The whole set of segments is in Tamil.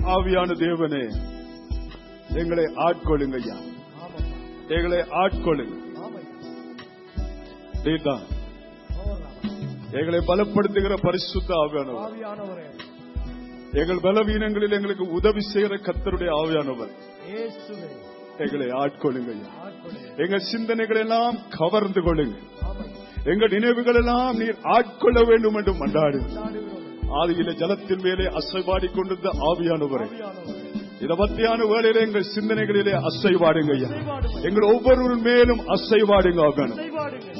ஆவியான தேவனே எங்களை ஆட்கொள்ளுங்க ஐயா ஆமாப்பா எங்களை ஆட்கொள்ளுங்க ஆமையா நீதான் ஓராமா எங்களை பலப்படுத்துகிற பரிசுத்த ஆவியானவர் ஆவியானவரே எங்கள் பலவீனங்களில் எங்களுக்கு உதவி செய்கிற கத்தருடைய ஆவியானவர் இயேசுவே எங்களை ஆட்கொள்ளுங்க ஐயா ஆட்கொள்ளுங்க எங்கள் சிந்தனைகள் எல்லாம் கவர்ந்து கொள்ளுங்க ஆமையா எங்கள் நினைவுகள் எல்லாம் நீர் ஆட்கொள்ள வேண்டும் என்று மன்றாடு கொண்டாடுகிறோம் ஆதியில ஜலத்தின் மேலே அசைவாடி கொண்டிருந்த ஆவியானவரை ஆவியானவரே இத மத்தியான வேளையில எங்கள் சிந்தனைகளிலே அசைவாடுங்க ஐயா செய்வாடுங்க எங்கள் ஒவ்வொருவரும் மேலும் அசைவாடுங்க ஆவியானவர் செய்வாடுங்க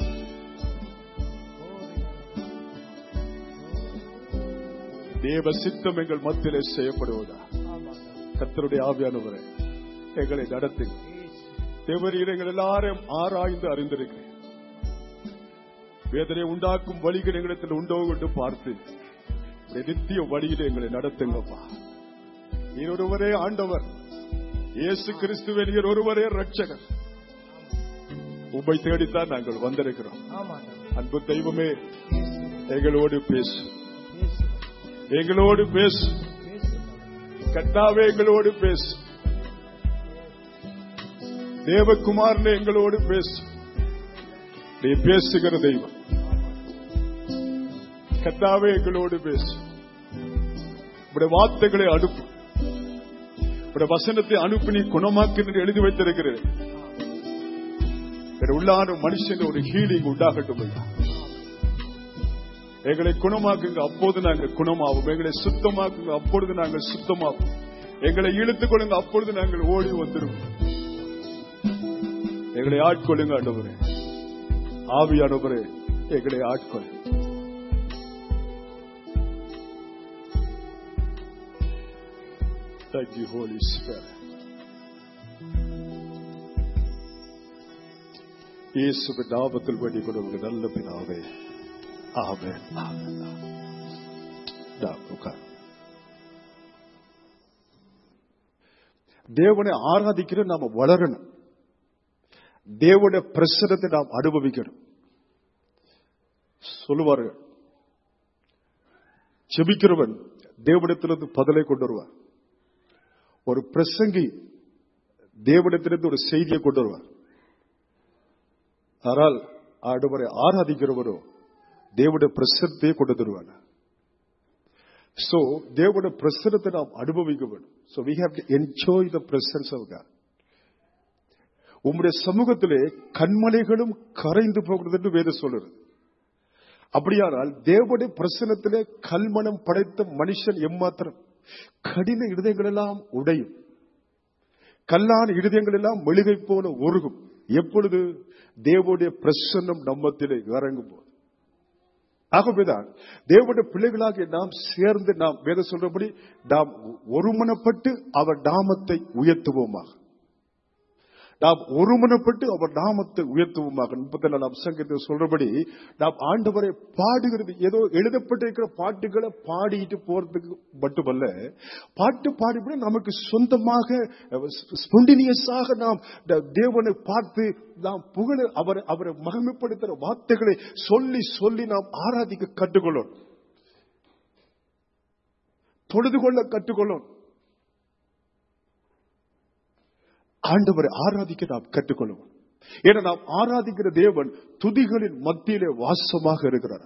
தேவ சித்தம் எங்கள் மத்தியிலே செய்யப்படுவதா ஆமாங்க கத்தருடைய ஆவியானவரை எங்களை நடத்துங்க இயேசு தேவரீர் எங்கள் எல்லாரையும் ஆராய்ந்து அறிந்திருக்கிறேன் வேதனை உண்டாக்கும் வழிகள் எங்களிடத்தில் உண்டோ என்று பார்த்து உம்முடைய நித்திய வழியில் எங்களை நடத்துங்கப்பா நீர் ஒருவரே ஆண்டவர் இயேசு கிறிஸ்துவே நீர் ஒருவரே ரட்சகர் உம்மை தேடித்தான் நாங்கள் வந்திருக்கிறோம் ஆமாங்க அன்பு தெய்வமே இயேசு எங்களோடு பேசு இயேசு எங்களோடு பேசு இயேசு கட்டாவே எங்களோடு பேசு தேவகுமாரனே எங்களோடு பேசு நீ பேசுகிற தெய்வம் கத்தாவே எங்களோடு பேசு உடைய வார்த்தைகளை அனுப்பு உடைய வசனத்தை அனுப்பி நீ குணமாக்கு என்று எழுதி வைத்திருக்கிறேன் என் உள்ளான மனுஷன் ஒரு ஹீலிங் உண்டாகட்டும் ஐயா எங்களை குணமாக்குங்க அப்போது நாங்கள் குணமாவோம் எங்களை சுத்தமாக்குங்க அப்பொழுது நாங்கள் சுத்தமாவோம் எங்களை இழுத்துக் கொள்ளுங்க அப்பொழுது நாங்கள் ஓடி வந்துடுவோம் எங்களை ஆட்கொள்ளுங்க ஆண்டவரே ஆவியானவரே எங்களை ஆட்கொள் Thank you, Holy Spirit. இயேசுவின் நாமத்தில் வேண்டிக் கொள்ளுங்க நல்ல பிதாவே ஆமென் ஆமென் நாம் உட்கார். தேவனை ஆராதிக்கிற நாம வளரணும் தேவனுடைய பிரசனத்தை நாம் அனுபவிக்கணும் சொல்லுவார்கள் செபிக்கிறவன் தேவனிடத்திலிருந்து பதிலை கொண்டு வருவார் ஒரு பிரசங்கி தேவனிடத்திலிருந்து ஒரு செய்தியை கொண்டு வருவார் ஆனால் ஆண்டவரை ஆராதிக்கிறவரோ தேவனுடைய பிரசனத்தையே கொண்டு தருவார் சோ தேவனுடைய பிரசனத்தை நாம் அனுபவிக்க வேண்டும் so we have to enjoy the presence of God உம்முடைய சமூகத்திலே கண்மலைகளும் கரைந்து போகிறது என்று வேதம் சொல்லுறது அப்படியானால் தேவனுடைய பிரசனத்திலே கல்மனம் படைத்த மனுஷன் எம்மாத்திரம் கடின இருதயங்கள் எல்லாம் உடையும் கல்லான இருதயங்கள் எல்லாம் மெழுகை போல உருகும் எப்பொழுது தேவனுடைய பிரசன்னம் நம்மத்திலே இறங்கும் போது ஆகவேதான் தேவனுடைய பிள்ளைகளாகிய நாம் சேர்ந்து நாம் வேத சொல்றபடி நாம் ஒருமனப்பட்டு அவர் நாமத்தை உயர்த்துவோமாக நாம் ஒருமனப்பட்டு அவர் நாமத்தை உயர்த்துவோமாக முப்பத்தி நாலாம் சங்கத்தில் சொல்றபடி நாம் ஆண்டவரை பாடுகிறது ஏதோ எழுதப்பட்டிருக்கிற பாட்டுகளை பாடிட்டு போறதுக்கு மட்டுமல்ல பாட்டு பாடிபடி நமக்கு சொந்தமாக ஸ்பொண்டினியஸாக நாம் த- தேவனை பார்த்து நாம் புகழ அவர் அவரை மகிமைப்படுத்துகிற வார்த்தைகளை சொல்லி சொல்லி நாம் ஆராதிக்க கற்றுக்கொள்ளணும் தொழுது கொள்ள கற்றுக்கொள்ளணும் ஆண்டவரை ஆராதிக்க நாம் கற்றுக்கொள்ளுவோம் ஏன்னா நாம் ஆராதிக்கிற தேவன் துதிகளின் மத்தியிலே வாசமாக இருக்கிறார்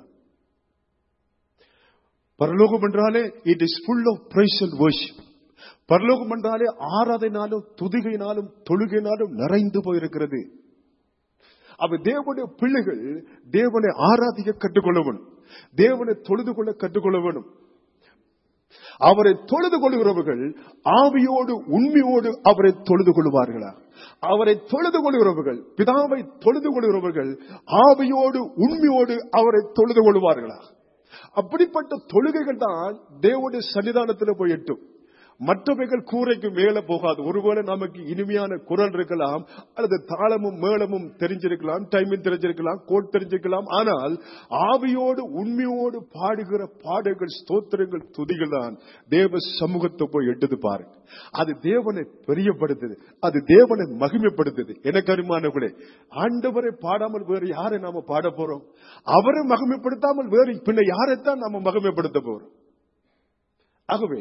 பரலோகம் என்றாலே it is full of praise and worship பரலோகம் என்றாலே ஆராதனாலும் துதிகையினாலும் தொழுகையினாலும் நிறைந்து போயிருக்கிறது அவ தேவனுடைய பிள்ளைகள் தேவனை ஆராதிக்க கற்றுக்கொள்ள வேணும் தேவனை தொழுது கொள்ள கற்றுக்கொள்ள வேணும் அவரை தொழுது கொள்கிறவர்கள் ஆவியோடு உண்மையோடு அவரை தொழுது கொள்வார்களா அவரை தொழுது கொள்கிறவர்கள் பிதாவை தொழுது கொள்கிறவர்கள் ஆவியோடு உண்மையோடு அவரை தொழுது கொள்வார்களா அப்படிப்பட்ட தொழுகைகள் தான் தேவனுடைய சன்னிதானத்தில் போய் எட்டும் மற்றவைகள் கூரைக்கு மேல போகாது ஒருவேளை நமக்கு இனிமையான குரல் இருக்கலாம் அல்லது தாளமும் மேளமும் தெரிஞ்சிருக்கலாம் டைமிங் தெரிஞ்சிருக்கலாம் கோட் தெரிஞ்சிருக்கலாம் ஆனால் ஆவியோடு உண்மையோடு பாடுகிற பாடுகள் ஸ்தோத்திரங்கள் துதிகள் தான் தேவ சமூகத்தை போய் எடுத்து பாருங்க அது தேவனை பெரியப்படுத்துது அது தேவனை மகிமைப்படுத்துது எனக்கு அருமானவர்களே ஆண்டவரை பாடாமல் வேறு யாரை நாம பாட போறோம் அவரை மகிமைப்படுத்தாமல் வேறு பின்ன யாரைத்தான் நாம மகிமைப்படுத்த போறோம் ஆகவே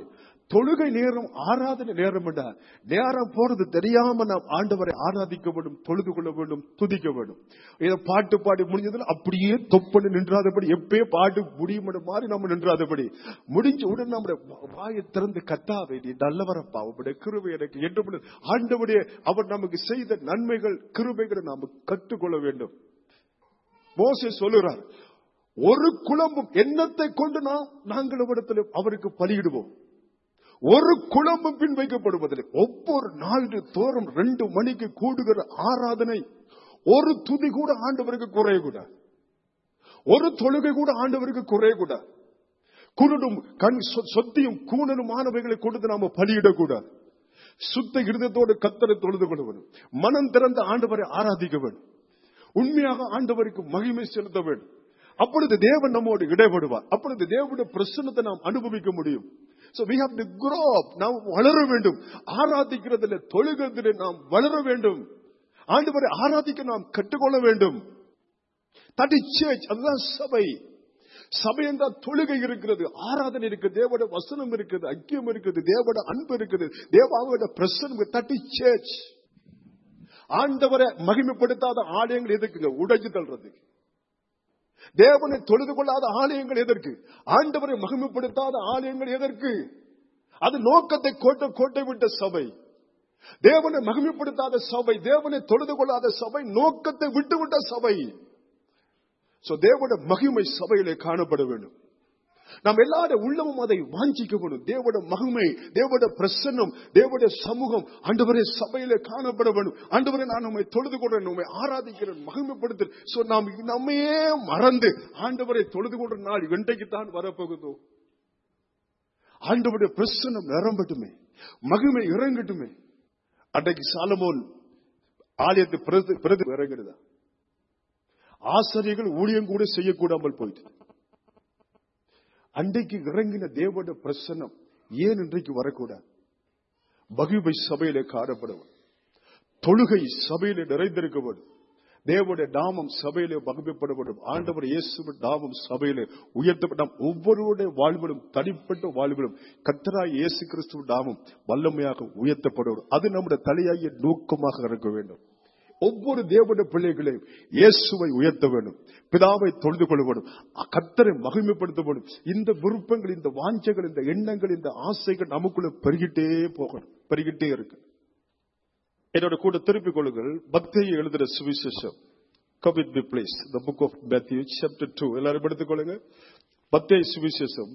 தொழுகை நேரம் ஆராதனை நேரம் என்றா நேரம் போறது தெரியாம நாம் ஆண்டவரை ஆராதிக்க வேண்டும் தொழுது கொள்ள வேண்டும் துதிக்க வேண்டும் இதை பாட்டு பாடி முடிஞ்சதுல அப்படியே தொப்பன்னு நின்றாதபடி எப்பயே பாட்டு முடியும் மாதிரி நம்ம நின்றாதபடி முடிஞ்ச உடனே நம்முடைய வாயை திறந்து கத்தாவை நீ நல்லவரப்பா உங்களுடைய கிருபை எனக்கு என்று ஆண்டவருடைய அவர் நமக்கு செய்த நன்மைகள் கிருபைகளை நாம் கற்றுக்கொள்ள வேண்டும் மோசே சொல்லுகிறார் ஒரு குழம்பும் எண்ணத்தை கொண்டு நாம் நாங்கள் இடத்துல அவருக்கு பலியிடுவோம் ஒரு குழம்பும் பின் வைக்கப்படுவதில்லை ஒவ்வொரு நாள் தோறும் ரெண்டு மணிக்கு கூடுகிற ஆராதனை ஒரு துதி கூட ஆண்டவருக்கு குறையக்கூடாது ஒரு தொழுகை கூட ஆண்டவருக்கு குறையக்கூடாது குருடும் கண் சொ- சொத்தியும் கூணனுமானவைகளை கொடுத்து நாம பலியிடக்கூடாது சுத்த இருதத்தோடு கத்தரை தொழுது கொள்ள வேண்டும் மனம் திறந்த ஆண்டவரை ஆராதிக்க வேண்டும் உண்மையாக ஆண்டவருக்கு மகிமை செலுத்த வேண்டும் அப்பொழுது தேவன் நம்மோடு இடைபடுவார் அப்பொழுது தேவனுடைய பிரசன்னத்தை நாம் அனுபவிக்க முடியும் So we have to grow up. நாம் வளர வேண்டும் ஆராதிக்கிறதுல தொழுகிறதுல நாம் வளர வேண்டும் ஆண்டவரை ஆராதிக்க நாம் கற்றுக்கொள்ள வேண்டும் தட் இஸ் சர்ச் அதுதான் சபை சபை என்றால் தொழுகை இருக்கிறது ஆராதனை இருக்குது தேவோட வசனம் இருக்குது ஐக்கியம் இருக்குது தேவோட அன்பு இருக்குது தேவாவோட பிரசனம் தட் இஸ் சர்ச் ஆண்டவரை மகிமைப்படுத்தாத ஆலயங்கள் எதுக்குங்க உடைஞ்சு தள்ளுறதுக்கு தேவனை தொழுது கொள்ளாத ஆலயங்கள் எதற்கு ஆண்டவரை மகிமைப்படுத்தாத ஆலயங்கள் எதற்கு அது நோக்கத்தை கோட்டை கோட்டை விட்ட சபை தேவனை மகிமைப்படுத்தாத சபை தேவனை தொழுது கொள்ளாத சபை நோக்கத்தை விட்டுவிட்ட சபை சோ தேவன மகிமை சபையிலே காணப்பட வேண்டும் நாம் எல்லார உள்ளமும் அதை வாஞ்சிக்க வேண்டும் தேவோட மகிமை தேவோட பிரசன்னம் தேவோட சமூகம் ஆண்டவரே சபையிலே காணப்பட வேண்டும் ஆண்டவரே நான் நம்மை தொழுது கொள்றேன் நம்மை ஆராதிக்கிறேன் மகிமைப்படுத்து சோ நாம் நம்மையே மறந்து ஆண்டவரை தொழுது கொள்ற நாள் இன்றைக்கு தான் வரப்போகுதோ ஆண்டவருடைய பிரசன்னம் நிரம்பட்டுமே மகிமை இறங்கட்டுமே அன்றைக்கு சாலமோன் ஆலயத்தை பிரதி பிரதி இறங்குறதா ஆசிரியர்கள் ஊழியம் கூட செய்யக்கூடாமல் போயிட்டு அன்றைக்கு இறங்கின தேவோட பிரசன்னம் ஏன் இன்றைக்கு வரக்கூடாது மகிமை சபையிலே காணப்படும் தொழுகை சபையிலே நிறைந்திருக்க வேண்டும் தேவனுடைய நாமம் சபையிலே மகிமைப்பட வேண்டும் ஆண்டவர் இயேசுவின் நாமம் சபையிலே உயர்த்தப்பட்ட நாம் ஒவ்வொருவருடைய வாழ்விலும் தனிப்பட்ட வாழ்விலும் கத்தராய் இயேசு கிறிஸ்துவின் நாமம் வல்லமையாக உயர்த்தப்பட வேண்டும் அது நம்முடைய தலையாகிய நோக்கமாக இருக்க வேண்டும் ஒவ்வொரு தேவனுடைய பிள்ளைகளையும் இயேசுவை உயர்த்த வேண்டும் பிதாவை தொழுது கொள்ள வேண்டும் கத்தரை மகிமைப்படுத்த வேண்டும் இந்த விருப்பங்கள் இந்த வாஞ்சைகள் இந்த எண்ணங்கள் இந்த ஆசைகள் நமக்குள்ள பெருகிட்டே போகணும் பெருகிட்டே இருக்கு என்னோட கூட திருப்பிக் கொள்ளுங்கள் பக்தியை எழுதுற சுவிசேஷம் கவிட் பி place the book of Matthew chapter two எல்லாரும் எடுத்துக்கொள்ளுங்க பக்தியை சுவிசேஷம்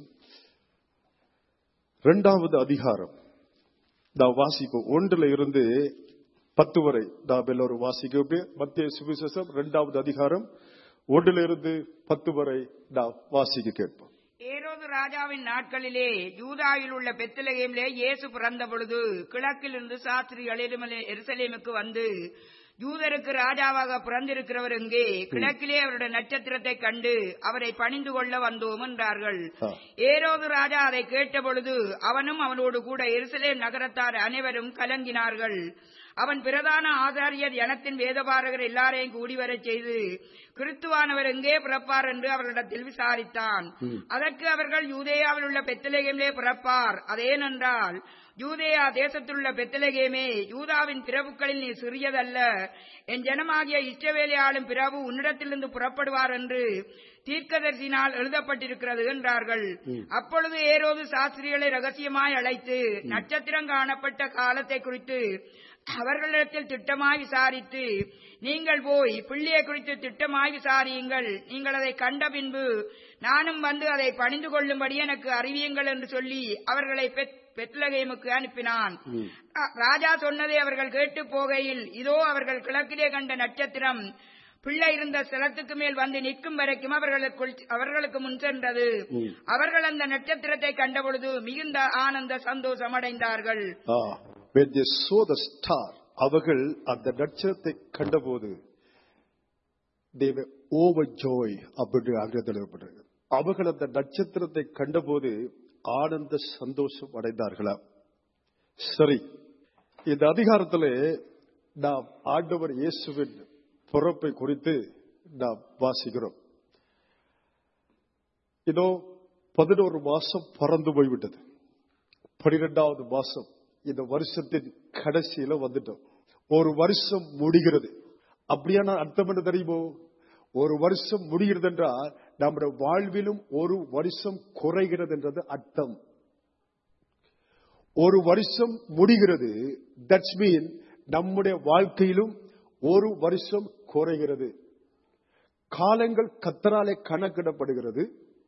இரண்டாவது அதிகாரம் நான் வாசிப்போம் ஒன்றுல இருந்து பத்து வரை நாம் எல்லோரும் வாசிக்க மத்திய சுவிசேஷம் இரண்டாவது அதிகாரம் ஒன்றிலிருந்து இருந்து பத்து வரை நாம் வாசிக்க கேட்போம் ஏரோது ராஜாவின் நாட்களிலே யூதாவில் உள்ள பெத்தலகேமிலே இயேசு பிறந்த பொழுது கிழக்கிலிருந்து சாஸ்திரிகள் எருமலே- எருசலேமுக்கு வந்து யூதருக்கு ராஜாவாக பிறந்திருக்கிறவர் எங்கே கிழக்கிலே அவருடைய நட்சத்திரத்தை கண்டு அவரை பணிந்து கொள்ள வந்தோம் என்றார்கள் ஆ. ஏரோது ராஜா அதை கேட்டபொழுது அவனும் அவனோடு கூட எருசலேம் நகரத்தார் அனைவரும் கலங்கினார்கள் அவன் பிரதான ஆசாரியர் ஜனத்தின் வேதபாரகர் எல்லாரையும் கூடி வரச் செய்து கிறிஸ்துவானவர் எங்கே பிறப்பார் என்று அவர்களிடத்தில் விசாரித்தான் அதற்கு அவர்கள் யூதேயாவில் உள்ள பெத்தலகேமிலே பிறப்பார் அதேனென்றால் யூதேயா தேசத்திலுள்ள பெத்தலகேமே யூதாவின் பிரபுக்களில் நீ சிறியதல்ல என் ஜனமாகிய இஷ்டவேலையாளும் பிரபு உன்னிடத்திலிருந்து புறப்படுவார் என்று தீர்க்கதரிசினால் எழுதப்பட்டிருக்கிறது என்றார்கள் அப்பொழுது ஏரோது சாஸ்திரிகளை ரகசியமாய் அழைத்து நட்சத்திரம் காணப்பட்ட காலத்தை குறித்து அவர்களிடத்தில் திட்டமாய் விசாரித்து நீங்கள் போய் பிள்ளையை குறித்து திட்டமாய் விசாரியுங்கள் நீங்கள் அதை கண்ட பின்பு நானும் வந்து அதை பணிந்து கொள்ளும்படி எனக்கு அறிவியுங்கள் என்று சொல்லி அவர்களை பெத்- பெத்லகேமுக்கு அனுப்பினான் ரா- ராஜா சொன்னதை அவர்கள் கேட்டு போகையில் இதோ அவர்கள் கிழக்கிலே கண்ட நட்சத்திரம் பிள்ளை இருந்த ஸ்தலத்துக்கு மேல் வந்து நிற்கும் வரைக்கும் அவர்களுக்குள் அவர்களுக்கு முன் சென்றது அவர்கள் அந்த நட்சத்திரத்தை கண்டபொழுது மிகுந்த ஆனந்த சந்தோஷம் அடைந்தார்கள் ஆ, when they saw the star அவர்கள் அந்த நட்சத்திரத்தை கண்டபோது they were overjoyed அப்படி ஆங்கிலத்தில் அவர்கள் அந்த நட்சத்திரத்தை கண்டபோது ஆனந்த சந்தோஷம் அடைந்தார்களாம் சரி இந்த அதிகாரத்திலே நாம் ஆண்டவர் இயேசுவின் பிறப்பை குறித்து நாம் வாசிக்கிறோம் இதோ பதினோரு மாசம் பறந்து போய்விட்டது பனிரெண்டாவது மாசம் இந்த வருஷத்தின் கடைசியில வந்துட்டோம் ஒரு வருஷம் முடிகிறது அப்படியான அர்த்தம் என்ன தெரியுமோ ஒரு வருஷம் முடிகிறது என்றால் நம்முடைய வாழ்விலும் ஒரு வருஷம் குறைகிறது என்றது அர்த்தம் ஒரு வருஷம் முடிகிறது தட்ஸ் மீன் நம்முடைய வாழ்க்கையிலும் ஒரு வருஷம் குறைகிறது காலங்கள் கத்தராலே கணக்கிடப்படுகிறது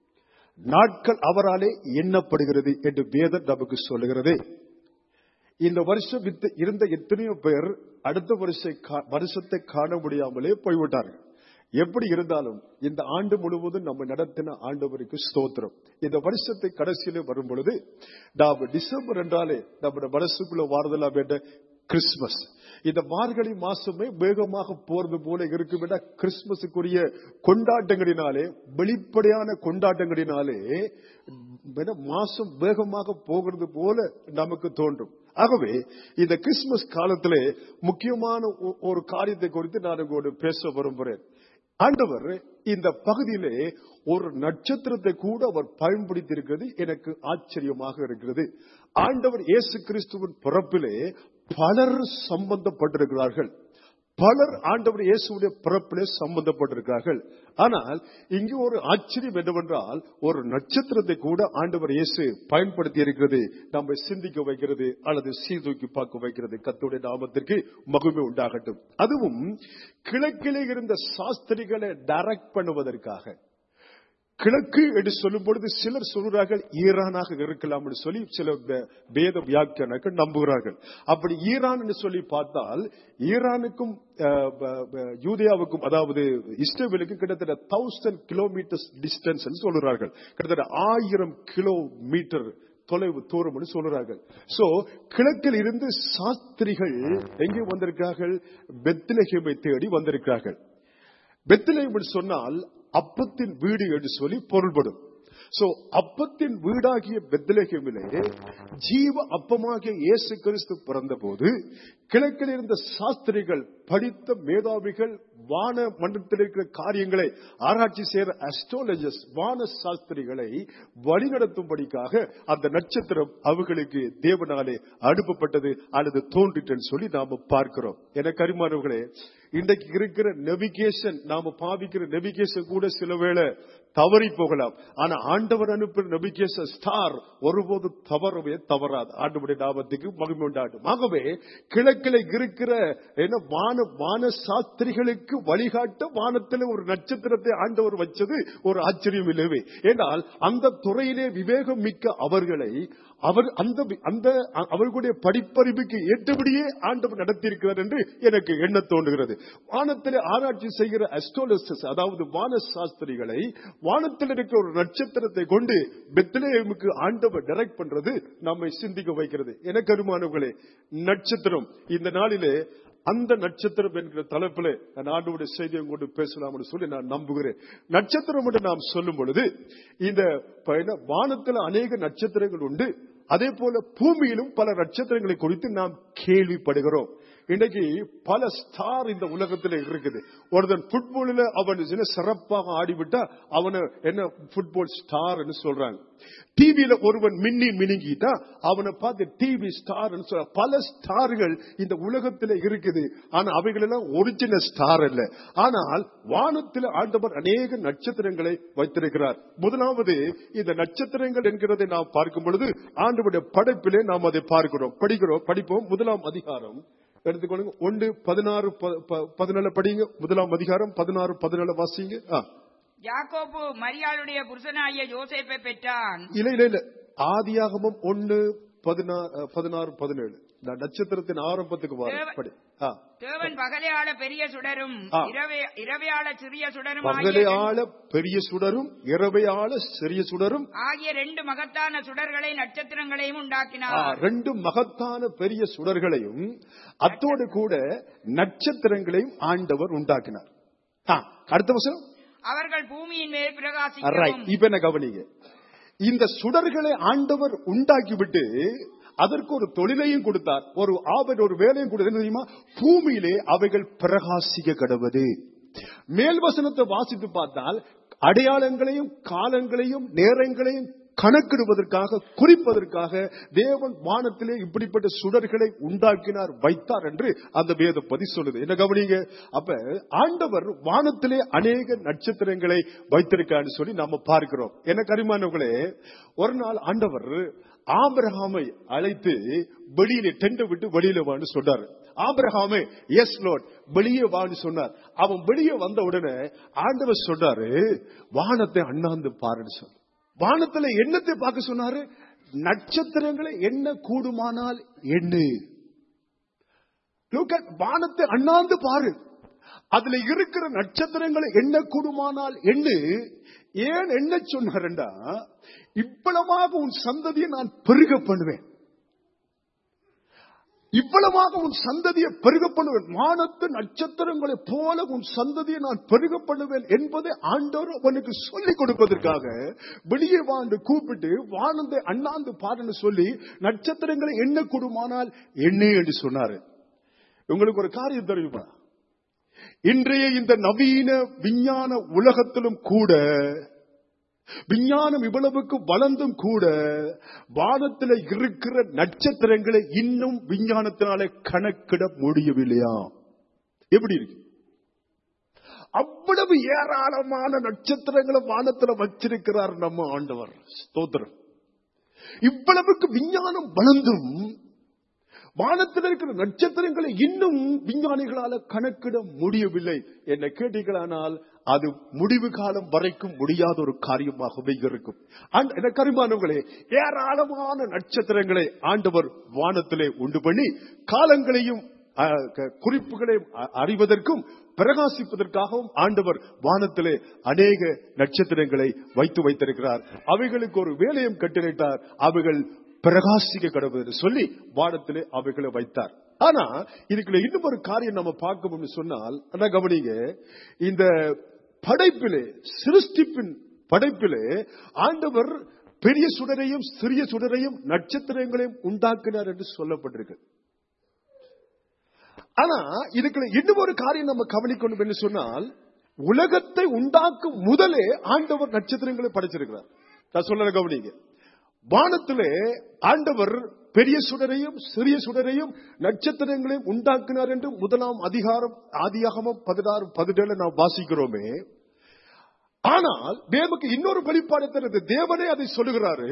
நாட்கள் அவராலே எண்ணப்படுகிறது என்று வேதம் நமக்கு சொல்லுகிறது இந்த வருஷம் வித்து- இருந்த எத்தனையோ பேர் அடுத்த வருஷ கா- வருஷத்தை காண முடியாமலே போய்விட்டார்கள் எப்படி இருந்தாலும் இந்த ஆண்டு முழுவதும் நம்ம நடத்தின ஆண்டவருக்கு ஸ்தோத்திரம் இந்த வருஷத்தை கடைசியில வரும் பொழுது நாம் டிசம்பர் என்றாலே நம்முடைய மனசுக்குள்ள வாரதெல்லாம் வேண்ட கிறிஸ்துமஸ் இந்த மார்கழி மாசமே வேகமாக போறது போல இருக்கும் என கிறிஸ்துமஸுக்குரிய கொண்டாட்டங்களினாலே வெளிப்படையான கொண்டாட்டங்களினாலே என்ன, மாசம் வேகமாக போகிறது போல நமக்கு தோன்றும் ஆகவே இந்த கிறிஸ்துமஸ் காலத்திலே முக்கியமான ஒ- ஒரு காரியத்தை குறித்து நான் உங்களோடு பேச விரும்புகிறேன் ஆண்டவர் இந்த பகுதியிலே ஒரு நட்சத்திரத்தை கூட அவர் பயன்படுத்தி இருக்கிறது எனக்கு ஆச்சரியமாக இருக்கிறது ஆண்டவர் இயேசு கிறிஸ்துவின் பிறப்பிலே பலர் சம்பந்தப்பட்டிருக்கிறார்கள் பலர் ஆண்டவர் இயேசுடைய பிறப்பிலே சம்பந்தப்பட்டிருக்கிறார்கள் ஆனால் இங்கு ஒரு ஆச்சரியம் என்னவென்றால் ஒரு நட்சத்திரத்தை கூட ஆண்டவர் இயேசு பயன்படுத்தி இருக்கிறது நம்மை சிந்திக்க வைக்கிறது அல்லது சீர்தூக்கி பார்க்க வைக்கிறது கத்துடைய நாமத்திற்கு மகிமை உண்டாகட்டும் அதுவும் கிழக்கிலே இருந்த சாஸ்திரிகளை டைரக்ட் பண்ணுவதற்காக கிழக்கு என்று சொல்லும் பொழுது சிலர் சொல்கிறார்கள் ஈரானாக இருக்கலாம் என்று சொல்லி சில வே- வேத வியாக்கியானர்கள் நம்புகிறார்கள் அப்படி ஈரான் என்று சொல்லி பார்த்தால் ஈரானுக்கும் அஹ், ப- ப- யூதேயாவுக்கும் அதாவது இஸ்ரேலுக்கும் கிட்டத்தட்ட தௌசண்ட் கிலோமீட்டர்ஸ் டிஸ்டன்ஸ் சொல்கிறார்கள் கிட்டத்தட்ட ஆயிரம் கிலோமீட்டர் தொலைவு தூரம் என்று சொல்கிறார்கள் சோ கிழக்கில் இருந்து சாஸ்திரிகள் எங்கே வந்திருக்கிறார்கள் பெத்லஹேமை தேடி வந்திருக்கிறார்கள் பெத்லேம் என்று சொன்னால் அப்பத்தின் வீடு என்று சொல்லி பொருள்படும் சோ அப்பத்தின் வீடாகிய பெத்லகேமிலே ஜீவ அப்பமாகிய இயேசு கிறிஸ்து பிறந்தபோது கிழக்கில் இருந்த சாஸ்திரிகள் படித்த மேதாவிகள் வான மண்டலத்தில் இருக்கிற காரியங்களை ஆராய்ச்சி செய்கிற அஸ்ட்ராலஜர்ஸ் வான சாஸ்திரிகளை வழிநடத்தும்படிக்காக அந்த நட்சத்திரம் அவர்களுக்கு தேவனாலே அனுப்பப்பட்டது அல்லது தோன்றிட்டுன்னு சொல்லி நாம பார்க்கிறோம் என கரிமானவர்களே இன்றைக்கு இருக்கிற நெவிகேஷன் நாம பாவிக்கிற நெவிகேஷன் கூட சில வேளை தவறி போகலாம் ஆனா ஆண்டவர் அனுப்புற நெவிகேஷன் ஸ்டார் ஒருபோது தவறவே தவறாது ஆண்டவருடைய நாமத்துக்கு மகிமை உண்டாட்டும் ஆகவே கிழக்கில இருக்கிற என்ன வான வான சாஸ்திரிகளுக்கு வழிகாட்ட வானத்தில் ஒரு நட்சத்திரத்தை ஆண்டவர் வச்சது ஒரு ஆச்சரியம் இல்லவே ஏனால் அந்த துறையிலே விவேகம் மிக்க அவர்களை அவர் அந்த அந்த அவர்களுடைய படிப்பறிவுக்கு ஏற்றபடியே ஆண்டவர் நடத்தியிருக்கிறார் என்று எனக்கு எண்ண தோன்றுகிறது வானத்திலே ஆராய்ச்சி செய்கிற அஸ்ட்ரோலஜிஸ்ட் அதாவது வான சாஸ்திரிகளை வானத்தில் இருக்கிற ஒரு நட்சத்திரத்தை கொண்டு பெத்லேமுக்கு ஆண்டவர் டைரக்ட் பண்றது நம்மை சிந்திக்க வைக்கிறது எனக்கு அருமானவர்களே நட்சத்திரம் இந்த நாளிலே அந்த நட்சத்திரம் என்கிற தலைப்பில் நான் ஆண்டோடைய செய்தியை கொண்டு பேசலாம்னு சொல்லி நான் நம்புகிறேன் நட்சத்திரம் என்று நாம் சொல்லும் பொழுது இந்த பயண வானத்தில் அநேக நட்சத்திரங்கள் உண்டு அதே போல பூமியிலும் பல நட்சத்திரங்களை குறித்து நாம் கேள்விப்படுகிறோம் இன்னைக்கு பல ஸ்டார் இந்த உலகத்தில் இருக்குது ஒருத்தன் புட்பாலில் அவன் சில சிறப்பாக ஆடிவிட்டா அவனை என்ன புட்பால் ஸ்டார் சொல்றாங்க டிவியில ஒருவன் மின்னி மினுங்கிட்டா அவனை பார்த்து டிவி ஸ்டார் சொல்ற பல ஸ்டார்கள் இந்த உலகத்தில் இருக்குது ஆனா அவைகள் எல்லாம் ஒரிஜினல் ஸ்டார் அல்ல ஆனால் வானத்தில் ஆண்டவர் அநேக நட்சத்திரங்களை வைத்திருக்கிறார் முதலாவது இந்த நட்சத்திரங்கள் என்கிறதை நாம் பார்க்கும் பொழுது ஆண்டவருடைய படைப்பிலே நாம் அதை பார்க்கிறோம் படிக்கிறோம் படிப்போம் முதலாம் அதிகாரம் எடுத்துக்கொள்ளுங்க ஒன்று பதினாறு ப- ப- பதினேழு படிங்க முதலாம் அதிகாரம் பதினாறு பதினேழு வாசிங்க ஆ. யாக்கோபு மரியாளுடைய புருஷனாகிய யோசேப்பை பெற்றான் இல்ல இல்ல இல்ல ஆதியாகமம் ஒன்னு பதினாறு பதினாறு பதினேழு நான் நட்சத்திரத்தின் ஆரம்பத்துக்கு வர தேவ- படி ஆ. தேவன் பகலையாள பெரிய சுடரும் ஆ. இரவே- இரவையாள சிறிய சுடரும் பகலை ஆகிய ஆள பெரிய சுடரும் இரவை ஆள சிறிய சுடரும் ஆகிய ரெண்டு மகத்தான சுடர்களை நட்சத்திரங்களையும் ஆ, உண்டாக்கினார் ரெண்டு மகத்தான பெரிய சுடர்களையும் அத்தோடு கூட நட்சத்திரங்களையும் ஆண்டவர் உண்டாக்கினார் ஆ, அடுத்த வருஷம் அவர்கள் பூமியின் மேல் ரைட் பிரகாசிக்கவும் இப்ப என்ன கவனிங்க இந்த சுடர்களை ஆண்டவர் உண்டாக்கிவிட்டு அதற்கு ஒரு தொழிலையும் கொடுத்தார் ஒரு ஆபத் ஒரு வேலையும் கொடுத்தார் என்ன தெரியுமா பூமியிலே அவைகள் பிரகாசிக்க கடவுது மேல் வசனத்தை வாசித்து பார்த்தால் அடையாளங்களையும் காலங்களையும் நேரங்களையும் கணக்கிடுவதற்காக குறிப்பதற்காக தேவன் வானத்திலே இப்படிப்பட்ட சுடர்களை உண்டாக்கினார் வைத்தார் என்று அந்த வேத பதி சொல்லுது என்ன கவனிங்க அப்ப ஆண்டவர் வானத்திலே அநேக நட்சத்திரங்களை வைத்திருக்கான்னு சொல்லி நாம பார்க்கிறோம் என்ன கரிமானவர்களே ஒரு நாள் ஆண்டவர் ஆபிரகாமை அழைத்து வெளியில டெண்ட விட்டு வெளியில வான்னு சொன்னார் ஆபிரகாமே எஸ் லோட் வெளியே வான்னு சொன்னார் அவன் வெளியே வந்த உடனே ஆண்டவர் சொன்னாரு வானத்தை அண்ணாந்து பாருன்னு சொன்னார் வானத்துல என்னத்தை பார்க்க சொன்னாரு நட்சத்திரங்களை என்ன கூடுமானால் எண்ணு Look at வானத்தை அண்ணாந்து பாரு அதுல இருக்கிற நட்சத்திரங்களை என்ன கூடுமானால் எண்ணு ஏன் என்ன சொன்னாருண்டா இவ்வளவாக உன் சந்ததியை நான் பெருக பண்ணுவேன் இவ்வளவாக உன் சந்ததியை பெருக பண்ணுவேன் வானத்து நட்சத்திரங்களைப் போல உன் சந்ததியை நான் பெருக பண்ணுவேன் என்பதை ஆண்டவர் அவனுக்கு சொல்லிக் கொடுப்பதற்காக வெளியே வாண்டு கூப்பிட்டு வானந்தை அண்ணாந்து பாருன்னு சொல்லி நட்சத்திரங்களை என்ன கூடுமானால் எண்ணே என்று சொன்னாரு உங்களுக்கு ஒரு காரியம் தெரியுமா இன்றைய இந்த நவீன விஞ்ஞான உலகத்திலும் கூட விஞ்ஞானம் இவ்வளவுக்கு வளர்ந்தும் கூட வானத்தில் இருக்கிற நட்சத்திரங்களை இன்னும் விஞ்ஞானத்தினாலே கணக்கிட முடியவில்லையா எப்படி இருக்கு அவ்வளவு ஏராளமான நட்சத்திரங்களை வானத்துல வச்சிருக்கிறார் நம்ம ஆண்டவர் ஸ்தோத்திரம் இவ்வளவுக்கு விஞ்ஞானம் வளர்ந்தும் வானத்தில் இருக்கிற நட்சத்திரங்களை இன்னும் விஞ்ஞானிகளால கணக்கிட முடியவில்லை என்ன கேட்டீர்களானால் அது முடிவு காலம் வரைக்கும் முடியாத ஒரு காரியமாகவே இருக்கும் அந்த- எனக்கு அருமானவர்களே ஏராளமான நட்சத்திரங்களை ஆண்டவர் வானத்திலே உண்டு பண்ணி காலங்களையும் அஹ், க- குறிப்புகளையும் அ- அறிவதற்கும் பிரகாசிப்பதற்காகவும் ஆண்டவர் வானத்திலே அநேக நட்சத்திரங்களை வைத்து வைத்திருக்கிறார் அவைகளுக்கு ஒரு வேலையும் கட்டிலிட்டார் அவைகள் பிரகாசிக்க கடவுள் என்று சொல்லி வானத்திலே அவைகளை வைத்தார் ஆனா இதுக்குள்ள இன்னும் ஒரு காரியம் நம்ம பார்க்கணும்னு சொன்னால் அதான் கவனிங்க இந்த படைப்பிலே சிருஷ்டிப்பின் படைப்பிலே ஆண்டவர் பெரிய சுடரையும் சிறிய சுடரையும் நட்சத்திரங்களையும் உண்டாக்கினார் என்று சொல்லப்பட்டிருக்கு ஆனா இதுக்குள்ள இன்னும் ஒரு காரியம் நம்ம கவனிக்கணும் என்று சொன்னால் உலகத்தை உண்டாக்கும் முதலே ஆண்டவர் நட்சத்திரங்களை படைச்சிருக்கிறார் நான் சொல்ல கவனிங்க வானத்திலே ஆண்டவர் பெரிய சுடரையும் சிறிய சுடரையும் நட்சத்திரங்களையும் உண்டாக்கினார் என்று முதலாம் அதிகாரம் ஆதியாகமம் பதினாறு பதினேழு நாம் வாசிக்கிறோமே ஆனால் தேவனுக்கு இன்னொரு வெளிப்பாடு தருது தேவனே அதை சொல்லுகிறாரு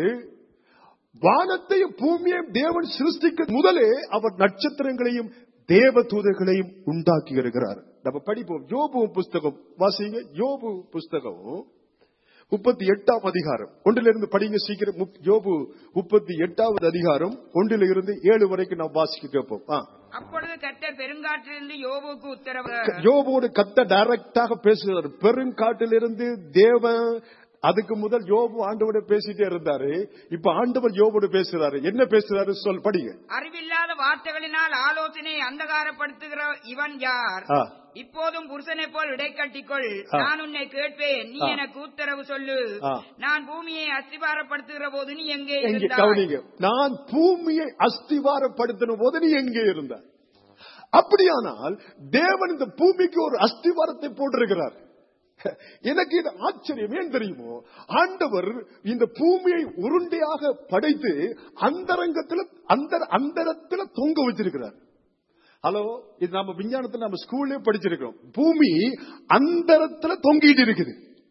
வானத்தையும் பூமியையும் தேவன் சிருஷ்டிக்க முதலே அவர் நட்சத்திரங்களையும் தேவ தூதர்களையும் உண்டாக்கி இருக்கிறார் நம்ம படிப்போம் யோபு புஸ்தகம் வாசிங்க யோபு புஸ்தகம் முப்பத்தி எட்டாம் அதிகாரம் ஒன்றிலிருந்து படிங்க சீக்கிரம் முப்- யோபு முப்பத்தி எட்டாவது அதிகாரம் ஒன்றில இருந்து ஏழு வரைக்கும் நாம் வாசிக்க கேட்போம் ஆ. அப்பொழுது கர்த்தர் பெருங்காற்றிலிருந்து யோபுக்கு உத்தரவு யோபோடு கத்த டைரக்டாக பேசுகிறார் பெருங்காட்டிலிருந்து தேவன் அதுக்கு முதல் யோபு ஆண்டவோட பேசிட்டே இருந்தாரு இப்ப ஆண்டவர் யோபோடு பேசுறாரு என்ன பேசுறாரு சொல் படிங்க அறிவில்லாத வார்த்தைகளினால் ஆலோசனை அந்தகாரப்படுத்துகிற இவன் யார் ஆ. இப்போதும் புருஷனைப் போல் இடைக்கட்டிக்கொள் ஆ. நான் உன்னை கேட்பேன் நீ ஆ. எனக்கு உத்தரவு சொல்லு ஆ. நான் பூமியை அஸ்திபாரப்படுத்துகிற போது நீ எங்கே எங்க இருந்தாய் கவனிங்க நான் பூமியை அஸ்திவாரப்படுத்தின போது நீ எங்கே இருந்த அப்படியானால் தேவன் இந்த பூமிக்கு ஒரு அஸ்திவாரத்தை போட்டிருக்கிறார் எனக்கு இது ஆச்சரியம் ஏன் தெரியுமோ ஆண்டவர் இந்த பூமியை உருண்டையாக படைத்து அந்தரங்கத்துல அந்த அந்தரத்துல தொங்க வச்சிருக்கிறார் ஹலோ இது நம்ம விஞ்ஞானத்துல நம்ம ஸ்கூல்லே படிச்சிருக்கிறோம் பூமி அந்தரத்துல தொங்கிட்டு இருக்குது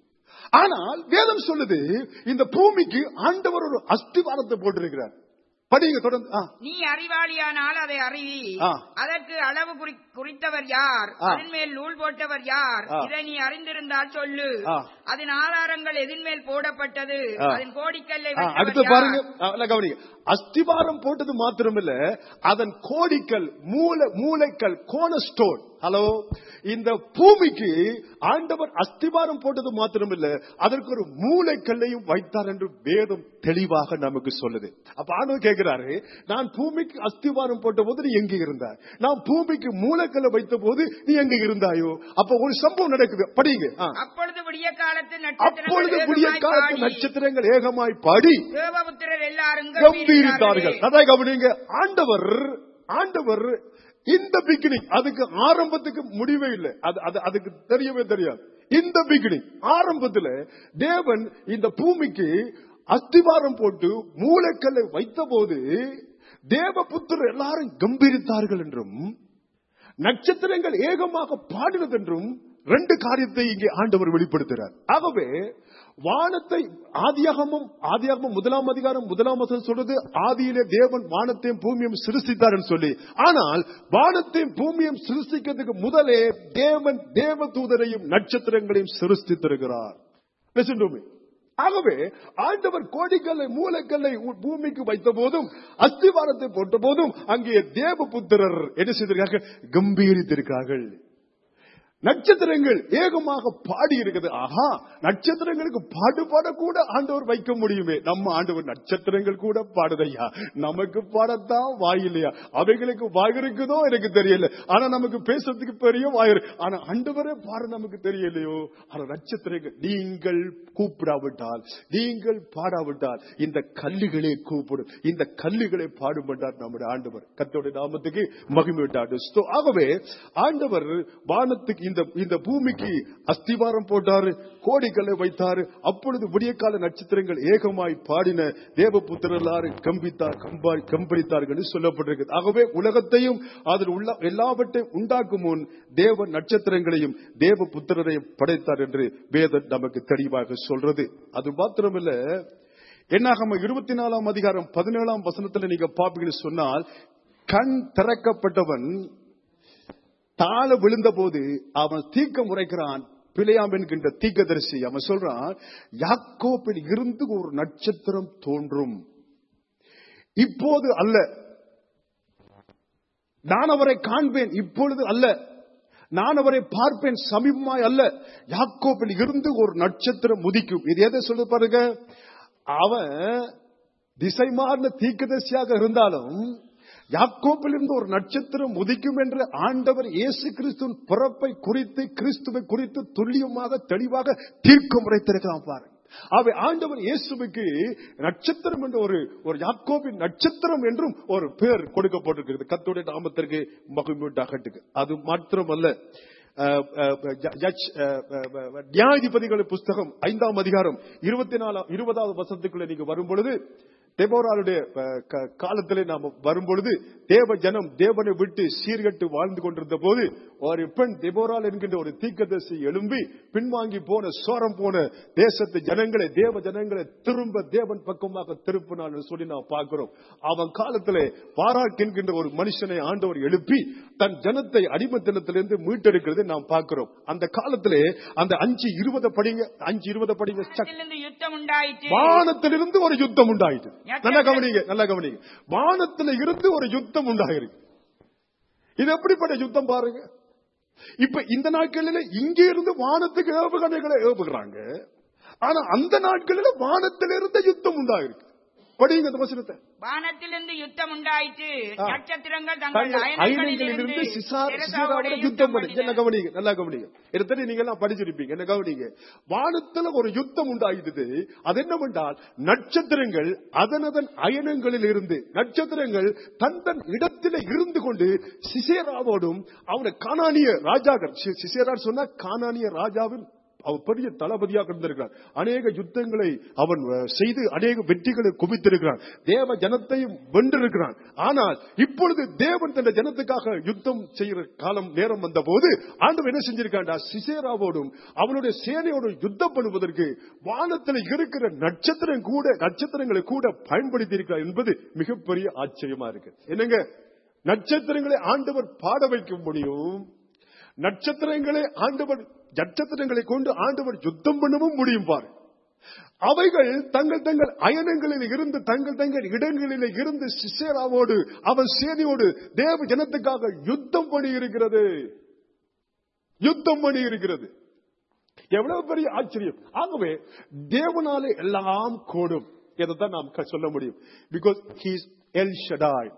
ஆனால் வேதம் சொல்லுது இந்த பூமிக்கு ஆண்டவர் ஒரு அஸ்திவாரத்தை போட்டிருக்கிறார் படிங்க தொடர்ந்து ஆ. நீ அறிவாளியானால் அதை அறிவி ஆ. அதற்கு அளவு குறி- குறித்தவர் யார் ஆ. அதன் மேல் நூல் போட்டவர் யார் ஆ. இதை நீ அறிந்திருந்தால் சொல்லு ஆ. அதன் ஆதாரங்கள் எதின் மேல் போடப்பட்டது ஆ. அதன் கோடிக்கல்லை ஆ, வெட்டவர் அடுத்து யார்? பாருங்க ஆ, இல்ல, கவனிங்க அஸ்திவாரம் போட்டது மாத்திரமில்ல அதன் கோடிக்கல் மூல மூளைக்கல் கோணஸ்டோன் ஹலோ இந்த பூமிக்கு ஆண்டவர் அஸ்திவாரம் போட்டது மாத்திரமில்ல அதற்கு ஒரு மூளைக்கல்லையும் வைத்தார் என்று வேதம் தெளிவாக நமக்கு சொல்லுது அப்ப ஆண்டவர் கேட்கிறாரு நான் பூமிக்கு அஸ்திவாரம் போட்ட போது நீ எங்கே இருந்தாய் நான் பூமிக்கு மூளைக்கல்லை வைத்த போது நீ எங்க இருந்தாயோ அப்ப ஒரு சம்பவம் நடக்குது படிங்க ஆ. அப்பொழுது விடிய காலத்து அப்பொழுது நட்சத்திரங்கள் விடிய ஏகமாய் காலத்து பாடி, நட்சத்திரங்கள் ஏகமாய் பாடி தேவபுத்திரர் எல்லாரும் கம்பீரித்தார்கள் கம்பீரித்தார்களே. அதான் கவனிங்க ஆண்டவர் ஆண்டவர் இந்த பிகினிங் அதுக்கு ஆரம்பத்துக்கு முடிவே இல்லை அது அது அதுக்கு தெரியவே தெரியாது இந்த பிகினிங் ஆரம்பத்துல தேவன் இந்த பூமிக்கு அஸ்திவாரம் போட்டு மூளைக்கல்லை வைத்தபோது தேவபுத்திரர் எல்லாரும் கம்பீரித்தார்கள் என்றும் நட்சத்திரங்கள் ஏகமாக பாடினது என்றும் ரெண்டு காரியத்தை இங்கே ஆண்டவர் வெளிப்படுத்துகிறார் ஆகவே வானத்தை ஆதியாகமும் ஆதியாகமும் முதலாம் அதிகாரம் முதலாம் வசனம் சொல்றது ஆதியிலே தேவன் வானத்தையும் பூமியும் சிருஷ்டித்தார் சொல்லி ஆனால் வானத்தையும் பூமியும் சிருஷ்டிக்கிறதுக்கு முதலே தேவன் தேவ தூதரையும் நட்சத்திரங்களையும் சிருஷ்டித்திருக்கிறார் Listen to me. ஆகவே ஆண்டவர் கோடிக்கல்லை மூலக்கல்லை உ- பூமிக்கு வைத்த போதும் அஸ்திவாரத்தை போட்ட போதும் அங்கே தேவ புத்திரர் என்ன செய்திருக்கார்கள் கம்பீரித்திருக்கிறார்கள் நட்சத்திரங்கள் ஏகமாக பாடி இருக்குது ஆஹா நட்சத்திரங்களுக்கு பாடு பாட கூட ஆண்டவர் வைக்க முடியுமே நம்ம ஆண்டவர் நட்சத்திரங்கள் கூட பாடுதையா நமக்கு பாடத்தான் வாய் இல்லையா அவைகளுக்கு வாய் இருக்குதோ எனக்கு தெரியல ஆனா நமக்கு பேசுறதுக்கு பெரிய வாய் இருக்கு. ஆனா ஆண்டவரே பாட நமக்கு தெரியலையோ ஆனா நட்சத்திரங்கள் நீங்கள் கூப்பிடாவிட்டால் நீங்கள் பாடாவிட்டால் இந்த கல்லுகளே கூப்பிடும் இந்த கல்லுகளை பாடுபட்டார் நம்முடைய ஆண்டவர் கத்தோட நாமத்துக்கு மகிமை விட்டார் So, ஆகவே ஆண்டவர் வானத்துக்கு இந்த இந்த பூமிக்கு அஸ்திவாரம் போட்டாரு கோடிகளை வைத்தாரு அப்பொழுது விடியக்கால நட்சத்திரங்கள் ஏகமாய் பாடின தேவபுத்திரலாறு கம்பித்தார் கம்பாய் கம்பளித்தார்கள் என்று சொல்லப்பட்டிருக்கு ஆகவே உலகத்தையும் அதில் உள்ள எல்லாவற்றையும் உண்டாக்கும் முன் தேவ நட்சத்திரங்களையும் தேவ புத்திரரையும் படைத்தார் என்று வேதம் நமக்கு தெளிவாக சொல்றது அது மாத்திரமல்ல என்னாகம இருபத்தி நாலாம் அதிகாரம் பதினேழாம் வசனத்துல நீங்க பாப்பீங்கன்னு சொன்னால் கண் திறக்கப்பட்டவன் தாழ விழுந்த போது அவன் தீக்கம் உரைக்கிறான் பிழையாம் என்கின்ற தீக்கதரிசி அவன் சொல்றான் யாக்கோப்பில் இருந்து ஒரு நட்சத்திரம் தோன்றும் இப்போது அல்ல நான் அவரை காண்பேன் இப்பொழுது அல்ல நான் அவரை பார்ப்பேன் சமீபமாய் அல்ல யாக்கோப்பில் இருந்து ஒரு நட்சத்திரம் உதிக்கும் இது எதை சொல்லு பாருங்க அவன் திசை மாறின தீக்கதரிசியாக இருந்தாலும் யாக்கோப்பிலிருந்து ஒரு நட்சத்திரம் உதிக்கும் என்று ஆண்டவர் இயேசு கிறிஸ்துவின் பிறப்பை குறித்து கிறிஸ்துவை குறித்து துல்லியமாக தெளிவாக தீர்க்கம் உரைத்திருக்கிறான் பாருங்க அவை ஆண்டவர் இயேசுவுக்கு நட்சத்திரம் என்ற ஒரு ஒரு யாக்கோபின் நட்சத்திரம் என்றும் ஒரு பேர் கொடுக்கப்பட்டிருக்கிறது கத்தோடைய நாமத்திற்கு மகிழ்வுண்டாகட்டுக்கு அது மாத்திரமல்ல அஹ், அஹ், ஜ- ஜட்ஜ், அஹ், அஹ், அஹ், நியாயாதிபதிகள் புஸ்தகம் ஐந்தாம் அதிகாரம் இருபத்தி நாலாம் இருபதாவது வசனத்துக்குள்ள நீங்க வரும் பொழுது தெபோராளுடைய அஹ், க- காலத்திலே நாம வரும்பொழுது தேவ ஜனம் தேவனை விட்டு சீர்கட்டு வாழ்ந்து கொண்டிருந்த போது ஒரு பெண் தெபோரால் என்கின்ற ஒரு தீக்கதரிசி எழும்பி பின்வாங்கி போன சோரம் போன தேசத்து ஜனங்களை தேவ ஜனங்களை திரும்ப தேவன் பக்கமாக திருப்பினாள் சொல்லி நாம் பார்க்கிறோம் அவன் காலத்திலே பாராக் என்கின்ற ஒரு மனுஷனை ஆண்டவர் எழுப்பி தன் ஜனத்தை அடிமத்தனத்திலிருந்து மீட்டெடுக்கிறது நாம் பார்க்கிறோம் அந்த காலத்திலே அந்த அஞ்சு இருபது படிங்க அஞ்சு இருபது படிங்க சக் வானத்திலிருந்து யுத்தம் உண்டாயிற்று வானத்திலிருந்து ஒரு யுத்தம் உண்டாயிட்டு நல்லா கவனிங்க நல்லா கவனிங்க வானத்துல இருந்து ஒரு யுத்தம் உண்டாயிருக்கு இது எப்படிப்பட்ட யுத்தம் பாருங்க இப்ப இந்த நாட்களில இங்க இருந்து வானத்துக்கு ஏவுகணைகளை ஏவுகிறாங்க ஆனா அந்த நாட்களில வானத்திலிருந்து யுத்தம் உண்டாயிருக்கு படிங்க இந்த வசனத்தை வானத்திலிருந்து யுத்தம் உண்டாயிற்று ஆ. நட்சத்திரங்கள் தங்கள் தங்கள் அயனங்களிலிருந்து அயனங்களிலிருந்து சிசார் சிரசாவோடே சிசாரோட யுத்தம் யுத்தம் பண்ணி என்ன பண்ணின. கவனிங்க நல்லா கவனிங்க இதை தெரியும் நீங்க எல்லாம் படிச்சிருப்பீங்க என்ன கவனிங்க வானத்துல ஒரு யுத்தம் உண்டாயிடுது அது என்னவென்றால் நட்சத்திரங்கள் அதனதன் அயனங்களில் இருந்து நட்சத்திரங்கள் தன் தன் இடத்திலே இருந்து கொண்டு சிசேராவோடும் அவனை கானானிய ராஜாக்கள் சி- சிசேரார் சொன்னா கானானிய ராஜாவின் அவர் பெரிய தளபதியாக இருந்திருக்கிறார் அநேக யுத்தங்களை அவன் அஹ், செய்து அநேக வெற்றிகளை குவித்திருக்கிறான் தேவ ஜனத்தையும் வென்றிருக்கிறான் ஆனால் இப்பொழுது தேவன் தன் ஜனத்துக்காக யுத்தம் செய்கிற காலம் நேரம் வந்த போது ஆண்டவர் என்ன செஞ்சிருக்காண்டா சிசேராவோடும் அவனுடைய சேனையோடு யுத்தம் பண்ணுவதற்கு வானத்தில் இருக்கிற நட்சத்திரம் கூட நட்சத்திரங்களை கூட பயன்படுத்தி இருக்கிறார் என்பது மிகப்பெரிய ஆச்சரியமா இருக்கு என்னங்க நட்சத்திரங்களை ஆண்டவர் பாட வைக்க முடியும் நட்சத்திரங்களை ஆண்டவர் நட்சத்திரங்களை கொண்டு ஆண்டவர் யுத்தம் பண்ணவும் முடியும் பாரு அவைகள் தங்கள் தங்கள் அயனங்களில் இருந்து தங்கள் தங்கள் இடங்களில் இருந்து சிசேராவோடு அவன் சேனையோடு தேவ ஜனத்துக்காக யுத்தம் பண்ணி இருக்கிறது யுத்தம் பண்ணி இருக்கிறது எவ்வளவு பெரிய ஆச்சரியம் ஆகவே தேவனாலே எல்லாம் கூடும் இதைத்தான் நாம் க- சொல்ல முடியும் because he's El Shaddai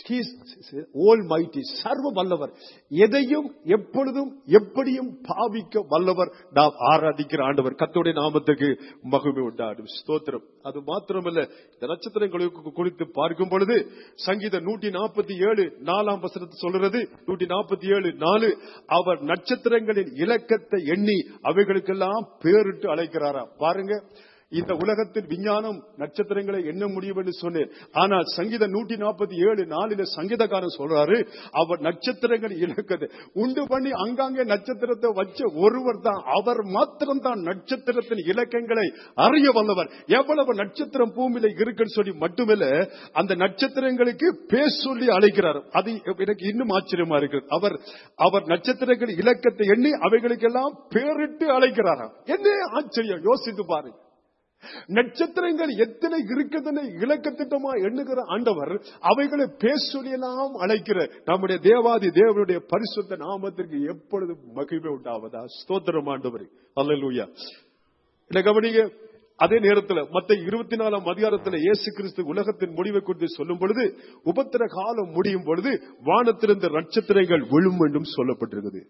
almighty சர்வ வல்லவர் எதையும் எப்பொழுதும் எப்படியும் பாவிக்க வல்லவர் நாம் ஆராதிக்கிற ஆண்டவர் கத்தோடைய நாமத்துக்கு மகிமை உண்டாடும் ஸ்தோத்திரம் அது மாத்திரமல்ல இந்த நட்சத்திரங்களுக்கு குறித்து பார்க்கும் பொழுது சங்கீத நூற்றி நாற்பத்தி ஏழு நாலாம் வசனத்தை சொல்றது நூற்றி நாற்பத்தி ஏழு நாலு அவர் நட்சத்திரங்களின் இலக்கத்தை எண்ணி அவைகளுக்கெல்லாம் பேரிட்டு அழைக்கிறாரா பாருங்க இந்த உலகத்தில் விஞ்ஞானம் நட்சத்திரங்களை எண்ண முடியும் என்று சொன்னேன் ஆனால் சங்கீத நூற்றி நாற்பத்தி ஏழு நாளில சங்கீதக்காரன் சொல்றாரு அவர் நட்சத்திரங்கள் இலக்கத்தை உண்டு பண்ணி அங்காங்கே நட்சத்திரத்தை வச்ச ஒருவர் தான் அவர் மாத்திரம் தான் நட்சத்திரத்தின் இலக்கங்களை அறிய வல்லவர் எவ்வளவு நட்சத்திரம் பூமியில இருக்குன்னு சொல்லி மட்டுமில்ல அந்த நட்சத்திரங்களுக்கு பேர் சொல்லி அழைக்கிறார் அது எனக்கு இன்னும் ஆச்சரியமா இருக்கிறது அவர் அவர் நட்சத்திரங்கள் இலக்கத்தை எண்ணி அவைகளுக்கெல்லாம் பேரிட்டு அழைக்கிறாராம் என்ன ஆச்சரியம் யோசித்து பாருங்க நட்சத்திரங்கள் எத்தனை இருக்குதுன்னு இலக்கத்திட்டமா எண்ணுகிற ஆண்டவர் அவைகளை பேர் சொல்லியெல்லாம் அழைக்கிற நம்முடைய தேவாதி தேவனுடைய பரிசுத்த நாமத்திற்கு எப்பொழுது மகிழ்வு உண்டாவதா ஸ்தோத்திரம் ஆண்டவர் அல்லூயா இல்ல கவனிங்க அதே நேரத்தில் மத்த இருபத்தி நாலாம் அதிகாரத்தில் இயேசு கிறிஸ்து உலகத்தின் முடிவை குறித்து சொல்லும் பொழுது உபத்திர காலம் முடியும் பொழுது வானத்திலிருந்த நட்சத்திரங்கள் விழும் என்றும் சொல்லப்பட்டிருக்குது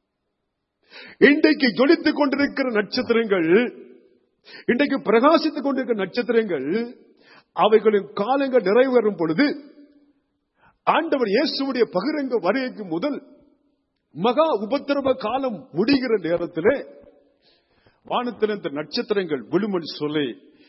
இன்றைக்கு ஜொலித்துக் கொண்டிருக்கிற நட்சத்திரங்கள் இன்றைக்கு பிரகாசித்துக் கொண்டிருக்கிற நட்சத்திரங்கள் அவைகளின் காலங்கள் நிறைவேறும் பொழுது ஆண்டவர் இயேசுடைய பகிரங்க வருகைக்கு முதல் மகா உபத்திரவ காலம் முடிகிற நேரத்திலே வானத்தில் இந்த நட்சத்திரங்கள் விழுமன் சொல்லி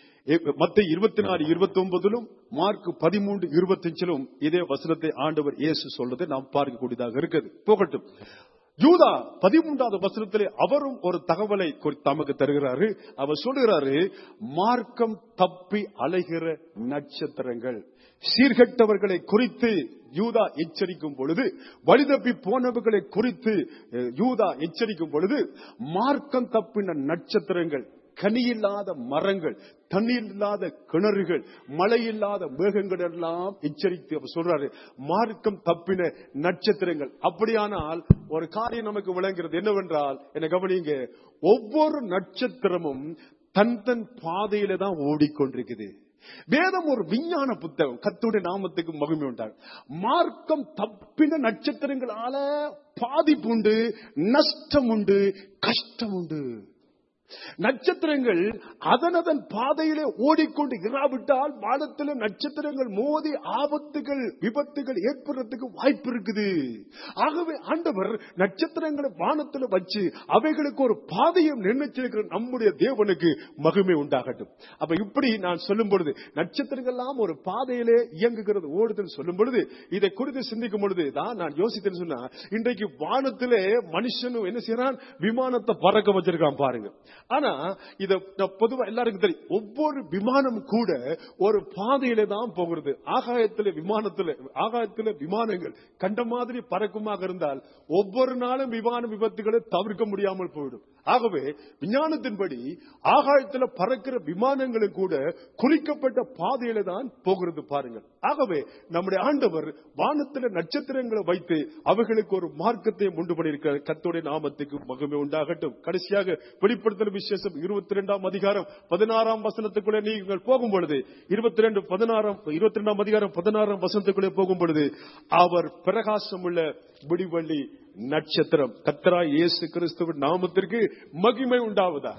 மத்த இருபத்தி நாலு இருபத்தி ஒன்பதிலும் மார்க் பதிமூன்று இருபத்தஞ்சிலும் இதே வசனத்தை ஆண்டவர் இயேசு சொல்றதை நாம் பார்க்கக்கூடியதாக இருக்குது போகட்டும் யூதா பதிமூன்றாவது வசனத்திலே அவரும் ஒரு தகவலை குறித்து தமக்கு தருகிறாரு அவர் சொல்லுகிறாரு மார்க்கம் தப்பி அலைகிற நட்சத்திரங்கள் சீர்கெட்டவர்களை குறித்து யூதா எச்சரிக்கும் பொழுது வழிதப்பி போனவர்களை குறித்து அஹ், யூதா எச்சரிக்கும் பொழுது மார்க்கம் தப்பின நட்சத்திரங்கள் கனியில்லாத மரங்கள் தண்ணீர் இல்லாத கிணறுகள் மழை இல்லாத மேகங்கள் எல்லாம் எச்சரித்து அவர் சொல்றாரு மார்க்கம் தப்பின நட்சத்திரங்கள் அப்படியானால் ஒரு காரியம் நமக்கு விளங்குகிறது என்னவென்றால் என்ன கவனிங்க ஒவ்வொரு நட்சத்திரமும் தன் தன் பாதையில தான் ஓடிக்கொண்டிருக்குது வேதம் ஒரு விஞ்ஞான புத்தகம் கத்துடைய நாமத்துக்கு மகிமை உண்டாகும் மார்க்கம் தப்பின நட்சத்திரங்களால பாதிப்பு உண்டு நஷ்டம் உண்டு கஷ்டம் உண்டு நட்சத்திரங்கள் அதனதன் பாதையிலே ஓடிக்கொண்டு இராவிட்டால் வானத்தில் நட்சத்திரங்கள் மோதி ஆபத்துகள் விபத்துகள் ஏற்படுறதுக்கு வாய்ப்பு இருக்குது ஆகவே ஆண்டவர் நட்சத்திரங்களை வானத்தில் வச்சு அவைகளுக்கு ஒரு பாதையை நிர்ணயிச்சிருக்கிற நம்முடைய தேவனுக்கு மகிமை உண்டாகட்டும் அப்ப இப்படி நான் சொல்லும் பொழுது நட்சத்திரங்கள்லாம் ஒரு பாதையிலே இயங்குகிறது ஓடுதுன்னு சொல்லும் பொழுது இதை குறித்து சிந்திக்கும் பொழுது தான் நான் யோசித்தேன்னு சொன்னா இன்றைக்கு வானத்திலே மனுஷனும் என்ன செய்யறான் விமானத்தை பறக்க வச்சிருக்கான் பாருங்க ஆனா இத நான் பொதுவா எல்லாருக்கும் தெரியும் ஒவ்வொரு விமானம் கூட ஒரு பாதையில தான் போகிறது ஆகாயத்துல விமானத்துல ஆகாயத்துல விமானங்கள் கண்ட மாதிரி பறக்குமாக இருந்தால் ஒவ்வொரு நாளும் விமான விபத்துகளை தவிர்க்க முடியாமல் போயிடும் ஆகவே விஞ்ஞானத்தின்படி ஆகாயத்துல பறக்கிற விமானங்களும் கூட குறிக்கப்பட்ட பாதையில தான் போகிறது பாருங்கள் ஆகவே நம்முடைய ஆண்டவர் வானத்துல நட்சத்திரங்களை வைத்து அவைகளுக்கு ஒரு மார்க்கத்தை உண்டு பண்ணியிருக்கிற கத்தோடைய நாமத்துக்கு மகிமை உண்டாகட்டும் கடைசியாக வெளிப்படுத்தல் விசேஷம் இருபத்தி ரெண்டாம் அதிகாரம் பதினாறாம் வசனத்துக்குள்ளே நீங்கள் போகும் பொழுது இருபத்தி ரெண்டு பதினாறாம் இருபத்தி ரெண்டாம் அதிகாரம் பதினாறாம் வசனத்துக்குள்ளே போகும் பொழுது அவர் பிரகாசமுள்ள விடிவள்ளி நட்சத்திரம் கத்தராய் இயேசு கிறிஸ்துவின் நாமத்திற்கு மகிமை உண்டாவதா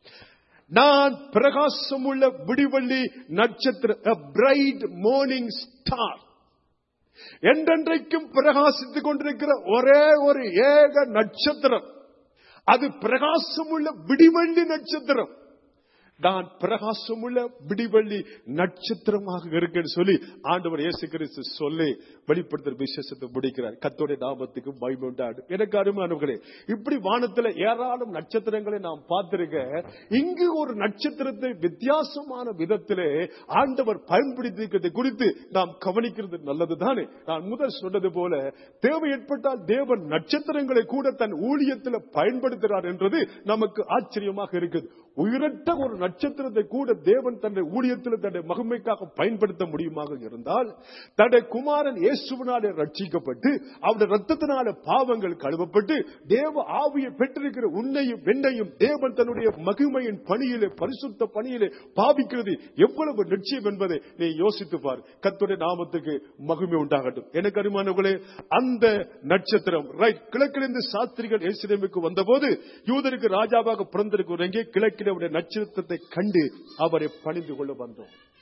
நான் பிரகாசமுள்ள விடிவள்ளி நட்சத்திர பிரைட் மார்னிங் ஸ்டார் என்றென்றைக்கும் பிரகாசித்துக் கொண்டிருக்கிற ஒரே ஒரு ஏக நட்சத்திரம் அது பிரகாசமுள்ள விடிவள்ளி நட்சத்திரம் நான் பிரகாசமுள்ள விடிவள்ளி நட்சத்திரமாக இருக்கேன்னு சொல்லி ஆண்டவர் இயேசு கிறிஸ்து சொல்லி வெளிப்படுத்துற விசேஷத்தை முடிக்கிறார் கத்தோடைய நாமத்துக்கு மகிமை உண்டாடு எனக்கு அருமானவர்களே இப்படி வானத்துல ஏராளம் நட்சத்திரங்களை நாம் பார்த்திருக்க இங்கு ஒரு நட்சத்திரத்தை வித்தியாசமான விதத்திலே ஆண்டவர் பயன்படுத்திக்கிறது குறித்து நாம் கவனிக்கிறது நல்லதுதானே நான் முதல் சொன்னது போல தேவை ஏற்பட்டால் தேவன் நட்சத்திரங்களை கூட தன் ஊழியத்தில் பயன்படுத்துகிறார் என்றது நமக்கு ஆச்சரியமாக இருக்குது உயிரற்ற ஒரு நட்சத்திரத்தை கூட தேவன் தன்னுடைய ஊழியத்தில் தன்னுடைய மகிமைக்காக பயன்படுத்த முடியுமாக இருந்தால் தன்னுடைய குமாரன் இயேசுவினாலே ரட்சிக்கப்பட்டு அவருடைய ரத்தத்தினால பாவங்கள் கழுவப்பட்டு தேவ ஆவியை பெற்றிருக்கிற உன்னையும் வெண்ணையும் தேவன் தன்னுடைய மகிமையின் பணியிலே பரிசுத்த பணியிலே பாவிக்கிறது எவ்வளவு நிச்சயம் என்பதை நீ யோசித்து பார் கத்துடைய நாமத்துக்கு மகிமை உண்டாகட்டும் எனக்கு அருமானவர்களே அந்த நட்சத்திரம் ரைட் கிழக்கிலிருந்து சாஸ்திரிகள் எருசலேமுக்கு வந்தபோது யூதருக்கு ராஜாவாக பிறந்திருக்கிற எங்கே கிழக்கில் அவருடைய நட்சத்திரத்தை கண்டு அவரை பணிந்து கொள்ள வந்தோம்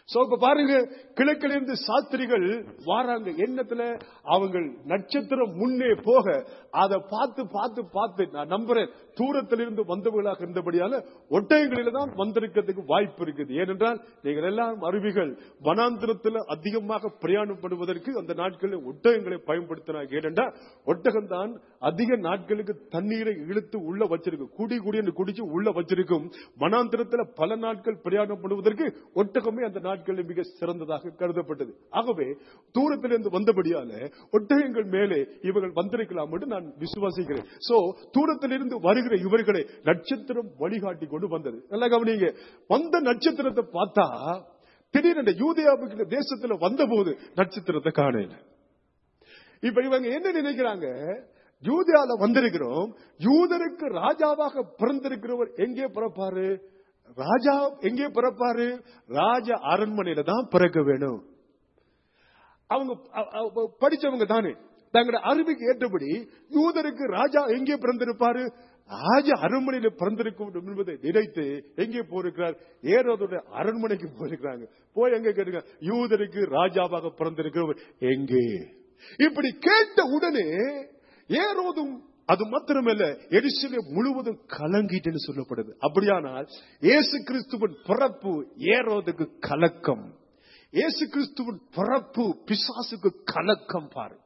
சோ இப்ப பாருங்க கிழக்கிலிருந்து சாஸ்திரிகள் வாராங்க எண்ணத்துல அவங்க நட்சத்திரம் முன்னே போக அதை பார்த்து பார்த்து பார்த்து நான் நம்புறேன் தூரத்திலிருந்து வந்தவர்களாக இருந்தபடியால ஒட்டயங்களில தான் வந்திருக்கிறதுக்கு வாய்ப்பு இருக்குது ஏனென்றால் நீங்கள் எல்லாம் அருவிகள் வனாந்திரத்தில் அதிகமாக பிரயாணப்படுவதற்கு அந்த நாட்களில் ஒட்டகங்களை பயன்படுத்தினாங்க ஏனென்றால் ஒட்டகம் தான் அதிக நாட்களுக்கு தண்ணீரை இழுத்து உள்ள வச்சிருக்கும் குடி குடி என்று குடிச்சு உள்ள வச்சிருக்கும் வனாந்திரத்தில் பல நாட்கள் பிரயாணப்படுவதற்கு ஒட்டகமே அந்த நாட்களில் மிக சிறந்ததாக கருதப்பட்டது ஆகவே தூரத்திலிருந்து வந்தபடியால ஒட்டகங்கள் மேலே இவர்கள் வந்திருக்கலாம் என்று நான் விசுவாசிக்கிறேன் சோ தூரத்திலிருந்து வருகிற இவர்களை நட்சத்திரம் வழிகாட்டி கொண்டு வந்தது நல்லா கவனிங்க வந்த நட்சத்திரத்தை பார்த்தா திடீரென யூதியாவுக்கு தேசத்துல வந்தபோது நட்சத்திரத்தை காணல இப்ப இவங்க என்ன நினைக்கிறாங்க யூதியால வந்திருக்கிறோம் யூதருக்கு ராஜாவாக பிறந்திருக்கிறவர் எங்கே பிறப்பாரு ராஜா எங்கே பிறப்பாரு ராஜ அரண்மனையில தான் பிறக்க வேணும் அவங்க அ- அ- படிச்சவங்க தானே தங்களோட அறிவுக்கு ஏற்றபடி யூதருக்கு ராஜா எங்கே பிறந்திருப்பாரு ராஜ அரண்மனையில பிறந்திருக்கும் என்பதை நினைத்து எங்கே போயிருக்கிறார் ஏரோதுடைய அரண்மனைக்கு போயிருக்கிறாங்க போய் எங்க கேட்டுங்க யூதருக்கு ராஜாவாக பிறந்திருக்கிறவர் எங்கே இப்படி கேட்ட உடனே ஏரோதும் அது மாத்திரமல்ல எரிசிலே முழுவதும் கலங்கிட்டுன்னு சொல்லப்படுது அப்படியானால் இயேசு கிறிஸ்துவின் பிறப்பு ஏரோதுக்கு கலக்கம் இயேசு கிறிஸ்துவின் பிறப்பு பிசாசுக்கு கலக்கம் பாரு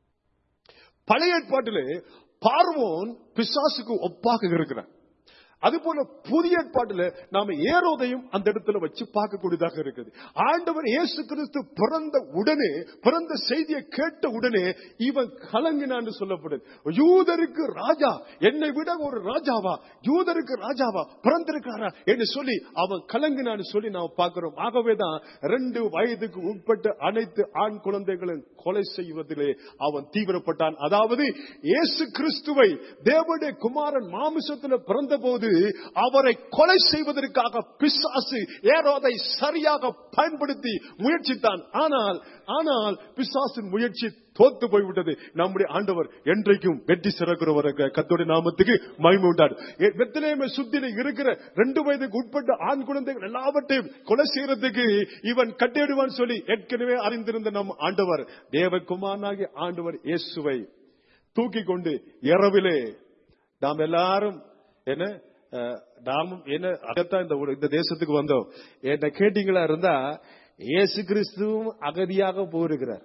பழைய ஏற்பாட்டிலே பார்வோன் பிசாசுக்கு ஒப்பாக இருக்கிறான் அதுபோல புதிய ஏற்பாட்டில் நாம ஏரோதையும் அந்த இடத்துல வச்சு பார்க்கக்கூடியதாக இருக்குது ஆண்டவர் இயேசு கிறிஸ்து பிறந்த உடனே பிறந்த செய்தியை கேட்ட உடனே இவன் கலங்கினான்னு சொல்லப்படுது யூதருக்கு ராஜா என்னை விட ஒரு ராஜாவா யூதருக்கு ராஜாவா பிறந்திருக்காரா என்று சொல்லி அவன் கலங்கினான்னு சொல்லி நாம் பார்க்கிறோம் ஆகவேதான் ரெண்டு வயதுக்கு உட்பட்ட அனைத்து ஆண் குழந்தைகளும் கொலை செய்வதிலே அவன் தீவிரப்பட்டான் அதாவது இயேசு கிறிஸ்துவை தேவனுடைய குமாரன் மாமிசத்தில் பிறந்தபோது அவரை கொலை செய்வதற்காக பிசாசு ஏரோதை சரியாக பயன்படுத்தி முயற்சித்தான் ஆனால் ஆனால் பிசாசின் முயற்சி தோத்து போய்விட்டது நம்முடைய ஆண்டவர் என்றைக்கும் வெற்றி சிறக்கிறவர் கத்தோடைய நாமத்துக்கு மகிமை உண்டாடு வெத்திலேமே சுத்தில இருக்கிற ரெண்டு வயதுக்கு உட்பட்ட ஆண் குழந்தைகள் எல்லாவற்றையும் கொலை செய்யறதுக்கு இவன் கட்டிடுவான் சொல்லி ஏற்கனவே அறிந்திருந்த நம் ஆண்டவர் தேவகுமாரனாகிய ஆண்டவர் இயேசுவை தூக்கி கொண்டு இரவிலே நாம் எல்லாரும் என்ன அஹ், நாமும் என்ன அதைத்தான் இந்த ஊரு- இந்த தேசத்துக்கு வந்தோம் என்ன கேட்டீங்களா இருந்தா இயேசு கிறிஸ்துவும் அகதியாக போயிருக்கிறார்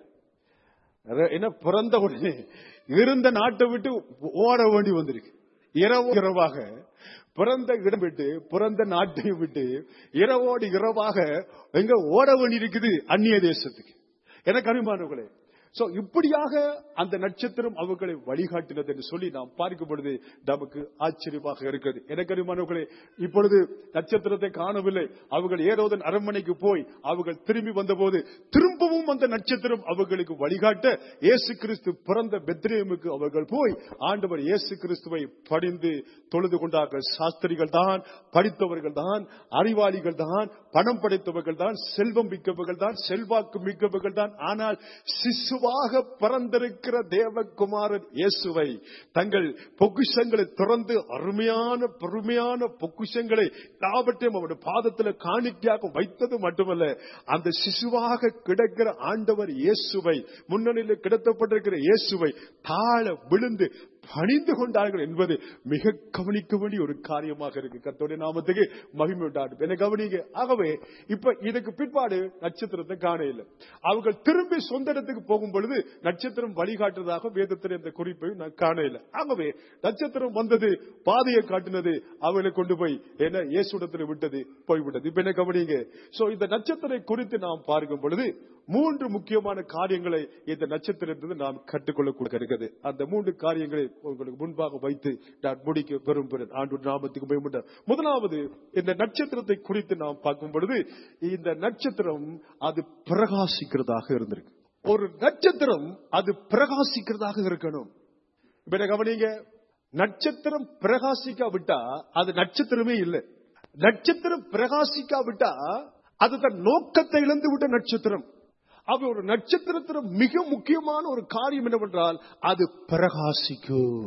அத- என்ன பிறந்த உடனே இருந்த நாட்டை விட்டு ஓட வேண்டி வந்திருக்கு இரவு இரவாக பிறந்த இடம் விட்டு பிறந்த நாட்டையும் விட்டு இரவோடு இரவாக எங்க ஓட வேண்டி இருக்குது அந்நிய தேசத்துக்கு எனக்கு அனுமானங்களே சோ இப்படியாக அந்த நட்சத்திரம் அவர்களை வழிகாட்டினது என்று சொல்லி நாம் பார்க்கும் பொழுது நமக்கு ஆச்சரியமாக இருக்கிறது எனக்கு அனுமானங்களே இப்பொழுது நட்சத்திரத்தை காணவில்லை அவர்கள் ஏரோதன் அரண்மனைக்கு போய் அவர்கள் திரும்பி வந்தபோது திரும்பவும் அந்த நட்சத்திரம் அவர்களுக்கு வழிகாட்ட இயேசு கிறிஸ்து பிறந்த பெத்ரேமுக்கு அவர்கள் போய் ஆண்டவர் இயேசு கிறிஸ்துவை படிந்து தொழுது கொண்டார்கள் சாஸ்திரிகள் தான் படித்தவர்கள் தான் அறிவாளிகள் தான் பணம் படைத்தவர்கள் தான் செல்வம் மிக்கவர்கள் தான் செல்வாக்கு மிக்கவர்கள் தான் ஆனால் சிசுவாக பிறந்திருக்கிற தேவகுமாரன் இயேசுவை தங்கள் பொக்குஷங்களை திறந்து அருமையான பெருமையான பொக்குஷங்களை யாவற்றையும் அவருடைய பாதத்தில் காணிக்கையாக வைத்தது மட்டுமல்ல அந்த சிசுவாக கிடக்கிற ஆண்டவர் இயேசுவை முன்னணியில் கிடத்தப்பட்டிருக்கிற இயேசுவை தாழ விழுந்து பணிந்து கொண்டார்கள் என்பது மிக கவனிக்க வேண்டிய ஒரு காரியமாக இருக்கு கர்த்தருடைய நாமத்துக்கு மகிமை உண்டாடும் என்ன கவனிங்க ஆகவே இப்ப இதுக்கு பிற்பாடு நட்சத்திரத்தை காண இல்லை அவர்கள் திரும்பி சொந்த இடத்துக்கு போகும் பொழுது நட்சத்திரம் வழிகாட்டுறதாக வேதத்தில் இந்த குறிப்பை நான் காண இல்லை ஆகவே நட்சத்திரம் வந்தது பாதையை காட்டினது அவளை கொண்டு போய் என்ன இயேசுடத்தில் விட்டது போய்விட்டது இப்ப என்ன கவனிங்க சோ இந்த நட்சத்திரை குறித்து நாம் பார்க்கும் பொழுது மூன்று முக்கியமான காரியங்களை இந்த நட்சத்திரத்திலிருந்து நாம் கற்றுக்கொள்ளக்கூடிய இருக்குது அந்த மூன்று காரியங்களை உங்களுக்கு முன்பாக வைத்து நான் முடிக்க விரும்புகிறேன் ஆண்டு நாமத்துக்கு பயமுண்ட முதலாவது இந்த நட்சத்திரத்தை குறித்து நாம் பார்க்கும் பொழுது இந்த நட்சத்திரம் அது பிரகாசிக்கிறதாக இருந்திருக்கு ஒரு நட்சத்திரம் அது பிரகாசிக்கிறதாக இருக்கணும் இப்ப என்ன கவனிங்க நட்சத்திரம் பிரகாசிக்காவிட்டா அது நட்சத்திரமே இல்லை நட்சத்திரம் பிரகாசிக்காவிட்டா அது தன் நோக்கத்தை இழந்து விட்ட நட்சத்திரம் அப்ப ஒரு நட்சத்திரத்துல மிக முக்கியமான ஒரு காரியம் என்னவென்றால் அது பிரகாசிக்கும்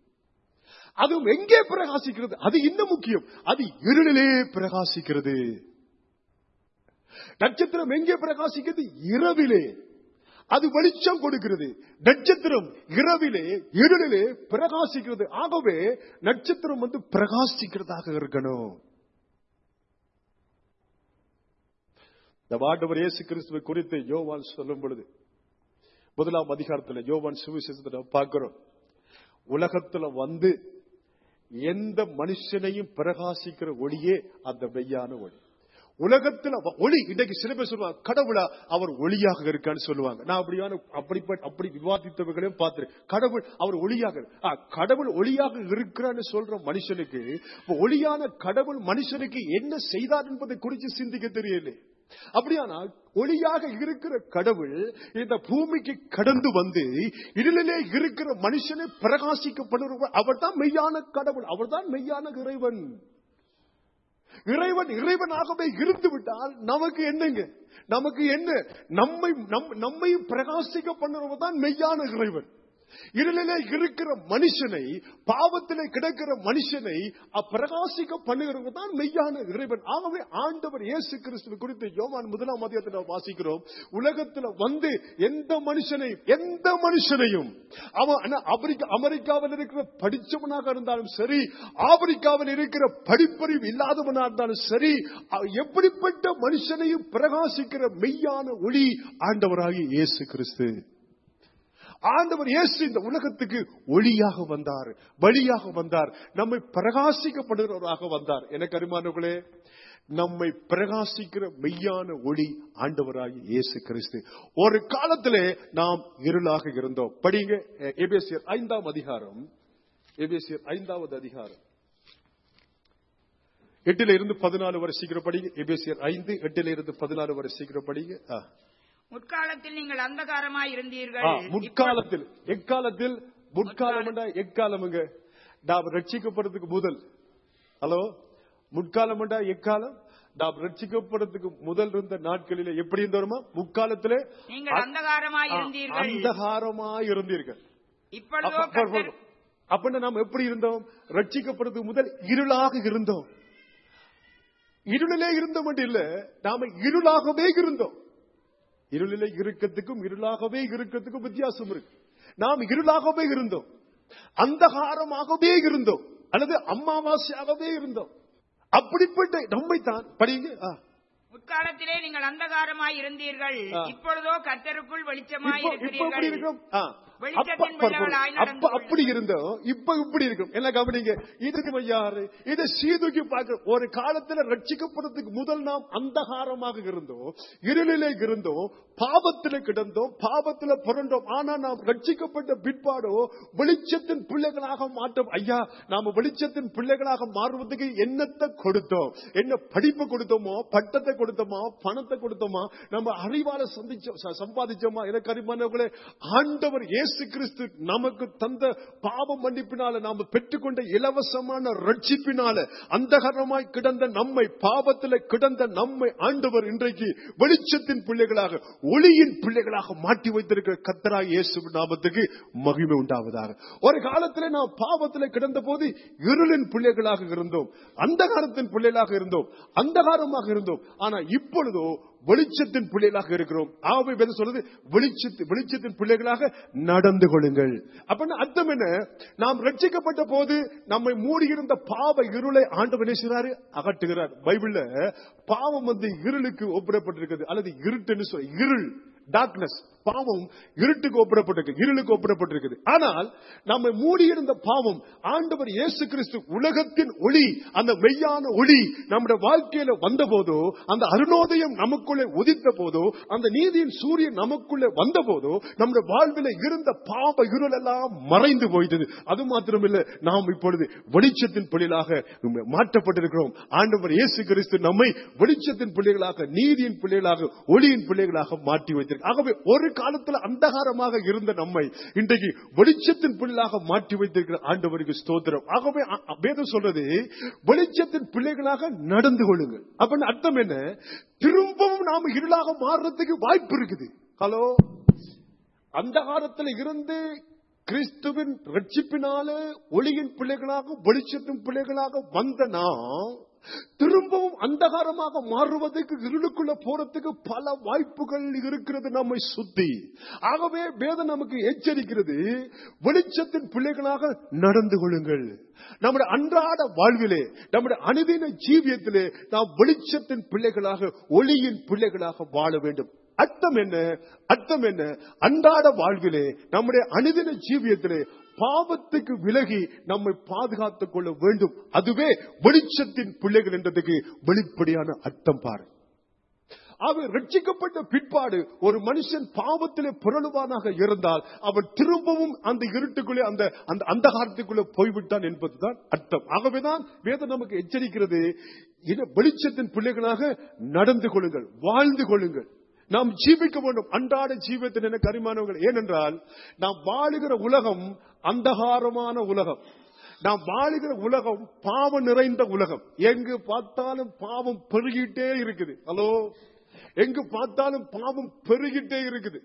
அதுவும் எங்கே பிரகாசிக்கிறது அது இன்னும் முக்கியம் அது இருளிலே பிரகாசிக்கிறது நட்சத்திரம் எங்கே பிரகாசிக்கிறது இரவிலே அது வெளிச்சம் கொடுக்கிறது நட்சத்திரம் இரவிலே இருளிலே பிரகாசிக்கிறது ஆகவே நட்சத்திரம் வந்து பிரகாசிக்கிறதாக இருக்கணும் இந்த ஆண்டவர் இயேசு கிறிஸ்துவை குறித்து யோவான் சொல்லும் பொழுது முதலாம் அதிகாரத்தில் யோவான் சுவிசேஷத்தை நம்ம பார்க்கிறோம் உலகத்துல வந்து எந்த மனுஷனையும் பிரகாசிக்கிற ஒளியே அந்த மெய்யான ஒளி உலகத்துல வ- ஒளி இன்னைக்கு சில பேர் சொல்லுவாங்க கடவுளா அவர் ஒளியாக இருக்கான்னு சொல்லுவாங்க நான் அப்படியான அப்படிப்பட்ட அப்படி விவாதித்தவர்களையும் பார்த்திருக்கேன் கடவுள் அவர் ஒளியாக இரு- ஆ, கடவுள் ஒளியாக இருக்கிறான்னு சொல்ற மனுஷனுக்கு இப்ப ஒளியான கடவுள் மனுஷனுக்கு என்ன செய்தார் என்பதை குறித்து சிந்திக்க தெரியல அப்படியானால் ஒளியாக இருக்கிற கடவுள் இந்த பூமிக்கு கடந்து வந்து இருளிலே இருக்கிற மனுஷனை பிரகாசிக்கப்படுவர் அவர் தான் மெய்யான கடவுள் அவர்தான் மெய்யான இறைவன் இறைவன் இறைவனாகவே இருந்து விட்டால் நமக்கு என்னங்க நமக்கு என்ன நம்மை நம்- நம்மை பிரகாசிக்க பண்ணுறவன் தான் மெய்யான இறைவன் இருளிலே இருக்கிற மனுஷனை பாவத்திலே கிடக்கிற மனுஷனை அப்பிரகாசிக்க பண்ணுகிறவன் தான் மெய்யான இறைவன் ஆகவே ஆண்டவர் இயேசு கிறிஸ்துவ குறித்து யோவான் முதலாம் மதியத்தில் நாம் வாசிக்கிறோம் உலகத்துல வந்து எந்த மனுஷனை எந்த மனுஷனையும் அவன் ஆனா ஆப்பிரிக்கா அமெரிக்காவில் இருக்கிற படிச்சவனாக இருந்தாலும் சரி ஆப்பிரிக்காவில் இருக்கிற படிப்பறிவு இல்லாதவனாக இருந்தாலும் சரி அவன் எப்படிப்பட்ட மனுஷனையும் பிரகாசிக்கிற மெய்யான ஒளி ஆண்டவராகிய இயேசு கிறிஸ்து ஆண்டவர் இயேசு இந்த உலகத்துக்கு ஒளியாக வந்தார் வழியாக வந்தார் நம்மை பிரகாசிக்கப்படுகிறவராக வந்தார் எனக்கு அருமானவர்களே நம்மை பிரகாசிக்கிற மெய்யான ஒளி ஆண்டவராகி இயேசு கிறிஸ்து ஒரு காலத்திலே நாம் இருளாக இருந்தோம் படிங்க எபேசியர் ஐந்தாம் அதிகாரம் எபேசியர் ஐந்தாவது அதிகாரம் எட்டுல இருந்து பதினாலு வரை சீக்கிரம் படிங்க எபேசியர் ஐந்து எட்டுல இருந்து பதினாலு வரை சீக்கிரம் படிங்க ஆ. முற்காலத்தில் நீங்கள் அந்தகாரமாய் ஆ, இருந்தீர்கள் முற்காலத்தில் எக்காலத்தில் முற்காலம் என்றா எக்காலமுங்க நாம் ரட்சிக்கப்படுறதுக்கு முதல் ஹலோ முற்காலம் என்றா எக்காலம் நாம் ரட்சிக்கப்படுறதுக்கு முதல் இருந்த நாட்களிலே எப்படி இருந்தோமா முக்காலத்திலே நீங்கள் அந்தகாரமாய் இருந்தீர்கள் அந்தகாரமாய் இருந்தீர்கள் இப்பொழுதோ அப்ப- அப்ப- கர்த்தர் அப்படின்னா நாம் எப்படி இருந்தோம் ரட்சிக்கப்படுறதுக்கு முதல் இருளாக இருந்தோம் இருளிலே இருந்தோம் என்று இல்ல நாம இருளாகவே இருந்தோம் இருளிலே இருக்கிறதுக்கும் இருளாகவே இருக்கிறதுக்கும் வித்தியாசம் இருக்கு நாம் இருளாகவே இருந்தோம் அந்தகாரமாகவே இருந்தோம் அல்லது அமாவாசையாகவே இருந்தோம் அப்படிப்பட்ட நம்மை தான் படிங்க ஆ. முற்காலத்திலே நீங்கள் அந்தகாரமாய் இருந்தீர்கள் ஆ. இப்பொழுதோ கர்த்தருக்குள் வெளிச்சமாய் இப்போ இப்போ எப்படி இருக்கிறீர்கள் இருக்கும் ஆ. வெளிச்சத்தின் அப்ப- பிள்ளைகளாய் அப்ப நடந்து அப்படி இருந்தோம் இப்ப இப்படி இருக்கும் என்ன கவனிங்க இதுக்கு யாரு இதை சீதூக்கி பார்க்க ஒரு காலத்துல ரட்சிக்கப்படுறதுக்கு முதல் நாம் அந்தகாரமாக இருந்தோம் இருளிலே இருந்தோம் பாவத்திலே கிடந்தோம் பாவத்திலே புரண்டோம் ஆனா நாம் ரட்சிக்கப்பட்ட பிற்பாடோ வெளிச்சத்தின் பிள்ளைகளாக மாற்றோம் ஐயா நாம வெளிச்சத்தின் பிள்ளைகளாக மாறுவதற்கு என்னத்தை கொடுத்தோம் என்ன படிப்பு கொடுத்தோமோ பட்டத்தை கொடுத்தோமா பணத்தை கொடுத்தோமா நம்ம அறிவால சந்திச்சோம் ச- சம்பாதிச்சோமா எனக்கு அறிமானவர்களே ஆண்டவர் இயேசு கிறிஸ்து நமக்கு தந்த பாவ மன்னிப்பினால நாம பெற்றுக்கொண்ட இலவசமான ரட்சிப்பினால அந்தகரமாய் கிடந்த நம்மை பாவத்தில் கிடந்த நம்மை ஆண்டவர் இன்றைக்கு வெளிச்சத்தின் பிள்ளைகளாக ஒளியின் பிள்ளைகளாக மாற்றி வைத்திருக்கிற கத்தராய் இயேசு நாமத்துக்கு மகிமை உண்டாவதாக ஒரு காலத்திலே நாம் பாவத்தில் கிடந்த போது இருளின் பிள்ளைகளாக இருந்தோம் அந்தகாரத்தின் பிள்ளைகளாக இருந்தோம் அந்தகாரமாக இருந்தோம் ஆனா இப்பொழுதோ வெளிச்சத்தின் பிள்ளைகளாக இருக்கிறோம் ஆவை வேதம் சொல்றது வெளிச்சத்து வெளிச்சத்தின் பிள்ளைகளாக நடந்து கொள்ளுங்கள் அப்படின்னு அர்த்தம் என்ன நாம் ரட்சிக்கப்பட்ட போது நம்மை மூடியிருந்த பாவ இருளை ஆண்டவர் என்ன செய்றாரு அகற்றுகிறார் பைபிள்ல பாவம் வந்து இருளுக்கு ஒப்பிடப்பட்டிருக்கிறது அல்லது இருட்டுன்னு சொல்ல இருள் டார்க்னஸ் பாவம் இருட்டுக்கு ஒப்பிடப்பட்டிருக்கு இருளுக்கு ஒப்பிடப்பட்டிருக்குது ஆனால் நம்மை மூடியிருந்த பாவம் ஆண்டவர் இயேசு கிறிஸ்து உலகத்தின் ஒளி அந்த மெய்யான ஒளி நம்முடைய வாழ்க்கையில வந்த போதோ அந்த அருணோதயம் நமக்குள்ளே உதித்த போதோ அந்த நீதியின் சூரியன் நமக்குள்ளே வந்த போதோ நம்முடைய வாழ்வில இருந்த பாவ இருள் எல்லாம் மறைந்து போயிட்டது அது மாத்திரமில்லை நாம் இப்பொழுது வெளிச்சத்தின் பிள்ளைகளாக மாற்றப்பட்டிருக்கிறோம் ஆண்டவர் இயேசு கிறிஸ்து நம்மை வெளிச்சத்தின் பிள்ளைகளாக நீதியின் பிள்ளைகளாக ஒளியின் பிள்ளைகளாக மாற்றி வைத்திருக்கிறார் ஆகவே ஒரு காலத்துல அந்தகாரமாக இருந்த நம்மை இன்றைக்கு வெளிச்சத்தின் பிள்ளைகளாக மாற்றி வைத்திருக்கிற ஆண்டவருக்கு ஸ்தோத்திரம் ஆகவே அ- அ- வேதம் சொல்றது வெளிச்சத்தின் பிள்ளைகளாக நடந்து கொள்ளுங்கள் அப்படின்னு அர்த்தம் என்ன திரும்பவும் நாம இருளாக மாறுறதுக்கு வாய்ப்பு இருக்குது ஹலோ அந்தகாரத்தில் இருந்து கிறிஸ்துவின் ரட்சிப்பினால ஒளியின் பிள்ளைகளாக வெளிச்சத்தின் பிள்ளைகளாக வந்த நாம் திரும்பவும் அந்தகாரமாக மாறுவதற்கு இருளுக்குள்ள போறதுக்கு பல வாய்ப்புகள் இருக்கிறது நம்மை சுத்தி ஆகவே வேதம் நமக்கு எச்சரிக்கிறது வெளிச்சத்தின் பிள்ளைகளாக நடந்து கொள்ளுங்கள் நம்முடைய அன்றாட வாழ்விலே நம்முடைய அனுதின ஜீவியத்திலே நாம் வெளிச்சத்தின் பிள்ளைகளாக ஒளியின் பிள்ளைகளாக வாழ வேண்டும் அர்த்தம் என்ன அர்த்தம் என்ன அன்றாட வாழ்விலே நம்முடைய அனுதின ஜீவியத்திலே பாவத்துக்கு விலகி நம்மை பாதுகாத்துக் கொள்ள வேண்டும் அதுவே வெளிச்சத்தின் பிள்ளைகள் என்றதுக்கு வெளிப்படையான அர்த்தம் பாரு அவன் ரட்சிக்கப்பட்ட பிற்பாடு ஒரு மனுஷன் பாவத்திலே புரளுவானாக இருந்தால் அவன் திரும்பவும் அந்த இருட்டுக்குள்ளே அந்த அந்த அந்தகாரத்துக்குள்ளே போய்விட்டான் என்பதுதான் அர்த்தம் ஆகவேதான் வேதம் நமக்கு எச்சரிக்கிறது இன வெளிச்சத்தின் பிள்ளைகளாக நடந்து கொள்ளுங்கள் வாழ்ந்து கொள்ளுங்கள் நாம் ஜீவிக்க வேண்டும் அன்றாட ஜீவியத்தின் என கரிமானவர்கள் ஏனென்றால் நாம் வாழுகிற உலகம் அந்தகாரமான உலகம் நாம் வாழுகிற உலகம் பாவம் நிறைந்த உலகம் எங்கு பார்த்தாலும் பாவம் பெருகிட்டே இருக்குது ஹலோ எங்கு பார்த்தாலும் பாவம் பெருகிட்டே இருக்குது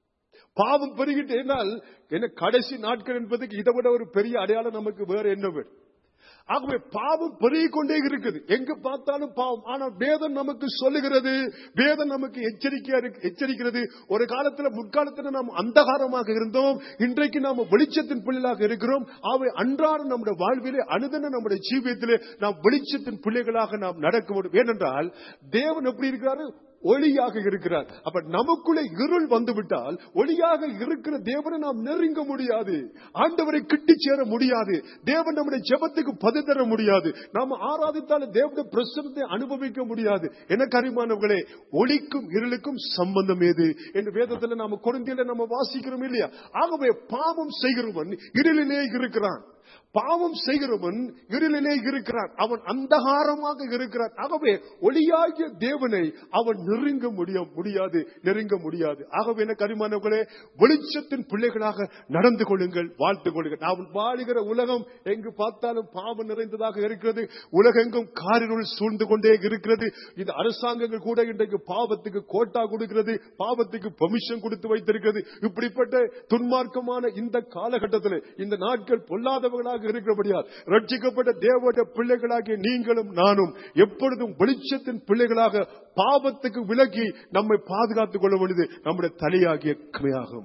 பாவம் பெருகிட்டே என்றால் என்ன கடைசி நாட்கள் என்பதுக்கு இதை விட ஒரு பெரிய அடையாளம் நமக்கு வேற என்ன வேணும் ஆகவே பாவம் பெருகிக் கொண்டே இருக்குது எங்கு பார்த்தாலும் பாவம் ஆனால் வேதம் நமக்கு சொல்லுகிறது வேதம் நமக்கு எச்சரிக்கையா இருக்கு- எச்சரிக்கிறது ஒரு காலத்துல முற்காலத்துல நாம் அந்தகாரமாக இருந்தோம் இன்றைக்கு நாம் வெளிச்சத்தின் பிள்ளைகளாக இருக்கிறோம் அவை அன்றாட நம்முடைய வாழ்விலே அனுதின நம்முடைய ஜீவியத்திலே நாம் வெளிச்சத்தின் பிள்ளைகளாக நாம் நடக்க வேண்டும் ஏனென்றால் தேவன் எப்படி இருக்கிறாரு ஒளியாக இருக்கிறார் அப்ப நமக்குள்ளே இருள் வந்துவிட்டால் ஒளியாக இருக்கிற தேவனை நாம் நெருங்க முடியாது ஆண்டவரை கிட்டி சேர முடியாது தேவன் நம்முடைய ஜெபத்துக்கு பதில் தர முடியாது நாம் ஆராதித்தாலும் தேவனுடைய பிரசனத்தை அனுபவிக்க முடியாது என கரிமானவர்களே ஒளிக்கும் இருளுக்கும் சம்பந்தம் ஏது என்று வேதத்துல நாம குழந்தையில நம்ம வாசிக்கிறோம் இல்லையா ஆகவே பாவம் செய்கிறவன் இருளிலே இருக்கிறான் பாவம் செய்கிறவன் இருளிலே இருக்கிறான் அவன் அந்தகாரமாக இருக்கிறான் ஆகவே ஒளியாகிய தேவனை அவன் நெருங்க முடிய முடியாது நெருங்க முடியாது ஆகவே என்ன கரிமானவர்களே வெளிச்சத்தின் பிள்ளைகளாக நடந்து கொள்ளுங்கள் வாழ்த்து கொள்ளுங்கள் நாம் வாழுகிற உலகம் எங்கு பார்த்தாலும் பாவம் நிறைந்ததாக இருக்கிறது உலகெங்கும் காரிருள் சூழ்ந்து கொண்டே இருக்கிறது இந்த அரசாங்கங்கள் கூட இன்றைக்கு பாவத்துக்கு கோட்டா கொடுக்கிறது பாவத்துக்கு பெர்மிஷன் கொடுத்து வைத்திருக்கிறது இப்படிப்பட்ட துன்மார்க்கமான இந்த காலகட்டத்தில் இந்த நாட்கள் பொல்லாதவர்களாக இருக்கிறபடியால் ரட்சிக்கப்பட்ட தேவனுடைய பிள்ளைகளாகிய நீங்களும் நானும் எப்பொழுதும் வெளிச்சத்தின் பிள்ளைகளாக பாவத்துக்கு விலகி நம்மை பாதுகாத்துக் கொள்ள வேண்டியது நம்முடைய தலையாகிய கிமையாகும்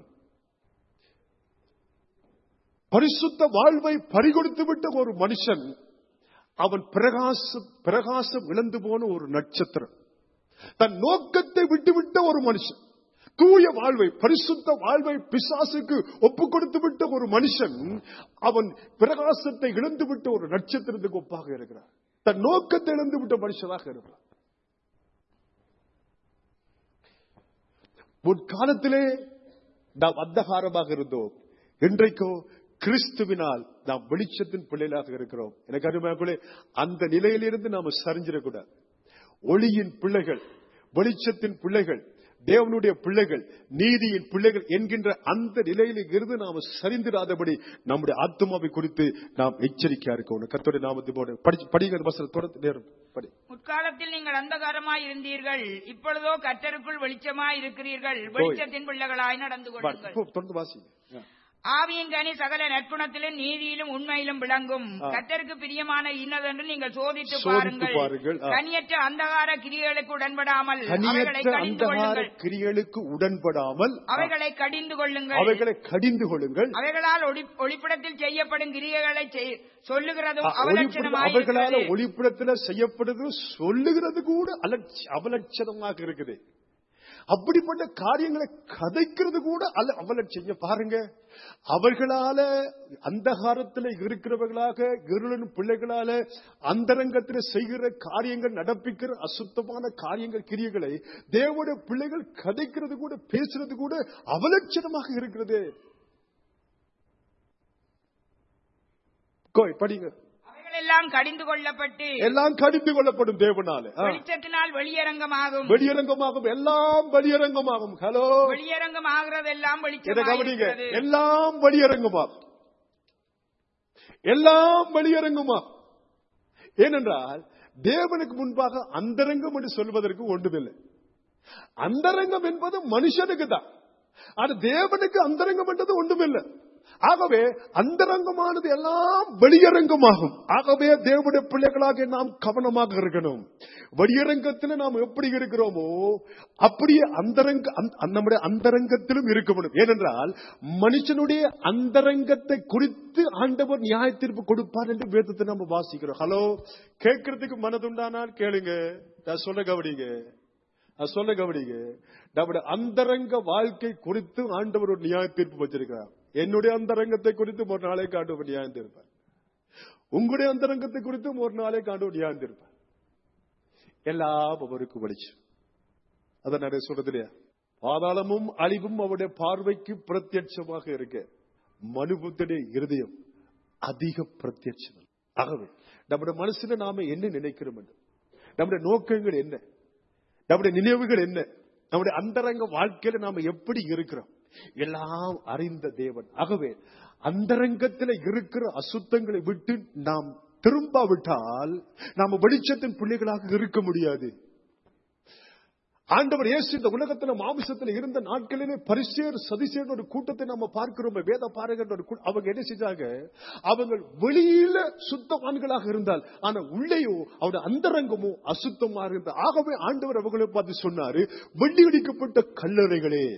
பரிசுத்த வாழ்வை பறிகொடுத்து விட்ட ஒரு மனுஷன் அவன் பிரகாசம் பிரகாசம் இழந்து போன ஒரு நட்சத்திரம் தன் நோக்கத்தை விட்டுவிட்ட ஒரு மனுஷன் தூய வாழ்வை பரிசுத்த வாழ்வை பிசாசுக்கு ஒப்பு கொடுத்து விட்ட ஒரு மனுஷன் அவன் பிரகாசத்தை இழந்து விட்ட ஒரு நட்சத்திரத்துக்கு ஒப்பாக இருக்கிறார் தன் நோக்கத்தை இழந்து விட்ட மனுஷனாக இருக்கிறார் முற்காலத்திலே நாம் அந்தகாரமாக இருந்தோம் இன்றைக்கோ கிறிஸ்துவினால் நாம் வெளிச்சத்தின் பிள்ளைகளாக இருக்கிறோம் எனக்கு அருமையாக்களே அந்த நிலையிலிருந்து நாம சரிஞ்சிடக்கூடாது ஒளியின் பிள்ளைகள் வெளிச்சத்தின் பிள்ளைகள் தேவனுடைய பிள்ளைகள் நீதியின் பிள்ளைகள் என்கின்ற அந்த நிலையில் இருந்து நாம சரிந்திராதபடி நம்முடைய ஆத்மாவை குறித்து நாம் எச்சரிக்கையா இருக்கணும் கத்தோடைய நாமத்தை போட படி படிக்கிற வசனம் தொடர்ந்து நேரம் படி முற்காலத்தில் நீங்கள் அந்தகாரமாய் இருந்தீர்கள் இப்பொழுதோ கர்த்தருக்குள் வெளிச்சமாய் இருக்கிறீர்கள் வெளிச்சத்தின் பிள்ளைகளாய் நடந்து பா, கொள்ளுங்கள் இப்போ தொடர்ந்து வாசி ஆவியின் கனி சகல நற்குணத்திலும் நீதியிலும் உண்மையிலும் விளங்கும் ஆ. கர்த்தருக்கு பிரியமான இன்னதென்று நீங்கள் சோதித்து சோதித்து பாருங்கள் பாருங்கள். ஆ. கனியற்ற அந்தகார கிரியைகளுக்கு உடன்படாமல் அவைகளை கனியற்ற கடிந்து அந்தகார கொள்ளுங்கள் கிரியலுக்கு உடன்படாமல் அவைகளை கடிந்து கொள்ளுங்கள் அவைகளை கடிந்து கொள்ளுங்கள் அவைகளால் ஒளி- ஒளிப்படத்தில் செய்யப்படும் கிரியைகளை செய்- சொல்லுகிறதும் அ, ஒளிப்பட- அவலட்சணமாய் அவர்களால இருக்கிறது. ஒளிப்படத்துல செய்யப்படுது சொல்லுகிறது கூட அலட்ச- அவலட்சணமாக இருக்குது அப்படிப்பட்ட காரியங்களை கதைக்கிறது கூட அல்ல அவலட்சணம் பாருங்க அவர்களால அந்தகாரத்தில் இருக்கிறவர்களாக இருளின் பிள்ளைகளால அந்தரங்கத்தில் செய்கிற காரியங்கள் நடப்பிக்கிற அசுத்தமான காரியங்கள் கிரியைகளை தேவனுடைய பிள்ளைகள் கதைக்கிறது கூட பேசுறது கூட அவலட்சணமாக இருக்கிறது கோய், படிங்க அவைகளெல்லாம் கடிந்து கொள்ளப்பட்டு எல்லாம் கடிந்து கொள்ளப்படும் தேவனால ஆ. வெளிச்சத்தினால் வெளியரங்கமாகும் வெளியரங்கமாகும் எல்லாம் வெளியரங்கமாகும் ஹலோ வெளியரங்கம் ஆகிறதெல்லாம் இதை வெளிச்சமாய் கவனிங்க இருக்கிறது. எல்லாம் வெளியரங்கமாகும் எல்லாம் வெளியரங்கமாகும் ஏனென்றால் தேவனுக்கு முன்பாக அந்தரங்கம் என்று சொல்வதற்கு ஒன்றுமில்லை அந்தரங்கம் என்பது மனுஷனுக்கு தான் ஆனா தேவனுக்கு அந்தரங்கம் என்றது ஒன்றுமில்லை ஆகவே அந்தரங்கமானது எல்லாம் வெளியரங்கமாகும் ஆகவே தேவனுடைய பிள்ளைகளாக நாம் கவனமாக இருக்கணும் வெளியரங்கத்தில் நாம் எப்படி இருக்கிறோமோ அப்படியே அந்தரங்க அந்த- நம்முடைய அந்தரங்கத்திலும் இருக்க முடியும் ஏனென்றால் மனுஷனுடைய அந்தரங்கத்தை குறித்து ஆண்டவர் நியாய தீர்ப்பு கொடுப்பார் என்று வேதத்தை நம்ம வாசிக்கிறோம் ஹலோ கேட்கறதுக்கு மனதுண்டானால் கேளுங்க நான் சொல்ல கவனிங்க நான் சொல்ல கவனிங்க நம்முடைய அந்தரங்க வாழ்க்கை குறித்து ஆண்டவர் ஒரு நியாய தீர்ப்பு வச்சிருக்கிறார் என்னுடைய அந்தரங்கத்தை குறித்து ஒரு நாளை ஆண்டவர் நியாயம் தீர்ப்பார் உங்களுடைய அந்தரங்கத்தை குறித்தும் ஒரு நாளை ஆண்டவர் நியாயம் தீர்ப்பார் எல்லாம் அவருக்கு வலிச்சு அதை நிறைய சொல்றது இல்லையா பாதாளமும் அழிவும் அவருடைய பார்வைக்கு பிரத்யட்சமாக இருக்க மனுபுத்தனுடைய இருதயம் அதிக பிரத்யட்சம் ஆகவே நம்முடைய மனசுல நாம என்ன நினைக்கிறோம் என்று நம்முடைய நோக்கங்கள் என்ன நம்முடைய நினைவுகள் என்ன நம்முடைய அந்தரங்க வாழ்க்கையில நாம எப்படி இருக்கிறோம் எல்லாம் அறிந்த தேவன் ஆகவே அந்தரங்கத்தில் இருக்கிற அசுத்தங்களை விட்டு நாம் திரும்பாவிட்டால் நாம வெளிச்சத்தின் பிள்ளைகளாக இருக்க முடியாது ஆண்டவர் இயேசு இந்த உலகத்துல மாமிசத்துல இருந்த நாட்களிலே பரிசேர் சதிசேர் ஒரு கூட்டத்தை நம்ம பார்க்கிறோம் வேத பாருகின்ற ஒரு கூ- அவங்க என்ன செஞ்சாங்க அவங்க வெளியில சுத்தவான்களாக இருந்தால் ஆனா உள்ளேயோ அவருடைய அந்தரங்கமோ அசுத்தமா இருந்த ஆகவே ஆண்டவர் அவங்களை பார்த்து சொன்னாரு வெள்ளி அடிக்கப்பட்ட கல்லறைகளே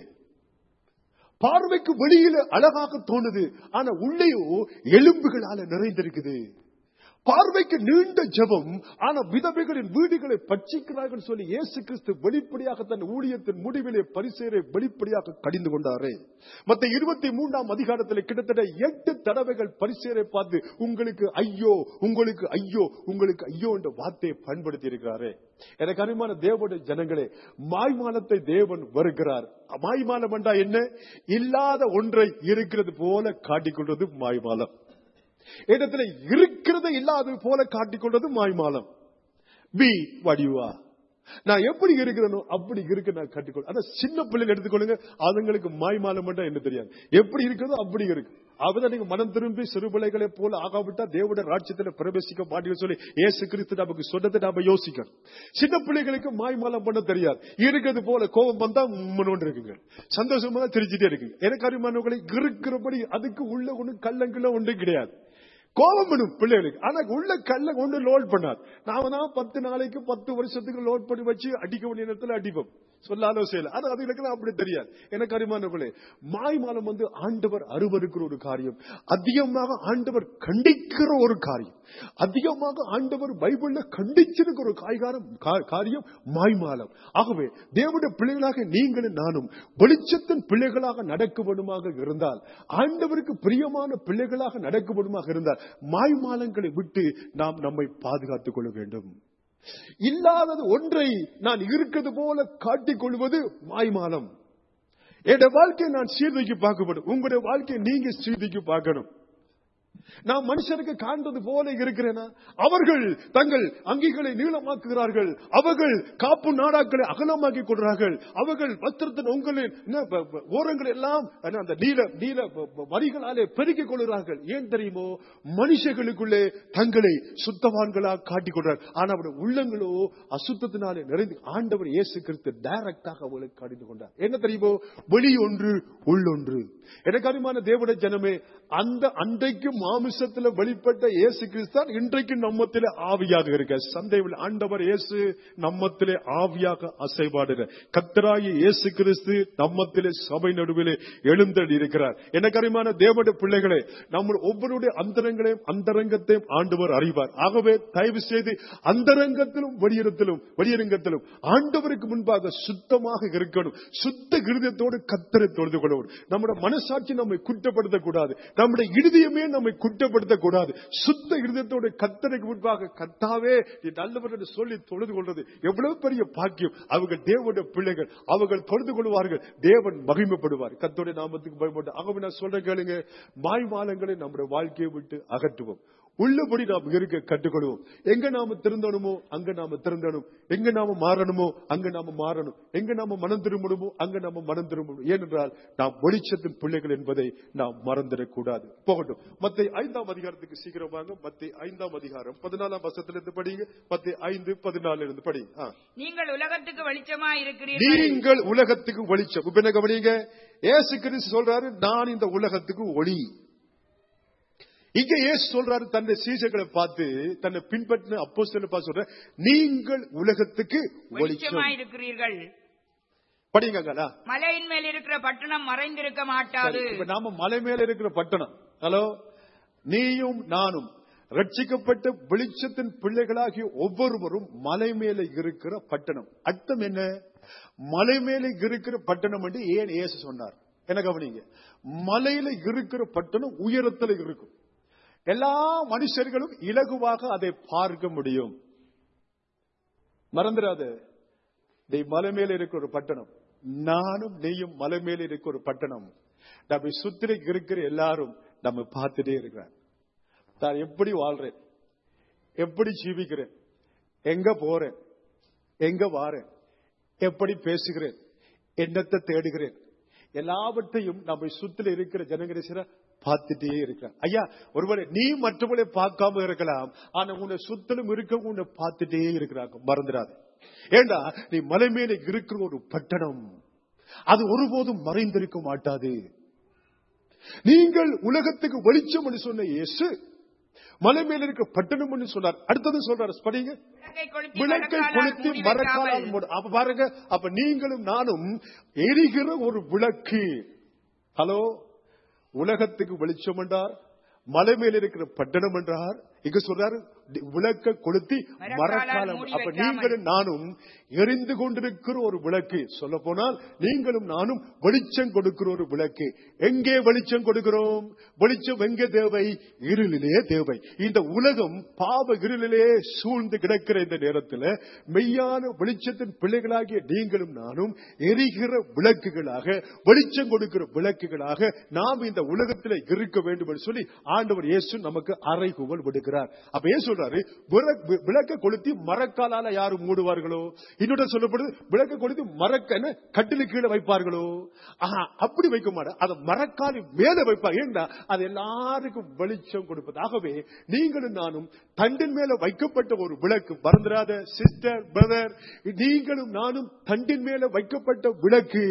பார்வைக்கு வெளியில அழகாக தோணுது ஆனா உள்ளேயோ எலும்புகளால நிறைந்திருக்குது பார்வைக்கு நீண்ட ஜெபம் ஆனா விதவைகளின் வீடுகளை பட்சிக்கிறார்கள் சொல்லி இயேசு கிறிஸ்து வெளிப்படையாக தன் ஊழியத்தின் முடிவிலே பரிசேரை வெளிப்படையாக கடிந்து கொண்டாரே மத்த இருபத்தி மூன்றாம் அதிகாரத்தில் கிட்டத்தட்ட எட்டு தடவைகள் பரிசேரை பார்த்து உங்களுக்கு ஐயோ உங்களுக்கு ஐயோ உங்களுக்கு ஐயோ என்ற வார்த்தையை பயன்படுத்தி இருக்கிறாரே எனக்கு அருமையான தேவனுடைய ஜனங்களே மாய்மாலத்தை தேவன் வருகிறார் மாய்மாலம் என்றா என்ன இல்லாத ஒன்றை இருக்கிறது போல காட்டிக்கொள்வது மாய்மாலம் இடத்துல இருக்கிறது இல்லாதது போல காட்டிக்கொள்றது மாய்மாலம் பி வடிவா நான் எப்படி இருக்கிறேனோ அப்படி இருக்க நான் கட்டிக்கொள் ஆனா சின்ன பிள்ளைகள் எடுத்துக்கொள்ளுங்க அதுங்களுக்கு மாய்மாலம் மட்டும் என்ன தெரியாது எப்படி இருக்கிறதோ அப்படி இருக்கு அவதான் நீங்க மனம் திரும்பி சிறு பிள்ளைகளை போல ஆகாவிட்டா தேவட ராஜ்யத்துல பிரவேசிக்க மாட்டீங்கன்னு சொல்லி ஏசு கிறிஸ்து நமக்கு சொன்னதை நாம யோசிக்கணும் சின்ன பிள்ளைகளுக்கு மாய்மாலம் பண்ண தெரியாது இருக்கிறது போல கோபம் வந்தா முன்னோண்டு இருக்குங்க சந்தோஷமா தான் தெரிஞ்சுட்டே இருக்குங்க எனக்கு அறிமானவர்களை இருக்கிறபடி அதுக்கு உள்ள ஒண்ணு கல்லங்குள்ள ஒன்றும் கிடையாது கோபம் பண்ணும் பிள்ளைகளுக்கு ஆனா உள்ள கல்ல கொண்டு லோட் பண்ணாது நாம தான் பத்து நாளைக்கு பத்து வருஷத்துக்கு லோட் பண்ணி வச்சு அடிக்க வேண்டிய நேரத்தில் அடிப்போம் சொல்லாலோ செய்யல ஆனா அதுகளுக்கு அப்படி தெரியாது எனக்கு அறிமானவர்களே மாய்மாலம் வந்து ஆண்டவர் அருவருக்கிற ஒரு காரியம் அதிகமாக ஆண்டவர் கண்டிக்கிற ஒரு காரியம் அதிகமாக ஆண்டவர் பைபிள்ல கண்டிச்சிருக்கிற ஒரு காய்காரம் கா- காரியம் மாய்மாலம் ஆகவே தேவனுடைய பிள்ளைகளாக நீங்களும் நானும் வெளிச்சத்தின் பிள்ளைகளாக நடக்கப்படுமாக இருந்தால் ஆண்டவருக்கு பிரியமான பிள்ளைகளாக நடக்கப்படுமாக இருந்தால் மாய்மாலங்களை விட்டு நாம் நம்மை பாதுகாத்துக் கொள்ள வேண்டும் இல்லாதது ஒன்றை நான் இருக்கிறது போல காட்டிக் கொள்வது மாய்மாலம் என்னுடைய வாழ்க்கையை நான் சீர்தூக்கி பார்க்கப்படும் உங்களுடைய வாழ்க்கையை நீங்க சீர்தூக்கி பார்க்கணும் நான் மனுஷருக்கு காண்றது போல இருக்கிறேனா அவர்கள் தங்கள் அங்கிகளை நீளமாக்குகிறார்கள் அவர்கள் காப்பு நாடாக்களை அகலமாக்கி கொள்கிறார்கள் அவர்கள் வஸ்திரத்தின் உங்களின் என்ன, ப- ப- ஓரங்கள் எல்லாம் என்ன, அந்த நீல நீல ப- ப- வரிகளாலே பெருக்கிக் கொள்கிறார்கள் ஏன் தெரியுமோ மனுஷர்களுக்குள்ளே தங்களை சுத்தவான்களாக காட்டிக் கொள்றார்கள் ஆனா அவருடைய உள்ளங்களோ அசுத்தத்தினாலே நிறைந்து ஆண்டவர் இயேசு கிறிஸ்து டைரக்டாக அவர்களுக்கு காட்டிக் கொண்டார் என்ன தெரியுமோ வெளி ஒன்று உள்ளொன்று எனக்கு அறிமான தேவட ஜனமே அந்த அன்றைக்கு மாமிசத்தில் வெளிப்பட்ட இயேசு கிறிஸ்தான் இன்றைக்கு நம்மத்திலே ஆவியாக இருக்க சந்தையில் ஆண்டவர் இயேசு நம்மத்திலே ஆவியாக அசைபாடுற கத்தராகி இயேசு கிறிஸ்து நம்மத்திலே சபை நடுவிலே எழுந்தடி இருக்கிறார் எனக்கு அறிமான தேவட பிள்ளைகளே நம்ம ஒவ்வொருடைய அந்தரங்களையும் அந்தரங்கத்தையும் ஆண்டவர் அறிவார் ஆகவே தயவு செய்து அந்தரங்கத்திலும் வெளியிடத்திலும் வெளியரங்கத்திலும் ஆண்டவருக்கு முன்பாக சுத்தமாக இருக்கணும் சுத்த இருதயத்தோடு கத்தரை தொழுது கொள்ளணும் நம்முடைய மனசாட்சி நம்மை குற்றப்படுத்தக்கூடாது நம்முடைய இருதயமே நம்மை குற்றப்படுத்தக்கூடாது சுத்த இருதயத்தோடு கத்தருக்கு முன்பாக கத்தாவே நீ நல்லவர் என்று சொல்லி தொழுது கொள்வது எவ்வளவு பெரிய பாக்கியம் அவர்கள் தேவனுடைய பிள்ளைகள் அவர்கள் தொழுது கொள்வார்கள் தேவன் மகிமைப்படுவார் கத்தோடைய நாமத்துக்கு பயப்பட்டு ஆகவே நான் சொல்றேன் கேளுங்க மாய்மாலங்களை நம்முடைய வாழ்க்கையை விட்டு அகற்றுவோம் உள்ளபடி நாம் இருக்க கற்றுக்கொள்வோம் எங்க நாம திருந்தணுமோ அங்க நாம திருந்தணும் எங்க நாம மாறணுமோ அங்க நாம மாறணும் எங்க நாம மனம் திரும்பணுமோ அங்க நாம மனம் திரும்பணும் ஏனென்றால் நாம் வெளிச்சத்தின் பிள்ளைகள் என்பதை நாம் மறந்துடக்கூடாது போகட்டும் மத்தை ஐந்தாம் அதிகாரத்துக்கு சீக்கிரம் வாங்க மத்தை ஐந்தாம் அதிகாரம் பதினாலாம் வருஷத்திலிருந்து படிங்க மத்தை ஐந்து பதினாலுல இருந்து படி ஆ. நீங்கள் உலகத்துக்கு வெளிச்சமா இருக்கிறீர்கள் நீங்கள் உலகத்துக்கு வெளிச்சம் இப்ப என்ன கவனிங்க ஏசு கிறிஸ்து சொல்றாரு நான் இந்த உலகத்துக்கு ஒளி இங்க இயேசு சொல்றாரு தன்னை சீசர்களை பார்த்து தன்னை பின்பற்றின அப்போஸ்தலரை பார்த்து சொல்ற நீங்கள் உலகத்துக்கு வெளிச்சம் வெளிச்சமாயிருக்கிறீர்கள் படிங்கங்களா மலையின் மேல் இருக்கிற பட்டணம் மறைந்திருக்க மாட்டாது இப்ப நாம மலை மேல இருக்கிற பட்டணம் ஹலோ நீயும் நானும் ரட்சிக்கப்பட்ட வெளிச்சத்தின் பிள்ளைகளாகிய ஒவ்வொருவரும் மலை மேல இருக்கிற பட்டணம் அர்த்தம் என்ன மலை மேல இருக்கிற பட்டணம் என்று ஏன் இயேசு சொன்னார் என்ன கவனிங்க மலையில இருக்கிற பட்டணம் உயரத்துல இருக்கும் எல்லா மனுஷர்களும் இலகுவாக அதை பார்க்க முடியும் மறந்துடாத நீ மலை மேல இருக்கிற ஒரு பட்டணம் நானும் நீயும் மலை மேல இருக்கிற ஒரு பட்டணம் நம்ம சுத்திர இருக்கிற எல்லாரும் நம்ம பார்த்துட்டே இருக்கிறார் நான் எப்படி வாழ்றேன் எப்படி ஜீவிக்கிறேன் எங்க போறேன் எங்க வாரேன் எப்படி பேசுகிறேன் என்னத்தை தேடுகிறேன் எல்லாவற்றையும் நம்ம சுத்தில இருக்கிற ஜனங்கரேசர பார்த்துட்டே இருக்கிறார் ஐயா ஒருவேளை நீ மற்றவர்களை பார்க்காம இருக்கலாம் ஆனா உன்னை சுத்திலும் இருக்க உன்னை பார்த்துட்டே இருக்கிறாங்க மறந்துடாது ஏண்டா நீ மலை மேல இருக்கிற ஒரு பட்டணம் அது ஒருபோதும் மறைந்திருக்க மாட்டாது நீங்கள் உலகத்துக்கு வெளிச்சம் என்று சொன்ன இயேசு மலை மேல இருக்க பட்டணம் என்று சொன்னார் அடுத்தது சொல்றாரு படிங்க விளக்கை கொளுத்தி விளக்கை மரக்காலால் கொளுத்தி மூடி மரக்காலால் வைக்காமல் மூடு. அப்ப பாருங்க அப்ப நீங்களும் நானும் எரிகிற ஒரு விளக்கு ஹலோ உலகத்துக்கு வெளிச்சம் என்றார் மலை மேல இருக்கிற பட்டணம் என்றார் இங்க சொல்றாரு விளக்க கொளுத்தி மரக்காலால் மரக்காலம் மூடி அப்ப வைக்காமல். நீங்களும் நானும் எரிந்து கொண்டிருக்கிற ஒரு விளக்கு சொல்ல போனால் நீங்களும் நானும் வெளிச்சம் கொடுக்கிற ஒரு விளக்கு எங்கே வெளிச்சம் கொடுக்கிறோம் வெளிச்சம் எங்கே தேவை இருளிலே தேவை இந்த உலகம் பாவ இருளிலே சூழ்ந்து கிடக்கிற இந்த நேரத்தில் மெய்யான வெளிச்சத்தின் பிள்ளைகளாகிய நீங்களும் நானும் எரிகிற விளக்குகளாக வெளிச்சம் கொடுக்கிற விளக்குகளாக நாம் இந்த உலகத்தில் இருக்க வேண்டும் என்று சொல்லி ஆண்டவர் இயேசு நமக்கு அறைகூவல் விடுகிறார் அப்ப ஏன் சொல்றாரு விளக்கு- விளக்க கொளுத்தி மரக்காலால யாரு மூடுவார்களோ இன்னொரு சொல்லப்படுது விளக்க கொளுத்தி மரக்க என்ன கட்டிலு கீழே வைப்பார்களோ ஆஹா அப்படி வைக்க மாட்டேன் அதை மரக்காலி மேல வைப்பார் ஏண்டா அது எல்லாருக்கும் வெளிச்சம் கொடுப்பது ஆகவே நீங்களும் நானும் தண்டின் மேல வைக்கப்பட்ட ஒரு விளக்கு மறந்துடாத சிஸ்டர் பிரதர் நீங்களும் நானும் தண்டின் மேல வைக்கப்பட்ட விளக்கு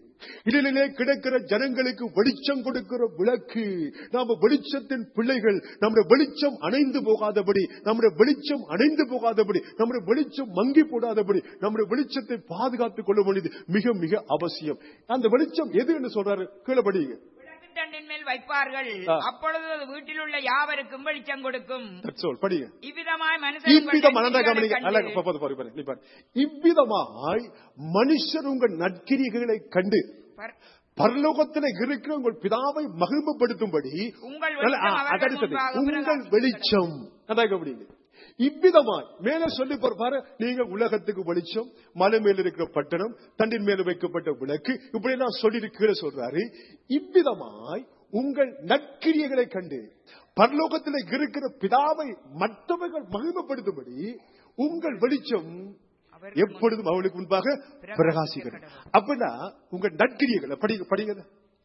இடலிலே கிடக்கிற ஜனங்களுக்கு வெளிச்சம் கொடுக்கிற விளக்கு நாம வெளிச்சத்தின் பிள்ளைகள் நம்முடைய வெளிச்சம் அணைந்து போகாதபடி நம்முடைய வெளிச்சம் அணைந்து போகாதபடி நம்முடைய வெளிச்சம் மங்கி போடாதபடி நம்முடைய வெளிச்சத்தை பாதுகாத்துக் கொள்ள வேண்டியது மிக மிக அவசியம் அந்த வெளிச்சம் எது என்று சொல்றாரு கீழபடிங்க விளக்கு தண்டின் மேல் வைப்பார்கள் ஆ. அப்பொழுது அது வீட்டில் உள்ள யாவருக்கும் வெளிச்சம் கொடுக்கும் That's all. படிங்க இவ்விதமாய் மனுஷன் உங்கள் இவ்விதம் மனதா நற்கிரியைகளைக் கவனிங்க கண்டு அல்ல, பா- பாரு, பாரு, பாரு, நீ பாரு. இவ்விதமாய் மனுஷர் உங்கள் நற்கிரிகளை கண்டு பர்- பரலோகத்தில் இருக்கிற உங்கள் பிதாவை மகிமைப்படுத்தும்படி உங்கள் நல்ல, ஆ, வெளிச்சம் அவர்கள் அதடுத்தது. முன்பாக உங்கள் பிரகாசிக்க வெளிச்சம் அதான் கவனிங்க இவ்விதமாய் மேல சொல்லி பாரு நீங்க உலகத்துக்கு வெளிச்சம் மலை மேல இருக்கிற பட்டணம் தண்டின் மேல வைக்கப்பட்ட விளக்கு இப்படி எல்லாம் சொல்லி கீழே சொல்றாரு இவ்விதமாய் உங்கள் நற்கிரியைகளை கண்டு பரலோகத்தில் இருக்கிற பிதாவை மற்றவர்கள் மகிமைப்படுத்தும்படி உங்கள் வெளிச்சம் அவருக்கு எப்பொழுதும் அவளுக்கு முன்பாக பிரகாசிக்கிறது அப்படின்னா உங்க நற்கிரியைகளை படிங்க படிங்க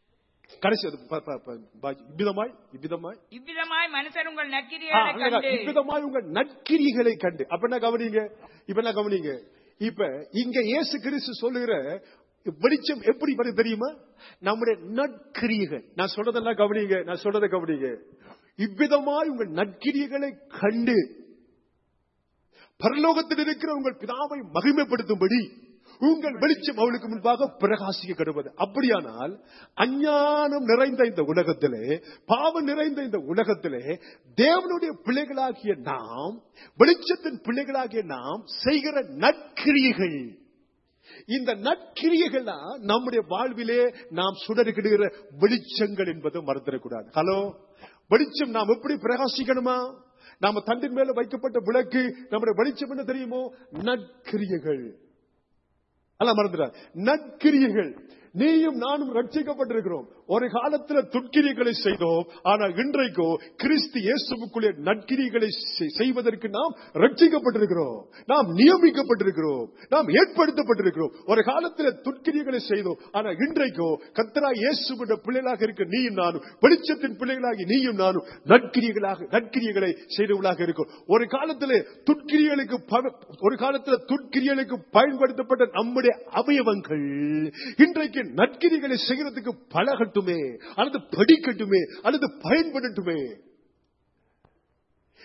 கடைசி அது ப- ப- ப- ப- இவ்விதமாய் இவ்விதமாய் இவ்விதமாய் மனுஷன் உங்கள் ஆ, நற்கிரியைகளைக் அங்கதான். கண்டு இவ்விதமாய் உங்க நற்கிரிகளை கண்டு அப்ப என்ன கவனிங்க இப்ப என்ன கவனிங்க இப்ப இங்க இயேசு கிறிஸ்து சொல்லுகிற வெளிச்சம் எப்படி வருது தெரியுமா நம்முடைய நற்கிரியைகள் நான் சொல்றதெல்லாம் கவனிங்க நான் சொல்றதை கவனிங்க இவ்விதமாய் உங்கள் நற்கிரியைகளை கண்டு பரலோகத்தில் இருக்கிற உங்கள் பிதாவை மகிமைப்படுத்தும்படி உங்கள் வெளிச்சம் அவளுக்கு முன்பாக பிரகாசிக்க கடுவது அப்படியானால் அஞ்ஞானம் நிறைந்த இந்த உலகத்திலே பாவம் நிறைந்த இந்த உலகத்திலே தேவனுடைய பிள்ளைகளாகிய நாம் வெளிச்சத்தின் பிள்ளைகளாகிய நாம் செய்கிற நற்கிரியைகள் இந்த நற்கிரியைகள் தான் நம்முடைய வாழ்விலே நாம் சுடருகிடுகிற வெளிச்சங்கள் என்பதை மறந்துடக்கூடாது ஹலோ வெளிச்சம் நாம் எப்படி பிரகாசிக்கணுமா நாம தண்டின் மேல வைக்கப்பட்ட விளக்கு நம்முடைய வெளிச்சம் என்ன தெரியுமோ நற்கிரியைகள் அல்ல மறந்துடார் நற்கிரியைகள் நீயும் நானும் ரட்சிக்கப்பட்டிருக்கிறோம் ஒரு காலத்துல துட்கிரியைகளை செய்தோம் ஆனால் இன்றைக்கோ கிறிஸ்து இயேசுவுக்குள்ளே நற்கிரியைகளை செய்- செய்வதற்கு நாம் ரட்சிக்கப்பட்டிருக்கிறோம் நாம் நியமிக்கப்பட்டிருக்கிறோம் நாம் ஏற்படுத்தப்பட்டிருக்கிறோம் ஒரு காலத்துல துட்கிரியைகளை செய்தோம் ஆனால் இன்றைக்கோ கத்தரா இயேசுவிட பிள்ளைகளாக இருக்க நீயும் நானும் வெளிச்சத்தின் பிள்ளைகளாகி நீயும் நானும் நற்கிரியைகளாக நற்கிரியைகளை செய்தவர்களாக இருக்கும் ஒரு காலத்துல துட்கிரியலுக்கு ஒரு காலத்துல துட்கிரியலுக்கு பயன்படுத்தப்பட்ட நம்முடைய அவயவங்கள் இன்றைக்கு நற்கிரிகளை செய்யறதுக்கு பழகட்டுமே அல்லது படிக்கட்டுமே அல்லது பயன்படட்டுமே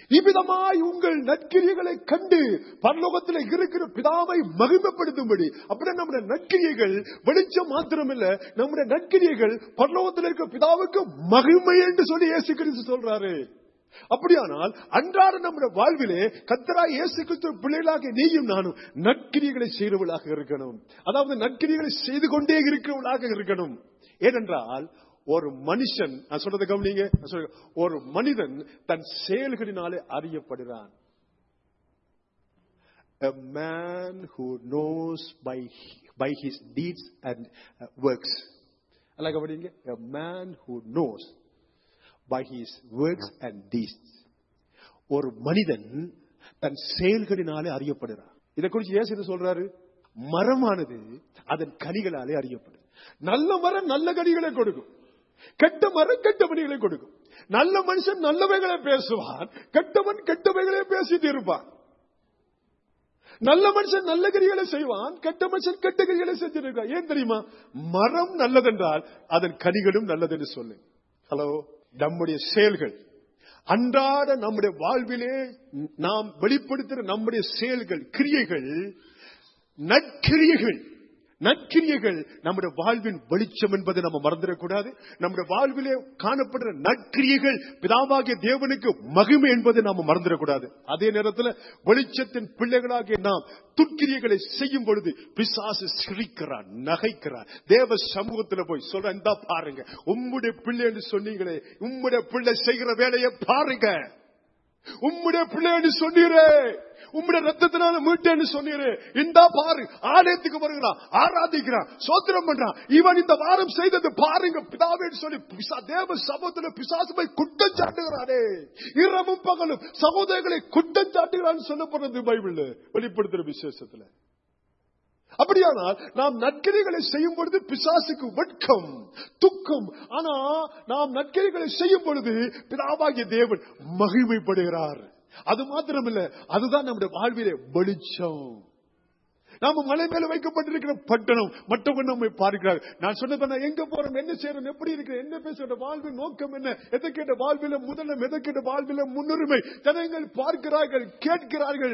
இவ்விதமாய் உங்கள் நற்கிரியைகளை கண்டு பரலோகத்தில் இருக்கிற பிதாவை மகிமைப்படுத்தும்படி அப்படியே நம்முடைய நற்கிரியைகள் வெளிச்சம் மாத்திரமில்ல நம்முடைய நற்கிரியைகள் பரலோகத்தில் இருக்கிற பிதாவுக்கு மகிமை என்று சொல்லி இயேசு கிறிஸ்து சொல்றாரு அப்படியானால் அன்றாட நம்முடைய வாழ்விலே கத்தராய் இயேசு கிறிஸ்து பிள்ளைகளாக நீயும் நானும் நற்கிரியைகளை செய்கிறவளாக இருக்கணும் அதாவது நற்கிரியைகளை செய்து கொண்டே இருக்கிறவளாக இருக்கணும் ஏனென்றால் ஒரு மனுஷன் நான் சொல்றதை கவனிங்க நான் சொல்றேன், ஒரு மனிதன் தன் செயல்களினாலே அறியப்படுகிறான் a man who knows by by his deeds and uh, works அல்ல கவனிங்க a man who knows by his works and deeds ஒரு மனிதன் தன் செயல்களினாலே அறியப்படுகிறான் இதை குறித்து ஏசு என்ன சொல்றாரு மரமானது அதன் கனிகளாலே அறியப்படும் நல்ல மரம் நல்ல கனிகளை கொடுக்கும் கெட்ட மரம் கெட்ட கனிகளை கொடுக்கும் நல்ல மனுஷன் நல்லவைகளை பேசுவான் கெட்டவன் கெட்டவைகளை பேசிட்டு இருப்பான் நல்ல மனுஷன் நல்ல கரிகளை செய்வான் கெட்ட மனுஷன் கெட்ட கரிகளை செஞ்சிருக்கான் ஏன் தெரியுமா மரம் நல்லதென்றால் அதன் கனிகளும் நல்லதென்று சொல்லு ஹலோ நம்முடைய செயல்கள் அன்றாட நம்முடைய வாழ்விலே நாம் வெளிப்படுத்துகிற நம்முடைய செயல்கள் கிரியைகள் நற்கிரியைகள் நற்கிரியைகள் நம்முடைய வாழ்வின் வெளிச்சம் என்பதை நம்ம மறந்துடக்கூடாது நம்முடைய வாழ்விலே காணப்படுற நற்கிரியைகள் பிதாவாகிய தேவனுக்கு மகிமை என்பதை நாம மறந்துடக்கூடாது அதே நேரத்தில் வெளிச்சத்தின் பிள்ளைகளாகிய நாம் துக்கிரியைகளை செய்யும் பொழுது பிசாசு சிரிக்கிறான் நகைக்கிறான் தேவ சமூகத்துல போய் சொல்ற இந்த பாருங்க உம்முடைய பிள்ளை என்று சொன்னீங்களே உம்முடைய பிள்ளை செய்கிற வேலையை பாருங்க உம்முடைய பிள்ளைன்னு சொன்னீரே உம்முடைய ரத்தத்தினால மீட்டேன்னு சொன்னீரே இந்தா பாரு ஆலயத்துக்கு வருகிறான் ஆராதிக்கிறான் சோத்திரம் பண்றான் இவன் இந்த வாரம் செய்தது பாருங்க பிதாவேன்னு சொல்லி பிசா- தேவ சமூகத்துல பிசாசுமை குற்றம் சாட்டுகிறானே இரவும் பகலும் சகோதரர்களை குற்றம் சாட்டுகிறான்னு சொல்லப்படுறது பைபிள் வெளிப்படுத்துற விசேஷத்துல அப்படியானால் நாம் நற்கிரிகளை செய்யும் பொழுது பிசாசுக்கு வெட்கம் துக்கம் ஆனா நாம் நற்கிரிகளை செய்யும் பொழுது பிதாவாகிய தேவன் மகிமைப்படுகிறார் அது மாத்திரமில்ல அதுதான் நம்முடைய வாழ்விலே வெளிச்சம் நாம மலை மேல வைக்கப்பட்டிருக்கிற பட்டணம் மற்றவன் நம்மை பார்க்கிறார் நான் சொன்னது நான் எங்க போறோம் என்ன செய்யறோம் எப்படி இருக்கிறேன் என்ன பேசுற வாழ்வின் நோக்கம் என்ன எதை கேட்ட வாழ்வில முதலம் எதை கேட்ட வாழ்வில முன்னுரிமை ஜனங்கள் பார்க்கிறார்கள் கேட்கிறார்கள்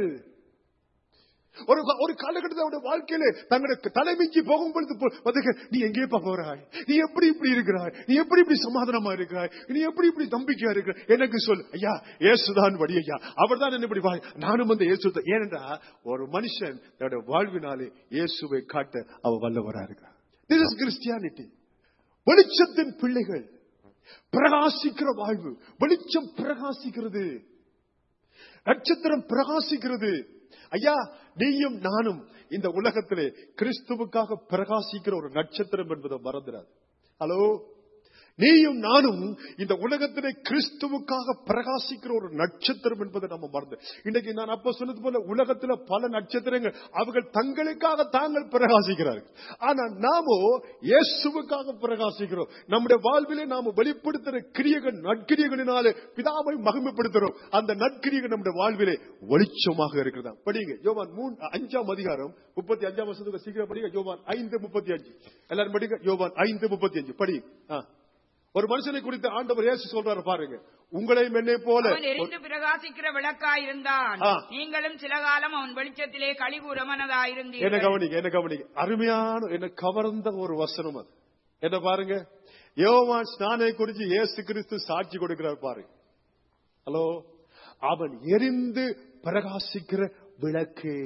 ஒரு ஒரு காலகட்டத்தில் அவருடைய வாழ்க்கையில தங்களுடைய தலைமைக்கு போகும் பொழுது போ- வந்துங்க, நீ எங்கேப்பா போறாய் நீ எப்படி இப்படி இருக்கிறாய் நீ எப்படி இப்படி சமாதானமா இருக்கிறாய் நீ எப்படி இப்படி நம்பிக்கையா இருக்கிற எனக்கு சொல் ஐயா இயேசுதான் வழி ஐயா அவர் தான் என்ன இப்படி வா நானும் வந்து இயேசு தான். ஏனென்றா ஒரு மனுஷன் தன்னுடைய வாழ்வினாலே இயேசுவை காட்ட அவர் வல்லவரா இருக்கிறார் This is Christianity. வெளிச்சத்தின் பிள்ளைகள் பிரகாசிக்கிற வாழ்வு வெளிச்சம் பிரகாசிக்கிறது நட்சத்திரம் பிரகாசிக்கிறது ஐயா நீயும் நானும் இந்த உலகத்திலே கிறிஸ்துவுக்காக பிரகாசிக்கிற ஒரு நட்சத்திரம் என்பதை மறந்துடாது ஹலோ நீயும் நானும் இந்த உலகத்திலே கிறிஸ்துவுக்காக பிரகாசிக்கிற ஒரு நட்சத்திரம் என்பதை நம்ம மறந்து இன்னைக்கு நான் அப்ப சொன்னது போல உலகத்துல பல நட்சத்திரங்கள் அவர்கள் தங்களுக்காக தாங்கள் பிரகாசிக்கிறார்கள் ஆனா நாமோ இயேசுவுக்காக பிரகாசிக்கிறோம் நம்முடைய வாழ்விலே நாம வெளிப்படுத்துற கிரியைகள் நற்கிரியைகளினாலே பிதாவை மகிமைப்படுத்துறோம் அந்த நற்கிரியைகள் நம்முடைய வாழ்விலே வெளிச்சமாக இருக்கிறதா படிங்க யோவான் மூணு அஞ்சாம் அதிகாரம் முப்பத்தி அஞ்சாம் வருஷத்துக்கு சீக்கிரம் படிங்க யோவான் ஐந்து முப்பத்தி அஞ்சு எல்லாரும் படிங்க யோவான் ஐந்து முப்பத்தி அஞ்சு படி ஆ. ஒரு மனுஷனை குறித்து ஆண்டவர் இயேசு சொல்றாரு பாருங்க உங்களையும் என்னை போல அவன் எரிந்து பிரகாசிக்கிற விளக்காயிருந்தான் ஆ. நீங்களும் சில காலம் அவன் வெளிச்சத்திலே கழிகூற என்ன மனதாயிருந்தீர்கள் கவனிங்க என்ன கவனிங்க அருமையான என்ன கவர்ந்த ஒரு வசனம் அது என்ன பாருங்க யோவான் ஸ்நானை குறித்து இயேசு கிறிஸ்து சாட்சி கொடுக்கிறார் பாருங்க ஹலோ அவன் எரிந்து பிரகாசிக்கிற விளக்கு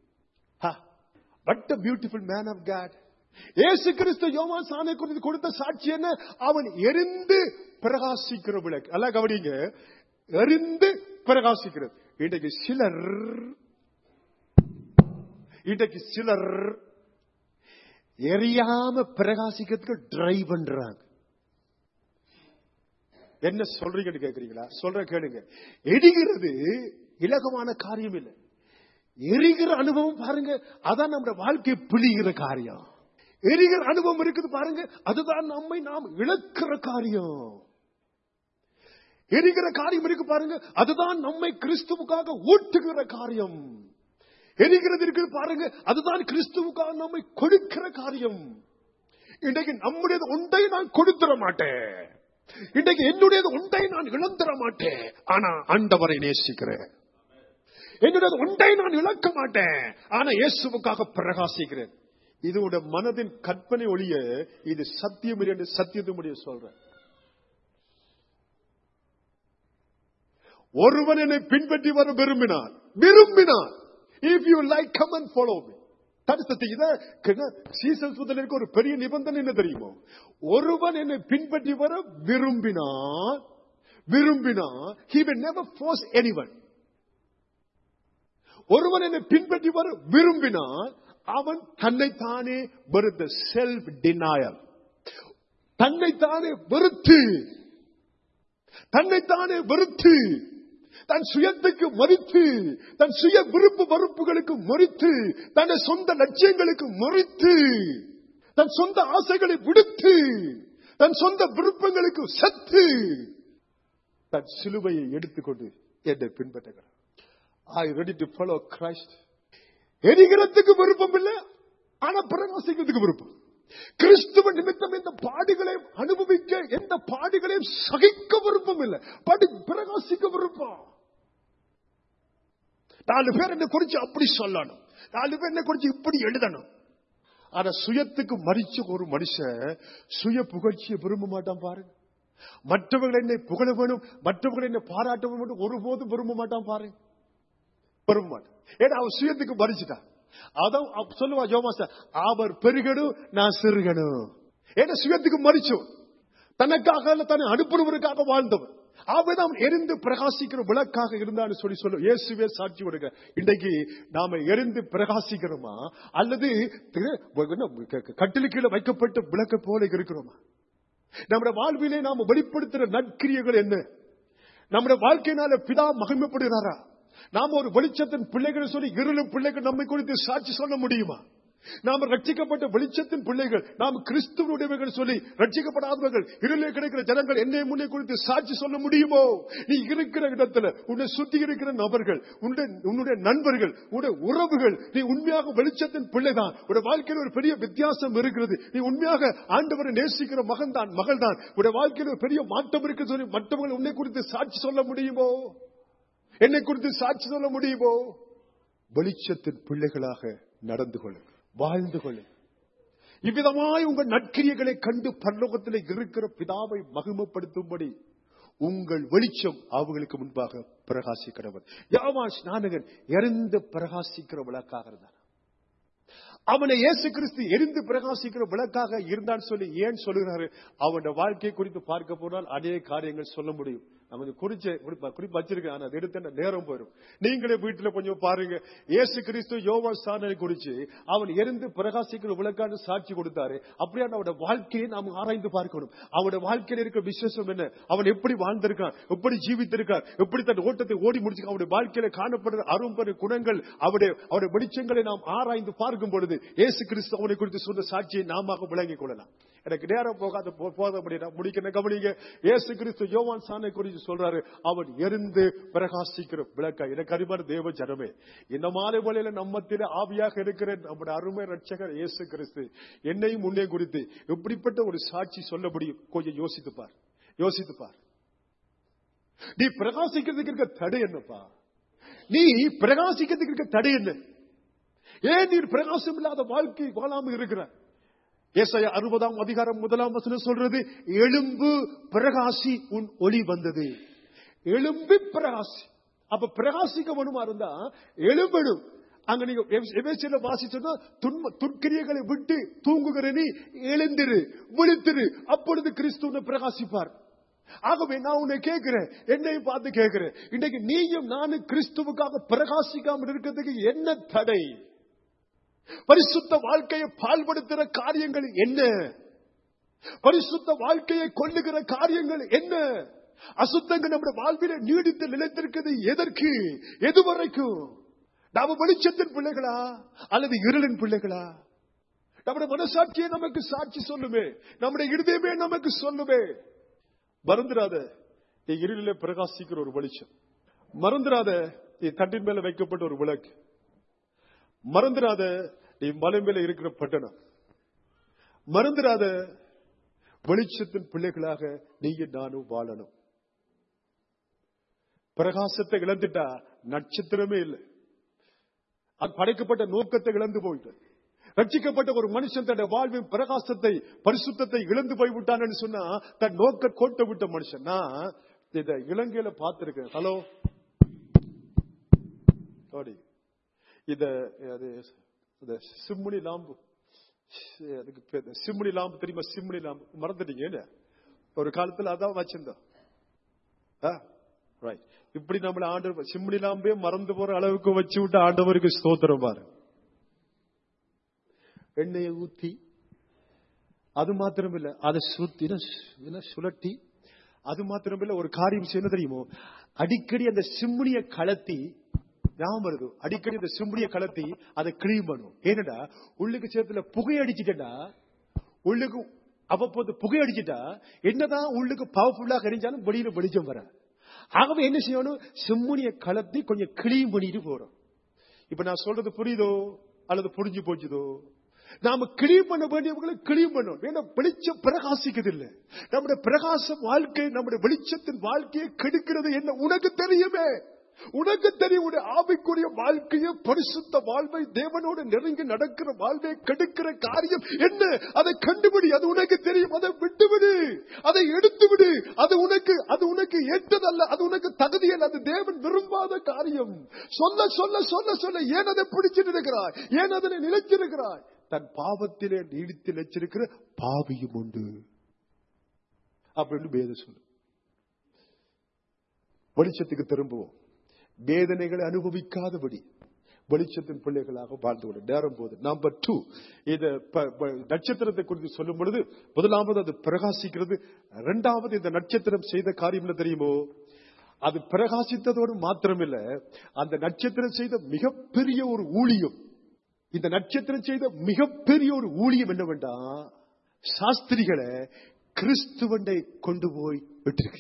but beautiful man of God இயேசு கிறிஸ்து யோவான் சாணை குறித்து கொடுத்த சாட்சி என்ன அவன் எரிந்து பிரகாசிக்கிற விளக்கு அல்ல கவனிங்க எரிந்து பிரகாசிக்கிறது இன்றைக்கு சிலர் இன்றைக்கு சிலர் எரியாம பிரகாசிக்கிறதுக்கு ட்ரை பண்றாங்க என்ன சொல்றீங்கன்னு கேக்குறீங்களா சொல்ற கேளுங்க எரிகிறது இலகுவான காரியம் இல்லை எரிகிற அனுபவம் பாருங்க அதான் நம்முடைய வாழ்க்கையை பிழிகிற காரியம் எரிகிற அனுபவம் இருக்குது பாருங்க அதுதான் நம்மை நாம் இழக்கிற காரியம் எரிகிற காரியம் இருக்கு பாருங்க அதுதான் நம்மை கிறிஸ்துவுக்காக ஊட்டுகிற காரியம் எரிகிறது இருக்குது பாருங்க அதுதான் கிறிஸ்துவுக்காக நம்மை கொடுக்கிற காரியம் இன்றைக்கு நம்முடைய ஒன்றை நான் கொடுத்துட மாட்டேன் இன்றைக்கு என்னுடையது ஒன்றை நான் இழந்துட மாட்டேன் ஆனா ஆண்டவரை நேசிக்கிறேன் என்னுடையது ஒன்றை நான் இழக்க மாட்டேன் ஆனா இயேசுவுக்காக பிரகாசிக்கிறேன் இது உடைய மனதின் கற்பனை ஒளிய இது சத்தியம் இல்லை என்று சத்தியத்தை முடிய சொல்றேன் ஒருவன் என்னை பின்பற்றி வர விரும்பினான் விரும்பினான் if you like come and follow me சீசல் ஒரு பெரிய நிபந்தனை என்ன தெரியுமோ ஒருவன் என்னை பின்பற்றி வர விரும்பினான் விரும்பினா he will never force anyone ஒருவன் என்னை பின்பற்றி வர விரும்பினால் அவன் தன்னைத்தானே வெறுத்த செல்ஃப் டினாயல் தன்னைத்தானே வெறுத்து தன்னைத்தானே வெறுத்து தன் சுயத்துக்கு மறித்து தன் சுய விருப்பு மறுப்புகளுக்கு மறித்து தன் சொந்த லட்சியங்களுக்கு மறித்து தன் சொந்த ஆசைகளை விடுத்து தன் சொந்த விருப்பங்களுக்கு சத்து தன் சிலுவையை எடுத்துக்கொண்டு என்னை பின்பற்றுகிறார் I ready to follow Christ எரிகிறதுக்கு விருப்பம் இல்லை ஆனா பிரகாசிக்கிறதுக்கு விருப்பம் கிறிஸ்துவ நிமித்தம் இந்த பாடுகளை அனுபவிக்க எந்த பாடுகளையும் சகிக்க விருப்பம் இல்லை படி பிரகாசிக்க விருப்பம் நாலு பேர் என்ன குறிச்சு அப்படி சொல்லணும் நாலு பேர் என்ன குறிச்சு இப்படி எழுதணும் ஆனா சுயத்துக்கு மறிச்ச ஒரு மனுஷன் சுய புகழ்ச்சியை விரும்ப மாட்டான் பாருங்க மற்றவர்கள் என்னை புகழ வேணும் மற்றவர்கள் என்னை பாராட்ட வேணும் ஒருபோதும் விரும்ப மாட்டான் பாருங்க விரும்ப மாட்டான் ஏன்னா அவன் சுயத்துக்கு மறிச்சுட்டான் அதான் அவ- சொல்லுவா ஜோமாச அவர் பெருகணும் நான் சிறுகணும் ஏன்னா சுயத்துக்கு மறிச்சோம் தனக்காக அல்ல தன்னை அனுப்புறவருக்காக வாழ்ந்தவன் அவன் அவன் எரிந்து பிரகாசிக்கிற விளக்காக இருந்தான்னு சொல்லி சொல்ல இயேசுவே சாட்சி கொடுக்க இன்றைக்கு நாம எரிந்து பிரகாசிக்கிறோமா அல்லது திரு- என்ன, க- கட்டிலு கீழே வைக்கப்பட்ட விளக்க போல இருக்கிறோமா நம்முடைய வாழ்விலே நாம வெளிப்படுத்துற நற்கிரியைகள் என்ன நம்முடைய வாழ்க்கையினால பிதா மகிமைப்படுகிறாரா நாம ஒரு வெளிச்சத்தின் பிள்ளைகள் சொல்லி இருளும் பிள்ளைகள் நம்மை குறித்து சாட்சி சொல்ல முடியுமா நாம ரட்சிக்கப்பட்ட வெளிச்சத்தின் பிள்ளைகள் நாம் கிறிஸ்துவனுடையவர்கள் சொல்லி ரட்சிக்கப்படாதவர்கள் இருளே கிடைக்கிற ஜனங்கள் என்னை முன்னே குறித்து சாட்சி சொல்ல முடியுமோ நீ இருக்கிற இடத்துல உன்னை சுத்தி இருக்கிற நபர்கள் உன்னுடைய உன்னுடைய நண்பர்கள் உன்னுடைய உறவுகள் நீ உண்மையாக வெளிச்சத்தின் பிள்ளைதான் உடைய வாழ்க்கையில் ஒரு பெரிய வித்தியாசம் இருக்கிறது நீ உண்மையாக ஆண்டவரை நேசிக்கிற மகன் தான் மகள் தான் உடைய வாழ்க்கையில் ஒரு பெரிய மாற்றம் இருக்கு சொல்லி மற்றவர்கள் உன்னை குறித்து சாட்சி சொல்ல முடியுமோ என்னை குறித்து சாட்சி சொல்ல முடியுமோ வெளிச்சத்தின் பிள்ளைகளாக நடந்து கொள்ளுங்கள் வாழ்ந்து கொள்ளுங்கள் இவ்விதமாய் உங்கள் நற்கிரியைகளை கண்டு பரலோகத்தில் இருக்கிற பிதாவை மகிமைப்படுத்தும்படி உங்கள் வெளிச்சம் அவர்களுக்கு முன்பாக பிரகாசிக்கிறவர் யாவா ஸ்நானகன் எரிந்து பிரகாசிக்கிற விளக்காக இருந்தார் அவனை இயேசு கிறிஸ்து எரிந்து பிரகாசிக்கிற விளக்காக இருந்தான்னு சொல்லி ஏன் சொல்லுகிறாரு அவனுடைய வாழ்க்கை குறித்து பார்க்க போனால் அநேக காரியங்கள் சொல்ல முடியும் நம்ம குறிச்ச குறிப்பு வச்சிருக்கேன் ஆனா அது எடுத்த நேரம் போயிடும் நீங்களே வீட்டுல கொஞ்சம் பாருங்க இயேசு கிறிஸ்து யோவா சாணனை குறிச்சு அவன் எரிந்து பிரகாசிக்கிற விளக்கான்னு சாட்சி கொடுத்தாரு அப்படியான அவனுடைய வாழ்க்கையை நாம் ஆராய்ந்து பார்க்கணும் அவனுடைய வாழ்க்கையில் இருக்கிற விசேஷம் என்ன அவன் எப்படி வாழ்ந்திருக்கான் எப்படி ஜீவித்திருக்கான் எப்படி தன் ஓட்டத்தை ஓடி முடிச்சு அவனுடைய வாழ்க்கையில காணப்படுற அரும்பெரு குணங்கள் அவருடைய அவருடைய வெளிச்சங்களை நாம் ஆராய்ந்து பார்க்கும் பொழுது இயேசு கிறிஸ்து அவனை குறித்து சொன்ன சாட்சியை நாம விளங்கிக் கொள்ளலாம் எனக்கு நேரம் போகாத போ- போத முடியும் முடிக்கிற கவனிங்க இயேசு கிறிஸ்து யோவான் சானை குறித்து சொல்றாரு அவன் எரிந்து பிரகாசிக்கிற விளக்கா எனக்கு அருமையான தேவ ஜனமே இந்த மாலை வேளையில நம்மத்தில ஆவியாக இருக்கிற நம்முடைய அருமை ரட்சகர் இயேசு கிறிஸ்து என்னையும் உன்னை குறித்து எப்படிப்பட்ட ஒரு சாட்சி சொல்ல முடியும் கொஞ்சம் யோசித்து பார் யோசித்து பார் நீ பிரகாசிக்கிறதுக்கு இருக்க தடை என்னப்பா நீ பிரகாசிக்கிறதுக்கு இருக்க தடை என்ன ஏன் நீ பிரகாசம் இல்லாத வாழ்க்கை வாழாமல் இருக்கிற ஏசாயா அறுபதாம் அதிகாரம் முதலாம் வசனம் சொல்றது எலும்பு பிரகாசி உன் ஒளி வந்தது எலும்பு பிரகாசி அப்ப பிரகாசிக்க வேணுமா இருந்தா எழும்பணும் அங்க நீங்க எவேசியில வாசிச்சோன்னா துன்ப துர்க்கிரியைகளை விட்டு தூங்குகிற நீ எழுந்திரு விழித்திரு அப்பொழுது கிறிஸ்து உன்னை பிரகாசிப்பார் ஆகவே நான் உன்னை கேட்கிறேன் என்னையும் பார்த்து கேட்கிறேன் இன்னைக்கு நீயும் நானும் கிறிஸ்துவுக்காக பிரகாசிக்காமல் இருக்கிறதுக்கு என்ன தடை பரிசுத்த வாழ்க்கையை பால்படுத்துகிற காரியங்கள் என்ன பரிசுத்த வாழ்க்கையை கொல்லுகிற காரியங்கள் என்ன அசுத்தங்கள் நம்முடைய வாழ்வில நீடித்து நிலைத்திருக்கிறது எதற்கு எதுவரைக்கும் நாம வெளிச்சத்தின் பிள்ளைகளா அல்லது இருளின் பிள்ளைகளா நம்முடைய மனசாட்சியை நமக்கு சாட்சி சொல்லுமே நம்முடைய இருதயமே நமக்கு சொல்லுமே மறந்துடாத நீ இருளிலே பிரகாசிக்கிற ஒரு வெளிச்சம் மறந்துடாத நீ தட்டின் மேல வைக்கப்பட்ட ஒரு விளக்கு மறந்துடாத நீ மலை மேல இருக்கிற பட்டணம் மறந்துடாத வெளிச்சத்தின் பிள்ளைகளாக நீயும் நானும் வாழணும் பிரகாசத்தை இழந்துட்டா நட்சத்திரமே இல்லை அது படைக்கப்பட்ட நோக்கத்தை இழந்து போயிட்டு ரட்சிக்கப்பட்ட ஒரு மனுஷன் தன்னுடைய வாழ்வின் பிரகாசத்தை பரிசுத்தத்தை இழந்து போய்விட்டான்னு சொன்னா தன் நோக்க கோட்டை விட்ட மனுஷன் நான் இத இலங்கையில பார்த்திருக்கேன் ஹலோ சாரி இத அது இந்த சிம்முனி லாம்பு அதுக்கு பேர் சிம்முனி லாம்பு தெரியுமா சிம்முனி லாம்பு மறந்துட்டீங்க என்ன? ஒரு காலத்துல அதான் வச்சிருந்தோம் ரைட் இப்படி நம்மள ஆண்டவர் சிம்முனி லாம்பே மறந்து போற அளவுக்கு வச்சு விட்டு ஆண்டவருக்கு ஸ்தோத்திரம் பாரு எண்ணெயை ஊத்தி அது மாத்திரம் இல்ல அதை சுத்தி என்ன சுழட்டி அது மாத்திரம் இல்ல ஒரு காரியம் செய்ய தெரியுமோ அடிக்கடி அந்த சிம்முனிய கலத்தி ஞாபகம் வருது அடிக்கடி அந்த சிம்முனிய கலத்தி அதை கிளீன் பண்ணும் ஏனடா உள்ளுக்கு சேர்த்துல புகை அடிச்சுட்டா உள்ளுக்கு அவ்வப்போது புகை அடிச்சுட்டா என்னதான் உள்ளுக்கு பவர்ஃபுல்லா கரிஞ்சாலும் வெளியில வெளிச்சம் வர ஆகவே என்ன செய்யணும் செம்முனிய கலத்தி கொஞ்சம் கிளீன் பண்ணிட்டு போறோம் இப்ப நான் சொல்றது புரியுதோ அல்லது புரிஞ்சு போச்சுதோ நாம கிளீன் பண்ண வேண்டியவங்களை கிளீன் பண்ணணும் ஏன்னா வெளிச்சம் பிரகாசிக்கிறது இல்ல நம்முடைய பிரகாச வாழ்க்கை நம்முடைய வெளிச்சத்தின் வாழ்க்கையை கெடுக்கிறது என்ன உனக்கு தெரியுமே உனக்கு தெரியும் உடைய ஆவிக்குரிய வாழ்க்கையை பரிசுத்த வாழ்வை தேவனோடு நெருங்கி நடக்கிற வாழ்வை கெடுக்கிற காரியம் என்ன அதை கண்டுபிடி அது உனக்கு தெரியும் அதை விட்டுவிடு அதை எடுத்து விடு அது உனக்கு அது உனக்கு ஏற்றதல்ல அது உனக்கு தகுதியல்ல அது தேவன் விரும்பாத காரியம் சொல்ல சொல்ல சொல்ல சொல்ல ஏன் அதை பிடிச்சிட்டு இருக்கிறாய் ஏன் அதனை நிலைச்சிருக்கிறாய் தன் பாவத்திலே நீடித்து நிலைச்சிருக்கிற பாவியும் உண்டு அப்படின்னு பேத சொல்லு வெளிச்சத்துக்கு திரும்புவோம் வேதனைகளை அனுபவிக்காதபடி வெளிச்சத்தின் பிள்ளைகளாக வாழ்ந்து கொண்டு நேரம் போது நம்பர் டூ இது ப- ப- நட்சத்திரத்தை குறித்து சொல்லும் பொழுது முதலாவது அது பிரகாசிக்கிறது இரண்டாவது இந்த நட்சத்திரம் செய்த காரியம் என்ன தெரியுமோ அது பிரகாசித்ததோடு மாத்திரமில்ல அந்த நட்சத்திரம் செய்த மிகப்பெரிய ஒரு ஊழியம் இந்த நட்சத்திரம் செய்த மிகப்பெரிய ஒரு ஊழியம் என்னவென்றா சாஸ்திரிகளை கிறிஸ்துவண்டை கொண்டு போய் விட்டிருக்கு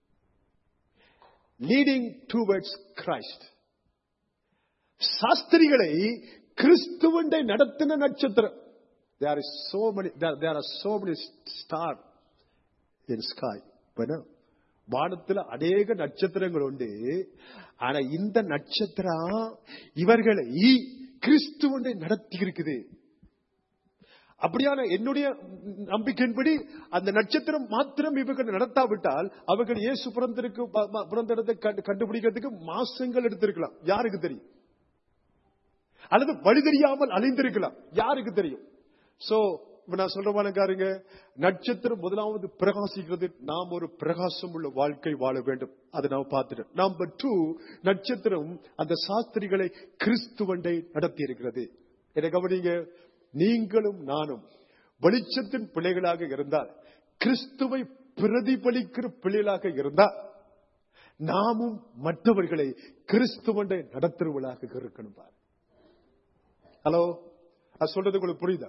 லீடிங் டுவர்ட்ஸ் கிரைஸ்ட் சாஸ்திரிகளை கிறிஸ்துவண்டை நடத்தின நட்சத்திரம் there is so many there, there are so many star in sky but வானத்துல அநேக நட்சத்திரங்கள் உண்டு ஆனா இந்த நட்சத்திரம் இவர்களை கிறிஸ்துவண்டை நடத்தி இருக்குது அப்படியான என்னுடைய நம்பிக்கையின்படி அந்த நட்சத்திரம் மாத்திரம் இவர்கள் நடத்தாவிட்டால் அவர்கள் இயேசு பிறந்திருக்கு ப- ப- பிறந்த இடத்தை கண்டு- கண்டுபிடிக்கிறதுக்கு மாசங்கள் எடுத்திருக்கலாம் யாருக்கு தெரியும் அல்லது வழி தெரியாமல் அழிந்திருக்கலாம் யாருக்கு தெரியும் சோ இப்ப நான் சொல்றவானுக்காருங்க நட்சத்திரம் முதலாவது பிரகாசிக்கிறது நாம் ஒரு பிரகாசம் உள்ள வாழ்க்கை வாழ வேண்டும் அதை நாம் பார்த்துட்டோம் நம்பர் டூ நட்சத்திரம் அந்த சாஸ்திரிகளை கிறிஸ்துவண்டை நடத்தி இருக்கிறது என கவனிங்க நீங்களும் நானும் வெளிச்சத்தின் பிள்ளைகளாக இருந்தால் கிறிஸ்துவை பிரதிபலிக்கிற பிள்ளைகளாக இருந்தால் நாமும் மற்றவர்களை கிறிஸ்துவண்டை நடத்துறவர்களாக இருக்கணும் பாரு ஹலோ அது சொல்றது உங்களுக்கு புரியுதா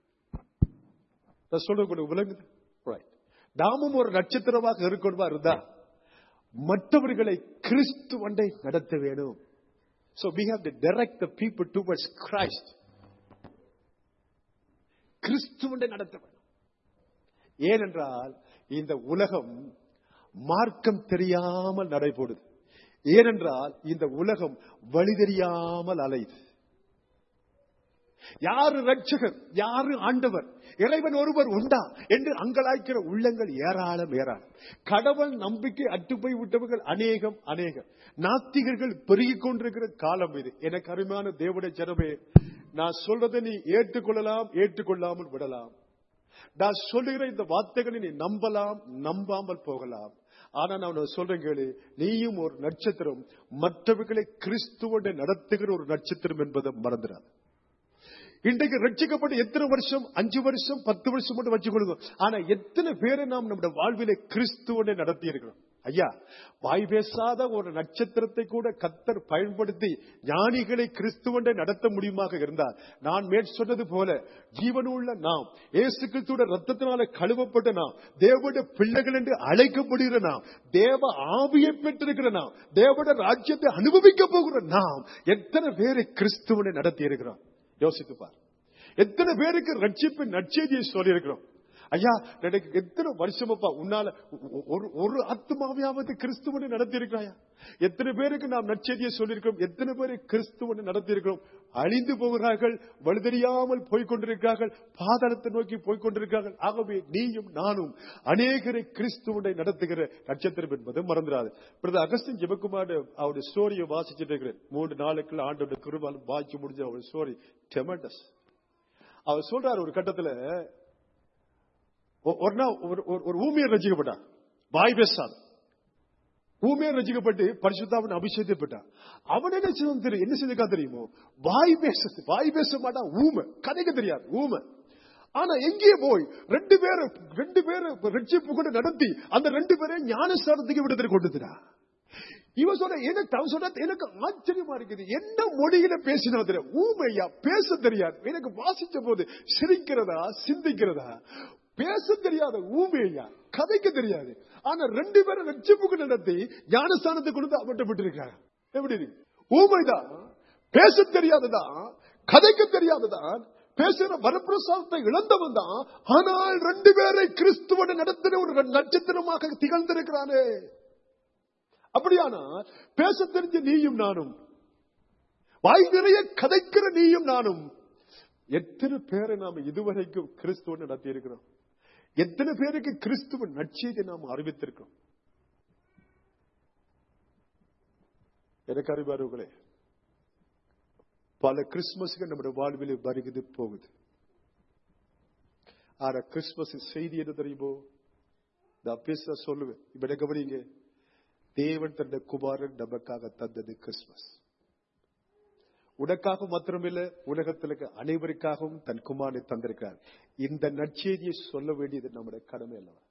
நான் சொல்றது உங்களுக்கு விளங்குது Right. நாமும் ஒரு நட்சத்திரமாக இருக்கணுமா இருந்தா மற்றவர்களை கிறிஸ்துவண்டை நடத்த வேணும் So we have to direct the people towards Christ. கிறிஸ்துவண்டை நடத்த வேணும் ஏனென்றால் இந்த உலகம் மார்க்கம் தெரியாமல் நடைபோடுது ஏனென்றால் இந்த உலகம் வழி தெரியாமல் அலையுது யாரு ரட்சகர் யாரு ஆண்டவர் இறைவன் ஒருவர் உண்டா என்று அங்கலாய்க்கிற உள்ளங்கள் ஏராளம் ஏராளம் கடவுள் நம்பிக்கை அற்றுப்போய் விட்டவர்கள் அநேகம் அநேகம் நாத்திகர்கள் பெருகிக் கொண்டிருக்கிற காலம் இது எனக்கு அருமையான தேவடைய ஜனமே நான் சொல்றதை நீ ஏற்றுக்கொள்ளலாம் ஏற்றுக்கொள்ளாமல் விடலாம் நான் சொல்லுகிற இந்த வார்த்தைகளை நீ நம்பலாம் நம்பாமல் போகலாம் ஆனா நான் உனக்கு சொல்றேன் கேளு நீயும் ஒரு நட்சத்திரம் மற்றவர்களை கிறிஸ்துவோட நடத்துகிற ஒரு நட்சத்திரம் என்பதை மறந்துடாது இன்றைக்கு ரட்சிக்கப்பட்டு எத்தனை வருஷம் அஞ்சு வருஷம் பத்து வருஷம் மட்டும் வச்சுக்கொள்ளுங்க ஆனா எத்தனை பேரை நாம் நம்முடைய வாழ்விலே கிறிஸ்துவனை நடத்தி இருக்கிறோம் ஐயா வாய் பேசாத ஒரு நட்சத்திரத்தை கூட கத்தர் பயன்படுத்தி ஞானிகளை கிறிஸ்துவனை நடத்த முடியுமாக இருந்தால் நான் மேற் சொன்னது போல ஜீவனுள்ள நாம் இயேசு கிறிஸ்துவோட ரத்தத்தினால கழுவப்பட்ட நாம் தேவனுடைய பிள்ளைகள் என்று அழைக்கப்படுகிற நாம் தேவ ஆவியை பெற்றிருக்கிற நாம் தேவனுடைய ராஜ்யத்தை அனுபவிக்க போகிற நாம் எத்தனை பேரை கிறிஸ்துவனை நடத்தி இருக்கிறோம் யோசித்து பார் எத்தனை பேருக்கு ரட்சிப்பின் நற்செய்தியை சொல்லி இருக்கிறோம் ஐயா எனக்கு எத்தனை வருஷமப்பா உன்னால ஒ- ஒரு ஒரு ஆத்மாவையாவது கிறிஸ்துவனை நடத்தி இருக்கிறாயா எத்தனை பேருக்கு நாம் நற்செய்தியை சொல்லியிருக்கிறோம் எத்தனை பேரை கிறிஸ்துவனை நடத்தி இருக்கிறோம் அழிந்து போகிறார்கள் வலுதெரியாமல் போய்கொண்டிருக்கிறார்கள் பாதாளத்தை நோக்கி போய்கொண்டிருக்கிறார்கள் ஆகவே நீயும் நானும் அநேகரை கிறிஸ்துவனை நடத்துகிற நட்சத்திரம் என்பது மறந்துடாது பிரதர் அகஸ்டின் ஜெபக்குமார் அவருடைய ஸ்டோரியை வாசிச்சுட்டு இருக்கிறேன் மூன்று நாளுக்குள்ள ஆண்டோட கிருபாலும் வாய்ச்சி முடிஞ்ச அவருடைய ஸ்டோரி டெமண்டஸ் அவர் சொல்றாரு ஒரு கட்டத்துல ஒ- ஒரு நாள் ஒரு- ஒரு- ஒரு ஊமியர் ரசிக்கப்பட்டான் வாய் பேசாது ஊமியர் ரசிக்கப்பட்டு பரிசுத்தாவின் அபிஷேகப்பட்டான் அவன் என்ன செய்வான் தெரியும் என்ன செய்திருக்கா தெரியுமோ வாய் பேச வாய் பேச மாட்டான் ஊமை கதைக்க தெரியாது ஊமை ஆனா எங்கே போய் ரெண்டு பேரும் ரெண்டு பேரும் ரட்சிப்பு கொண்டு நடத்தி அந்த ரெண்டு பேரையும் ஞானஸ்தானத்துக்கு விடுதலை கொண்டுதுடா இவன் சொல்ற எனக்கு அவன் சொல்ற எனக்கு ஆச்சரியமா இருக்குது என்ன மொழியில பேசினா தெரியும் ஊமையா பேச தெரியாது எனக்கு வாசிச்ச போது சிரிக்கிறதா சிந்திக்கிறதா பேச தெரியாத ஊமையா கதைக்க தெரியாது ஆனா ரெண்டு பேரும் ரட்சிப்புக்கு நடத்தி ஞானஸ்தானத்தை கொடுத்து அவன்கிட்ட விட்டுருக்காங்க எப்படி இருக்கு ஊமைதான் பேச தெரியாததான் கதைக்க தெரியாததான் பேசுற வரப்பிரசாதத்தை இழந்தவன் தான் ஆனால் ரெண்டு பேரை கிறிஸ்துவனை நடத்தின ஒரு நட்சத்திரமாக திகழ்ந்திருக்கிறானே அப்படியானா பேச தெரிஞ்ச நீயும் நானும் வாய் நிறைய கதைக்கிற நீயும் நானும் எத்தனை பேரை நாம இதுவரைக்கும் கிறிஸ்துவ நடத்தி இருக்கிறோம் எத்தனை பேருக்கு கிறிஸ்துவ நற்செய்தி நாம் அறிவித்திருக்கிறோம் எனக்கு அறிவார்களே பல கிறிஸ்துமஸ்கள் நம்முடைய வாழ்வில் வருகிறது போகுது ஆனா கிறிஸ்துமஸ் செய்தி என்ன தெரியுமோ நான் பேச சொல்லுவேன் இப்ப என்ன கவனிங்க தேவன் தந்த குமாரன் நமக்காக தந்தது கிறிஸ்துமஸ் உனக்காக மாத்திரமில்ல உலகத்தில் இருக்க அனைவருக்காகவும் தன் குமாரனை தந்திருக்கிறார் இந்த நற்செய்தியை சொல்ல வேண்டியது நம்முடைய கடமை அல்லவா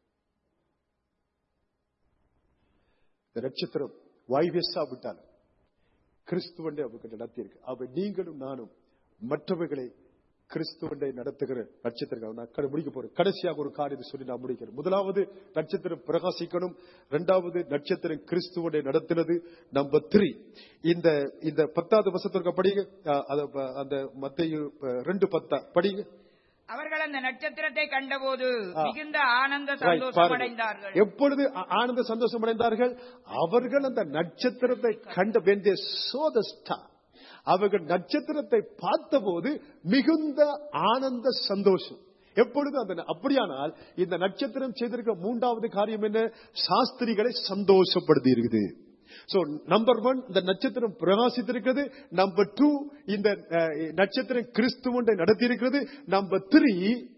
இந்த நட்சத்திரம் வாய்வேசா விட்டாலும் கிறிஸ்துவண்டை அவங்க நடத்தியிருக்கு அவ நீங்களும் நானும் மற்றவர்களை கிறிஸ்துவண்டை நடத்துகிற நட்சத்திரம் நான் கடை முடிக்க போறேன் கடைசியாக ஒரு காரியத்தை சொல்லி நான் முடிக்கிறேன் முதலாவது நட்சத்திரம் பிரகாசிக்கணும் இரண்டாவது நட்சத்திரம் கிறிஸ்துவனை நடத்தினது நம்பர் த்ரீ இந்த இந்த பத்தாவது வசத்திற்கு படிங்க அஹ், அத ப- அந்த மத்தையு அஹ், ரெண்டு பத்தா படிங்க அவர்கள் அந்த நட்சத்திரத்தை கண்டபோது ஆ. மிகுந்த ஆனந்த Right, சந்தோஷம் பாருங்க. அடைந்தார்கள் எப்பொழுது ஆ- ஆனந்த சந்தோஷம் அடைந்தார்கள் அவர்கள் அந்த நட்சத்திரத்தை கண்ட when they saw the star அவர்கள் நட்சத்திரத்தை பார்த்தபோது மிகுந்த ஆனந்த சந்தோஷம் எப்பொழுது அந்த அப்படியானால் இந்த நட்சத்திரம் செய்திருக்க மூன்றாவது காரியம் என்ன சாஸ்திரிகளை சந்தோஷப்படுத்தி இருக்குது சோ நம்பர் ஒன் இந்த நட்சத்திரம் பிரகாசித்திருக்கிறது நம்பர் டூ இந்த அஹ், நட்சத்திரம் கிறிஸ்துவனை நடத்தி இருக்கிறது நம்பர் த்ரீ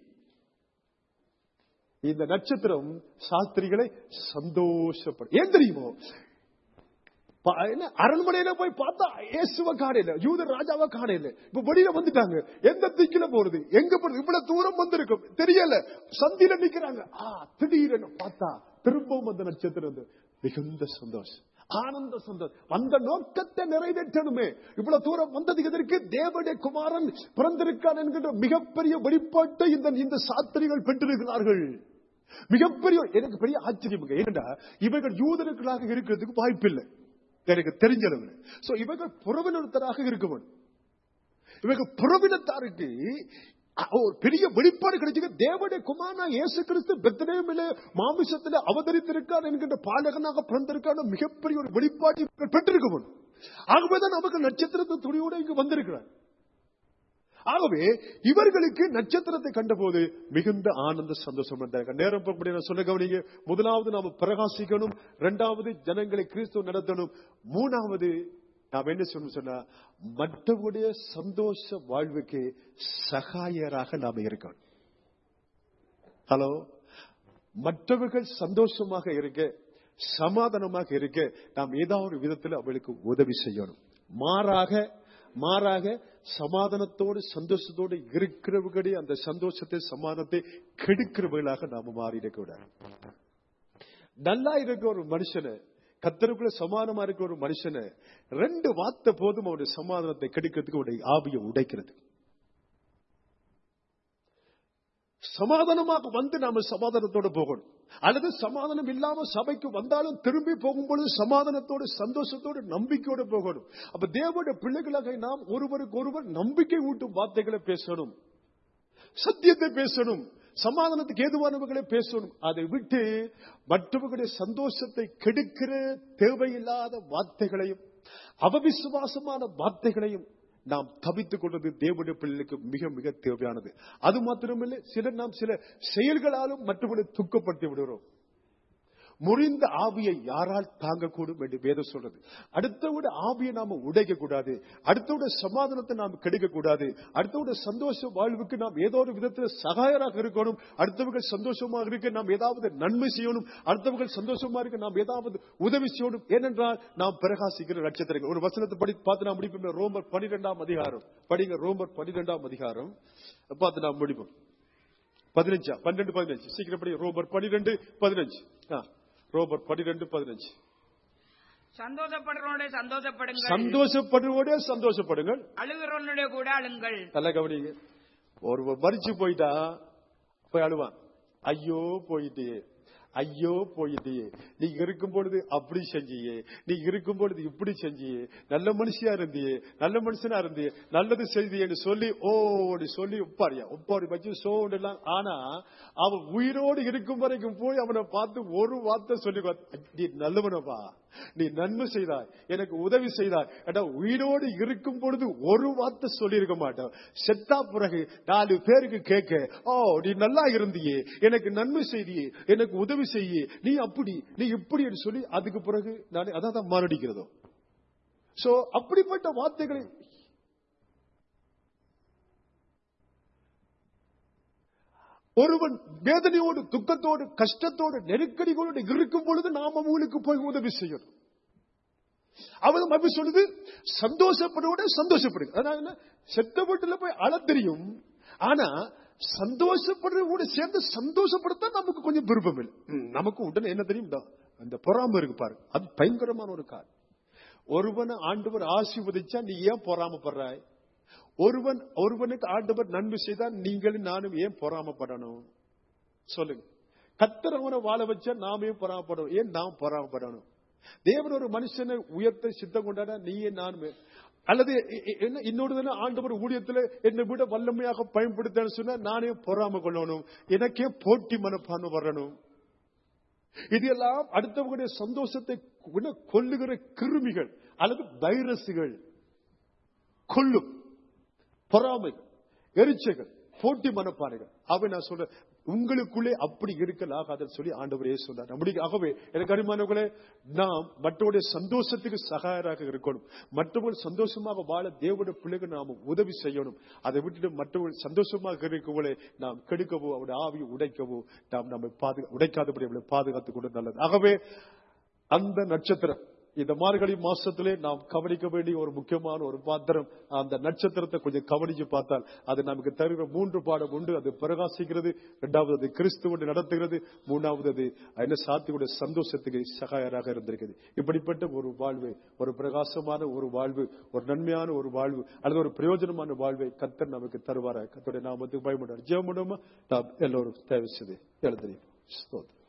இந்த நட்சத்திரம் சாஸ்திரிகளை சந்தோஷப்படும் ஏன் தெரியுமோ பா- என்ன அரண்மனையில போய் பார்த்தா இயேசுவ காணையில யூத ராஜாவ காணையில இப்ப வெளியில வந்துட்டாங்க எந்த திக்கில போறது எங்க போறது இவ்வளவு தூரம் வந்திருக்கும் தெரியல சந்தில நிக்கிறாங்க ஆ திடீரென பார்த்தா திரும்பவும் அந்த நட்சத்திரம் வந்து மிகுந்த சந்தோஷம் ஆனந்த சந்தோஷம் அந்த நோக்கத்தை நிறைவேற்றணுமே இவ்வளவு தூரம் வந்தது எதற்கு தேவனுடைய குமாரன் பிறந்திருக்கான் என்கின்ற மிகப்பெரிய வெளிப்பாட்டை இந்த இந்த சாத்திரிகள் பெற்றிருக்கிறார்கள் மிகப்பெரிய எனக்கு பெரிய ஆச்சரியம் ஏனென்றா இவர்கள் யூதர்களாக இருக்கிறதுக்கு வாய்ப்பில்லை எனக்கு தெரிஞ்சளவு சோ இவர்கள் புறவினத்தராக இருக்கவன் இவர்கள் புறவினத்தாருக்கு அ- ஒரு பெரிய வெளிப்பாடு கிடைச்சது தேவனுடைய குமாரனா இயேசு கிறிஸ்து பெத்தனேமிலே மாமிசத்திலே அவதரித்திருக்கார் என்கின்ற பாலகனாக பிறந்திருக்கான மிகப்பெரிய ஒரு வெளிப்பாடு இவர்கள் பெற்றிருக்கவன் ஆகவேதான் நமக்கு நட்சத்திரத்தை துணியோட இங்கு வந்திருக்கிறார் ஆகவே இவர்களுக்கு நட்சத்திரத்தை கண்டபோது மிகுந்த ஆனந்த சந்தோஷம் வந்தார்கள் நேரம் போகக்கூடிய நான் சொல்ல கவனிங்க முதலாவது நாம பிரகாசிக்கணும் இரண்டாவது ஜனங்களை கிறிஸ்துவ நடத்தணும் மூணாவது நாம் என்ன சொல்லணும் சொன்னா மற்றவருடைய சந்தோஷ வாழ்வுக்கு சகாயராக நாம இருக்கணும் ஹலோ மற்றவர்கள் சந்தோஷமாக இருக்க சமாதானமாக இருக்க நாம் ஏதாவது ஒரு விதத்தில் அவளுக்கு உதவி செய்யணும் மாறாக மாறாக சமாதானத்தோடு சந்தோஷத்தோடு இருக்கிறவர்களே அந்த சந்தோஷத்தை சமாதானத்தை கெடுக்கிறவர்களாக நாம மாறி இருக்க கூடாது நல்லா இருக்க ஒரு மனுஷனை கத்தருக்குள்ள சமாதானமா இருக்க ஒரு மனுஷனை ரெண்டு வார்த்தை போதும் அவருடைய சமாதானத்தை கெடுக்கிறதுக்கு அவருடைய ஆவியை உடைக்கிறது சமாதானமாக வந்து நாம சமாதானத்தோட போகணும் அல்லது சமாதானம் இல்லாம சபைக்கு வந்தாலும் திரும்பி போகும்பொழுது சமாதானத்தோடு சந்தோஷத்தோடு நம்பிக்கையோடு போகணும் அப்ப தேவனுடைய பிள்ளைகளாக நாம் ஒருவருக்கு ஒருவர் நம்பிக்கை ஊட்டும் வார்த்தைகளை பேசணும் சத்தியத்தை பேசணும் சமாதானத்துக்கு ஏதுவானவர்களை பேசணும் அதை விட்டு மற்றவர்களுடைய சந்தோஷத்தை கெடுக்கிற தேவையில்லாத வார்த்தைகளையும் அவவிசுவாசமான வார்த்தைகளையும் நாம் தவித்துக் கொள்வது தேவனுடைய பிள்ளைகளுக்கு மிக மிக தேவையானது அது மாத்திரமில்லை சிலர் நாம் சில செயல்களாலும் மற்றவர்களை துக்கப்படுத்தி விடுகிறோம் முறிந்த ஆவியை யாரால் தாங்கக்கூடும் என்று வேதம் சொல்றது அடுத்தவோட ஆவியை நாம உடைக்க கூடாது அடுத்தவோட சமாதானத்தை நாம் கெடுக்க கூடாது அடுத்தவோட சந்தோஷ வாழ்வுக்கு நாம் ஏதோ ஒரு விதத்தில் சகாயராக இருக்கணும் அடுத்தவர்கள் சந்தோஷமாக இருக்க நாம் ஏதாவது நன்மை செய்யணும் அடுத்தவர்கள் சந்தோஷமா இருக்க நாம் ஏதாவது உதவி செய்யணும் ஏனென்றால் நாம் பிரகாசிக்கிற நட்சத்திரங்கள் ஒரு வசனத்தை படி பார்த்து நாம் முடிப்போம் ரோமர் பனிரெண்டாம் அதிகாரம் படிங்க ரோமர் பனிரெண்டாம் அதிகாரம் பார்த்து நாம் முடிப்போம் பதினஞ்சா பன்னெண்டு பதினஞ்சு சீக்கிரம் படி ரோபர் பனிரெண்டு பதினஞ்சு ஆ, ரோபர் பனிரெண்டு பதினஞ்சு சந்தோஷப்படுறவனுடைய சந்தோஷப்படுங்கள் சந்தோஷப்படுவோட சந்தோஷப்படுங்கள் அழுகிறவனுடைய கூட அழுங்கள் நல்லா கவனிங்க ஒருவர் மறிச்சு போயிட்டா போய் அழுவான் ஐயோ போயிட்டியே ஐயோ போயிட்டியே நீ இருக்கும் பொழுது அப்படி செஞ்சியே நீ இருக்கும் பொழுது இப்படி செஞ்சியே நல்ல மனுஷியா இருந்தியே நல்ல மனுஷனா இருந்தியே நல்லது செய்தியேன்னு சொல்லி ஓடி சொல்லி உப்பாரியா உப்பாரி வச்சு சோண்டு எல்லாம் ஆனா அவன் உயிரோடு இருக்கும் வரைக்கும் போய் அவனை பார்த்து ஒரு வார்த்தை சொல்லி பார்த்து, நீ நல்லவனப்பா நீ நன்மை செய்தாய் எனக்கு உதவி செய்தாய் ஏடா உயிரோடு இருக்கும் பொழுது ஒரு வார்த்தை சொல்லி இருக்க மாட்டோம் செத்தா பிறகு நாலு பேருக்கு கேட்க ஓ நீ நல்லா இருந்தியே எனக்கு நன்மை செய்தியே எனக்கு உதவி செய்ய நீ அப்படி நீ இப்படி என்று சொல்லி அதுக்கு பிறகு நான் அதான் தான் மாரடிக்கிறதோ சோ அப்படிப்பட்ட வார்த்தைகளை ஒருவன் வேதனையோடு துக்கத்தோடு கஷ்டத்தோடு நெருக்கடிகளோடு இருக்கும் பொழுது நாம் அவங்களுக்கு போய் உதவி செய்யணும் அவன் அப்படி சொல்லுது சந்தோஷப்படுவோட சந்தோஷப்படுங்க அதாவது என்ன செத்த வீட்டுல போய் அழ தெரியும் ஆனா சந்தோஷப்படுற கூட சேர்ந்து சந்தோஷப்படுத்த நமக்கு கொஞ்சம் விருப்பம் இல்லை ம், நமக்கு உடனே என்ன தெரியும் அந்த பொறாம இருக்கு பாரு அது பயங்கரமான ஒரு கார் ஒருவனை ஆண்டவர் ஆசீர்வதிச்சா நீ ஏன் பொறாமப்படுறாய் ஒருவன் ஒருவனுக்கு ஆண்டவர் நன்மை செய்தால் நீங்களும் நானும் ஏன் பொறாமப்படணும் சொல்லுங்க கத்தர் அவனை வாழ வச்சா நாமே பொறாமப்படணும் ஏன் நாம் பொறாமப்படணும் தேவன் ஒரு மனுஷனை உயர்த்த சித்தம் கொண்டாட நீயே நானுமே அல்லது இ- இ- என்ன இன்னொரு தினம் ஆண்டவர் ஊழியத்துல என்னை விட வல்லமையாக பயன்படுத்தன்னு சொன்னா நானே பொறாம கொள்ளணும் எனக்கே போட்டி மனப்பான்மை வரணும் இது எல்லாம் அடுத்தவங்களுடைய சந்தோஷத்தை கொ- கொல்லுகிற கிருமிகள் அல்லது வைரசுகள் கொல்லும் பொறாமை எரிச்சைகள் போட்டி மனப்பானைகள் அவை நான் சொல்றேன் உங்களுக்குள்ளே அப்படி இருக்கலாகாதுன்னு சொல்லி ஆண்டவரே சொன்னார் நம்முடைய ஆகவே எனக்கு அருமானவர்களே நாம் மற்றவருடைய சந்தோஷத்துக்கு சகாயராக இருக்கணும் மற்றவர்கள் சந்தோஷமாக வாழ தேவனுடைய பிள்ளைகள் நாம் உதவி செய்யணும் அதை விட்டுட்டு மற்றவர்கள் சந்தோஷமாக இருக்கவங்களே நாம் கெடுக்கவோ அவருடைய ஆவியை உடைக்கவோ நாம் நம்மை பாதுகா உடைக்காதபடி அவளை பாதுகாத்துக் கொண்டு நல்லது ஆகவே அந்த நட்சத்திரம் இந்த மார்கழி மாசத்திலே நாம் கவனிக்க வேண்டிய ஒரு முக்கியமான ஒரு பாத்திரம் அந்த நட்சத்திரத்தை கொஞ்சம் கவனிச்சு பார்த்தால் அது நமக்கு தருகிற மூன்று பாடம் உண்டு அது பிரகாசிக்கிறது இரண்டாவது அது கிறிஸ்துவோடு நடத்துகிறது மூணாவது அது என்ன சாத்தியுடைய சந்தோஷத்துக்கு சகாயராக இருந்திருக்குது இப்படிப்பட்ட ஒரு வாழ்வு ஒரு பிரகாசமான ஒரு வாழ்வு ஒரு நன்மையான ஒரு வாழ்வு அல்லது ஒரு பிரயோஜனமான வாழ்வை கத்தர் நமக்கு தருவாரா கத்தருடைய நாமத்துக்கு பயமுடார் ஜெயமுடமா நாம் எல்லோரும் தேவை செய்து எழுதுறேன் ஸ்தோத்திரம்